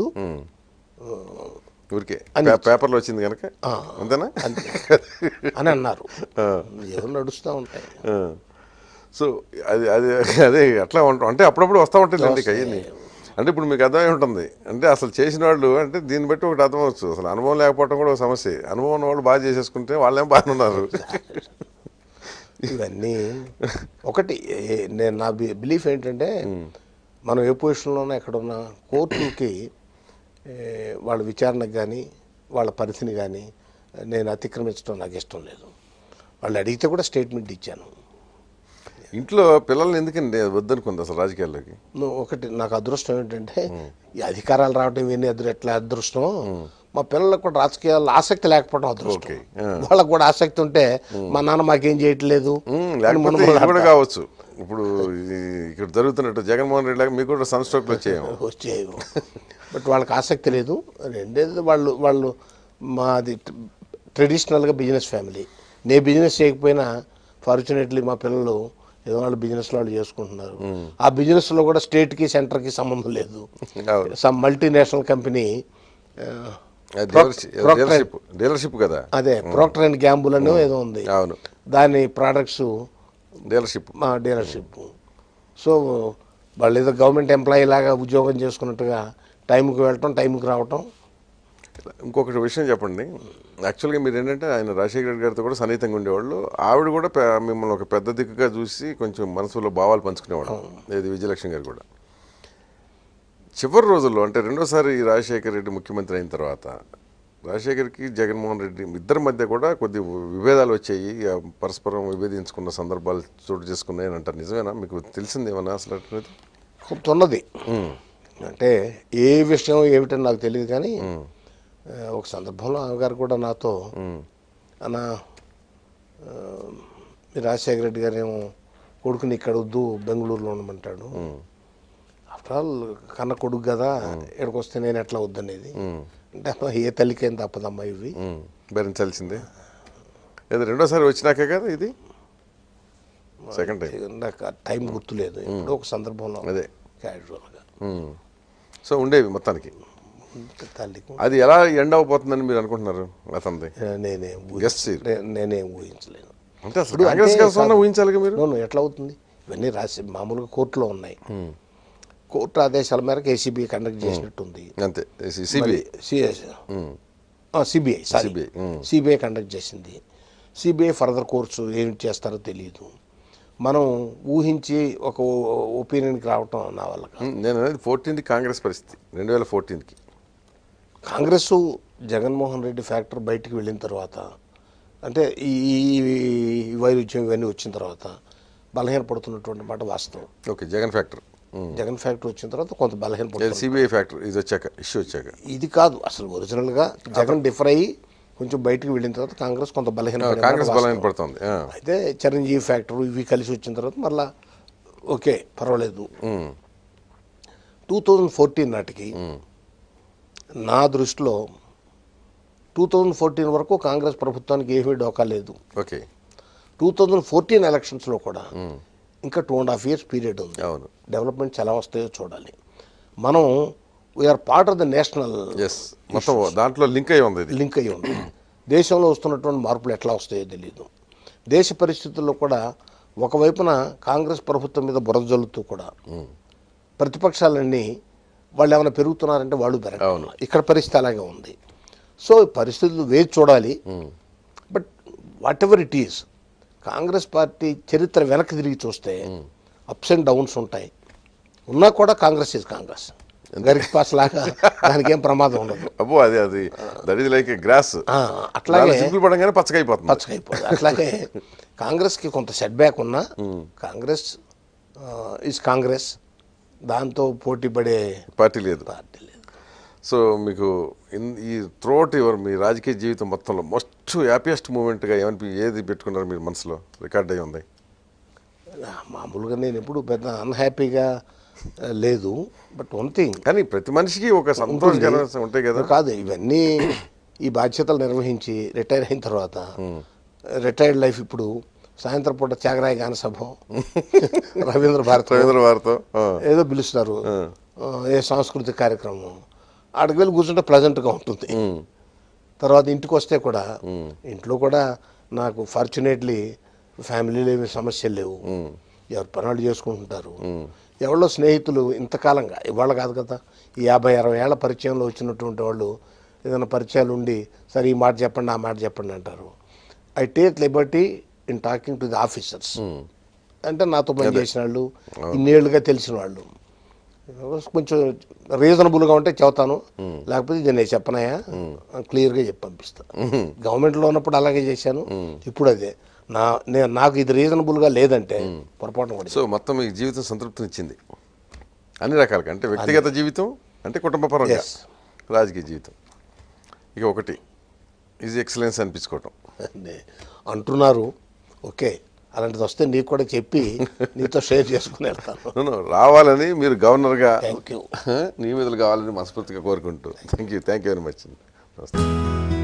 ఊరికే పే- పేపర్లో వచ్చింది కనుక ఆ. అంతేనా అంతే అని అన్నారు ఏమో నడుస్తూ ఉంటాయి ఆ. సో అది అది అదే అట్లా ఉంటాం అంటే అప్పుడప్పుడు వస్తూ ఉంటాయి అండి కయ్యని అంటే ఇప్పుడు మీకు అర్థమై ఉంటుంది అంటే అసలు చేసిన వాళ్ళు అంటే దీన్ని బట్టి ఒకటి అర్థమవచ్చు అసలు అనుభవం లేకపోవడం కూడా ఒక సమస్య అనుభవం ఉన్న వాళ్ళు బాగా చేసేసుకుంటే వాళ్ళేం బాగానే ఉన్నారు ఇవన్నీ ఒకటి ఏ- నేను నా బిలీఫ్ ఏంటంటే మనం ఏ పొజిషన్లోనే ఎక్కడున్నా కోర్టులకి ఏ, వాళ్ళ విచారణకు కానీ వాళ్ళ పరిధిని కానీ నేను అతిక్రమించడం నాకు ఇష్టం లేదు వాళ్ళు అడిగితే కూడా స్టేట్మెంట్ ఇచ్చాను ఇంట్లో పిల్లల్ని ఎందుకండి వద్దనుకుంది అసలు రాజకీయాల్లోకి నువ్వు ఒకటి నాకు అదృష్టం ఏంటంటే ఈ అధికారాలు రావడం ఇవన్నీ అదృ ఎట్లా అదృష్టం మా పిల్లలకు కూడా రాజకీయాల్లో ఆసక్తి లేకపోవడం అదృష్టం ఓకే. ఆ. వాళ్ళకు కూడా ఆసక్తి ఉంటే మా నాన్న మాకేం చేయట్లేదు ఉమ్, అని లేకపోతే మనం ఇది కూడా మాట్లాడతాం. కావచ్చు ఇప్పుడు ఈ- ఇక్కడ జరుగుతున్నట్టు జగన్మోహన్ రెడ్డి లాగా మీకు కూడా సన్ స్ట్రోక్లు వచ్చాయేమో వచ్చేవి బట్ వాళ్ళకి ఆసక్తి లేదు రెండేది వాళ్ళు వాళ్ళు మాది ట్రెడిషనల్గా బిజినెస్ ఫ్యామిలీ నేను బిజినెస్ చేయకపోయినా ఫార్చునేట్లీ మా పిల్లలు ఏదో వాళ్ళు బిజినెస్ వాళ్ళు చేసుకుంటున్నారు ఆ బిజినెస్లో కూడా స్టేట్కి సెంటర్కి సంబంధం లేదు అవును. Some multinational company dealership dealership కదా అదే ప్రోక్టర్ అండ్ గ్యాంబుల్ అని ఏదో ఉంది అవును దాని ప్రోడక్ట్స్ డీలర్షిప్ మా డీలర్షిప్ సో వాళ్ళు ఏదో గవర్నమెంట్ ఎంప్లాయీ లాగా ఉద్యోగం చేసుకున్నట్టుగా టైంకి వెళ్ళటం టైంకి రావటం ఇంకొకటి విషయం చెప్పండి యాక్చువల్గా మీరు ఏంటంటే ఆయన రాజశేఖర రెడ్డి గారితో కూడా సన్నిహితంగా ఉండేవాళ్ళు ఆవిడ కూడా పె- మిమ్మల్ని ఒక పెద్ద దిక్కుగా చూసి కొంచెం మనసులో భావాలు పంచుకునేవాడు ఏది విజయలక్ష్మి గారు కూడా చివరి రోజుల్లో అంటే రెండోసారి రాజశేఖర రెడ్డి ముఖ్యమంత్రి అయిన తర్వాత రాజశేఖర్కి జగన్మోహన్ రెడ్డి ఇద్దరి మధ్య కూడా కొద్ది విభేదాలు వచ్చాయి ఆ పరస్పరం విభేదించుకున్న సందర్భాలు చోటు చేసుకున్నాయి అని అంటారు నిజమేనా మీకు తెలిసిందేమన్నా అసలు అటువంటిది? కొంత ఉన్నది అంటే ఏ విషయం ఏమిటని నాకు తెలియదు కానీ ఆ, ఒక సందర్భంలో ఆమె గారు కూడా నాతో అన్న ఆ, మీ రాజశేఖర రెడ్డి గారు ఏమో కొడుకుని ఇక్కడ వద్దు బెంగళూరులో ఉండమంటాడు ఆఫ్టర్ ఆల్ కన్న కొడుకు కదా ఇక్కడికి వస్తే నేను ఎట్లా వద్దనేది అంటే అమ్మా, ఏ తల్లికేం తప్పదమ్మా ఇవి ఉమ్, భరించాల్సిందే ఏదో రెండోసారి వచ్చినాకే కదా ఇది సెకండ్ టైం నాకు ఆ టైం గుర్తులేదు ఎప్పుడో ఒక సందర్భంలో అదే. క్యాజువల్గా ఉమ్. సో ఉండేవి మొత్తానికి తల్లికి అది ఎలా ఎండ్ అవబోతుందని మీరు అనుకుంటున్నారు అతనిది నేనేం Guess ఊహించ- చేయరు. నే- నేనేం ఊహించలేను అంటే అసలు ఇప్పుడు కాంగ్రెస్ అంటే కోసం కాదు. ఊహించాలిగా మీరు నో, నో, ఎట్లా అవుతుంది ఇవన్నీ రాసి మామూలుగా కోర్టులో ఉన్నాయి కోర్టు ఆదేశాల మేరకు ఏసీబీ కండక్ట్ చేసినట్టుంది అంతే CBI CBI sorry CBI, um. CBI conduct చేసింది సిబిఐ ఫర్దర్ కోర్సు ఏం చేస్తారో తెలియదు మనం ఊహించి ఒక ఒపీనియన్కి రావటం నా వల్ల కాదు నేను అనేది ఫోర్టీన్త్ కాంగ్రెస్ పరిస్థితి రెండు వేల ఫోర్టీన్త్కి కాంగ్రెస్ జగన్మోహన్ రెడ్డి ఫ్యాక్టర్ బయటికి వెళ్ళిన తర్వాత అంటే ఈ ఈ వైరుధ్యం ఇవన్నీ వచ్చిన తర్వాత బలహీనపడుతున్నటువంటి మాట వాస్తవం okay Jagan factor Jagan factor వచ్చిన తర్వాత కొంత బలహీనపడుతుంది సిబిఐ ఫ్యాక్టర్ ఇది వచ్చాక ఇష్యూ వచ్చాక ఇది కాదు అసలు ఒరిజినల్గా జగన్ డిఫర్ అయ్యి కొంచెం బయటికి వెళ్ళిన తర్వాత కాంగ్రెస్ కొంత బలహీన కాంగ్రెస్ బలమైన పడుతుంది ఆ. అయితే చిరంజీవి ఫ్యాక్టర్ ఇవి కలిసి వచ్చిన తర్వాత మళ్ళా ఓకే పర్వాలేదు ఉమ్. టూ థౌజండ్ ఫోర్టీన్ నాటికి నా దృష్టిలో టూ థౌజండ్ ఫోర్టీన్ వరకు కాంగ్రెస్ ప్రభుత్వానికి ఏమీ డోకా లేదు ఓకే టూ థౌజండ్ ఫోర్టీన్ ఎలక్షన్స్లో కూడా ఇంకా two and half years period ఉంది అవును డెవలప్మెంట్స్ ఎలా వస్తాయో చూడాలి మనం we're part of the national ఎస్ మొత్తం దాంట్లో లింక్ అయి ఉంది ఇది లింక్ అయి ఉంది దేశంలో వస్తున్నటువంటి మార్పులు ఎట్లా వస్తాయో తెలియదు దేశ పరిస్థితుల్లో కూడా ఒకవైపున కాంగ్రెస్ ప్రభుత్వం మీద బురద జల్లుతూ కూడా ప్రతిపక్షాలన్నీ వాళ్ళు ఏమైనా పెరుగుతున్నారంటే వాళ్ళు పెరగ అవును. ఇక్కడ పరిస్థితి అలాగే ఉంది సో ఈ పరిస్థితులు వేచి చూడాలి but whatever it is Congress party చరిత్ర వెనక్కి తిరిగి చూస్తే అప్స్ అండ్ డౌన్స్ ఉంటాయి ఉన్నా కూడా కాంగ్రెస్ ఇస్ కాంగ్రెస్ గరిక్ పాస్ లాగా దానికి ఏం ప్రమాదం ఉండదు అబ్బో అది అది దట్ ఈస్ లైక్ గ్రాస్ ఆ, అట్లాగే సింపుల్ పడంగానే పచ్చగైపోతుంది పచ్చకైపోతుంది అట్లాగే కాంగ్రెస్కి కొంత సెట్ బ్యాక్ ఉన్నా కాంగ్రెస్ ఇస్ కాంగ్రెస్ దాంతో పోటీ పడే పార్టీ లేదు పార్టీ లేదు సో మీకు ఇన్ ఈ త్రోట్ యువర్ మీ రాజకీయ జీవితం మొత్తంలో మోస్ట్ హ్యాపీయెస్ట్ మూమెంట్గా ఏమని ఏది పెట్టుకున్నారు మీరు మనసులో రికార్డ్ అయి ఉంది ఆ, మామూలుగా నేను ఎప్పుడు పెద్ద అన్హ్యాపీగా ఆ, లేదు బట్ వన్ థింగ్ కానీ ప్రతి మనిషికి ఒక సంతోషకర ఉంటాయి కదా కాదు ఇవన్నీ ఈ బాధ్యతలు నిర్వహించి రిటైర్ అయిన తర్వాత రిటైర్డ్ లైఫ్ ఇప్పుడు సాయంత్రం పూట త్యాగరాయ గాన సభ రవీంద్ర భారతి రవీంద్ర వారితో ఆ. ఏదో పిలుస్తారు ఆ, ఏ సాంస్కృతిక కార్యక్రమం ఆడికి వెళ్ళి కూర్చుంటే ప్లెజెంట్గా ఉంటుంది తర్వాత ఇంటికి వస్తే కూడా ఇంట్లో కూడా నాకు ఫార్చునేట్లీ ఫ్యామిలీలో ఏమి సమస్యలు లేవు ఎవరు పనులు చేసుకుంటుంటారు ఎవరో స్నేహితులు ఇంతకాలంగా ఇవాళ కాదు కదా ఈ యాభై అరవై ఏళ్ల పరిచయంలో వచ్చినటువంటి వాళ్ళు ఏదైనా పరిచయాలు ఉండి సరే ఈ మాట చెప్పండి ఆ మాట చెప్పండి అంటారు I take liberty in talking to the officers అంటే నాతో పని చేసిన వాళ్ళు ఇన్నేళ్లుగా తెలిసిన వాళ్ళు కొంచెం రీజనబుల్గా ఉంటే చెబుతాను లేకపోతే ఇది నేను చెప్పనాయా క్లియర్గా చెప్పి పంపిస్తా గవర్నమెంట్లో ఉన్నప్పుడు అలాగే చేశాను ఇప్పుడు అదే నా నేను నాకు ఇది రీజనబుల్గా లేదంటే పొరపాటున కూడా సో మొత్తం మీ జీవితం సంతృప్తినిచ్చింది అన్ని రకాలుగా అంటే వ్యక్తిగత జీవితం అంటే కుటుంబ పరంగా Yes. రాజకీయ జీవితం ఇక ఒకటి ఈజ్ ఎక్సలెన్స్ అనిపించుకోవటం నే- అంటున్నారు ఓకే అలాంటిది వస్తే నీకు కూడా చెప్పి నీతో షేర్ చేసుకుని వెళ్తాను No, no, రావాలని మీరు గవర్నర్గా థ్యాంక్ యూ నియమితులు కావాలని మనస్ఫూర్తిగా కోరుకుంటూ thank you thank you very much నమస్తే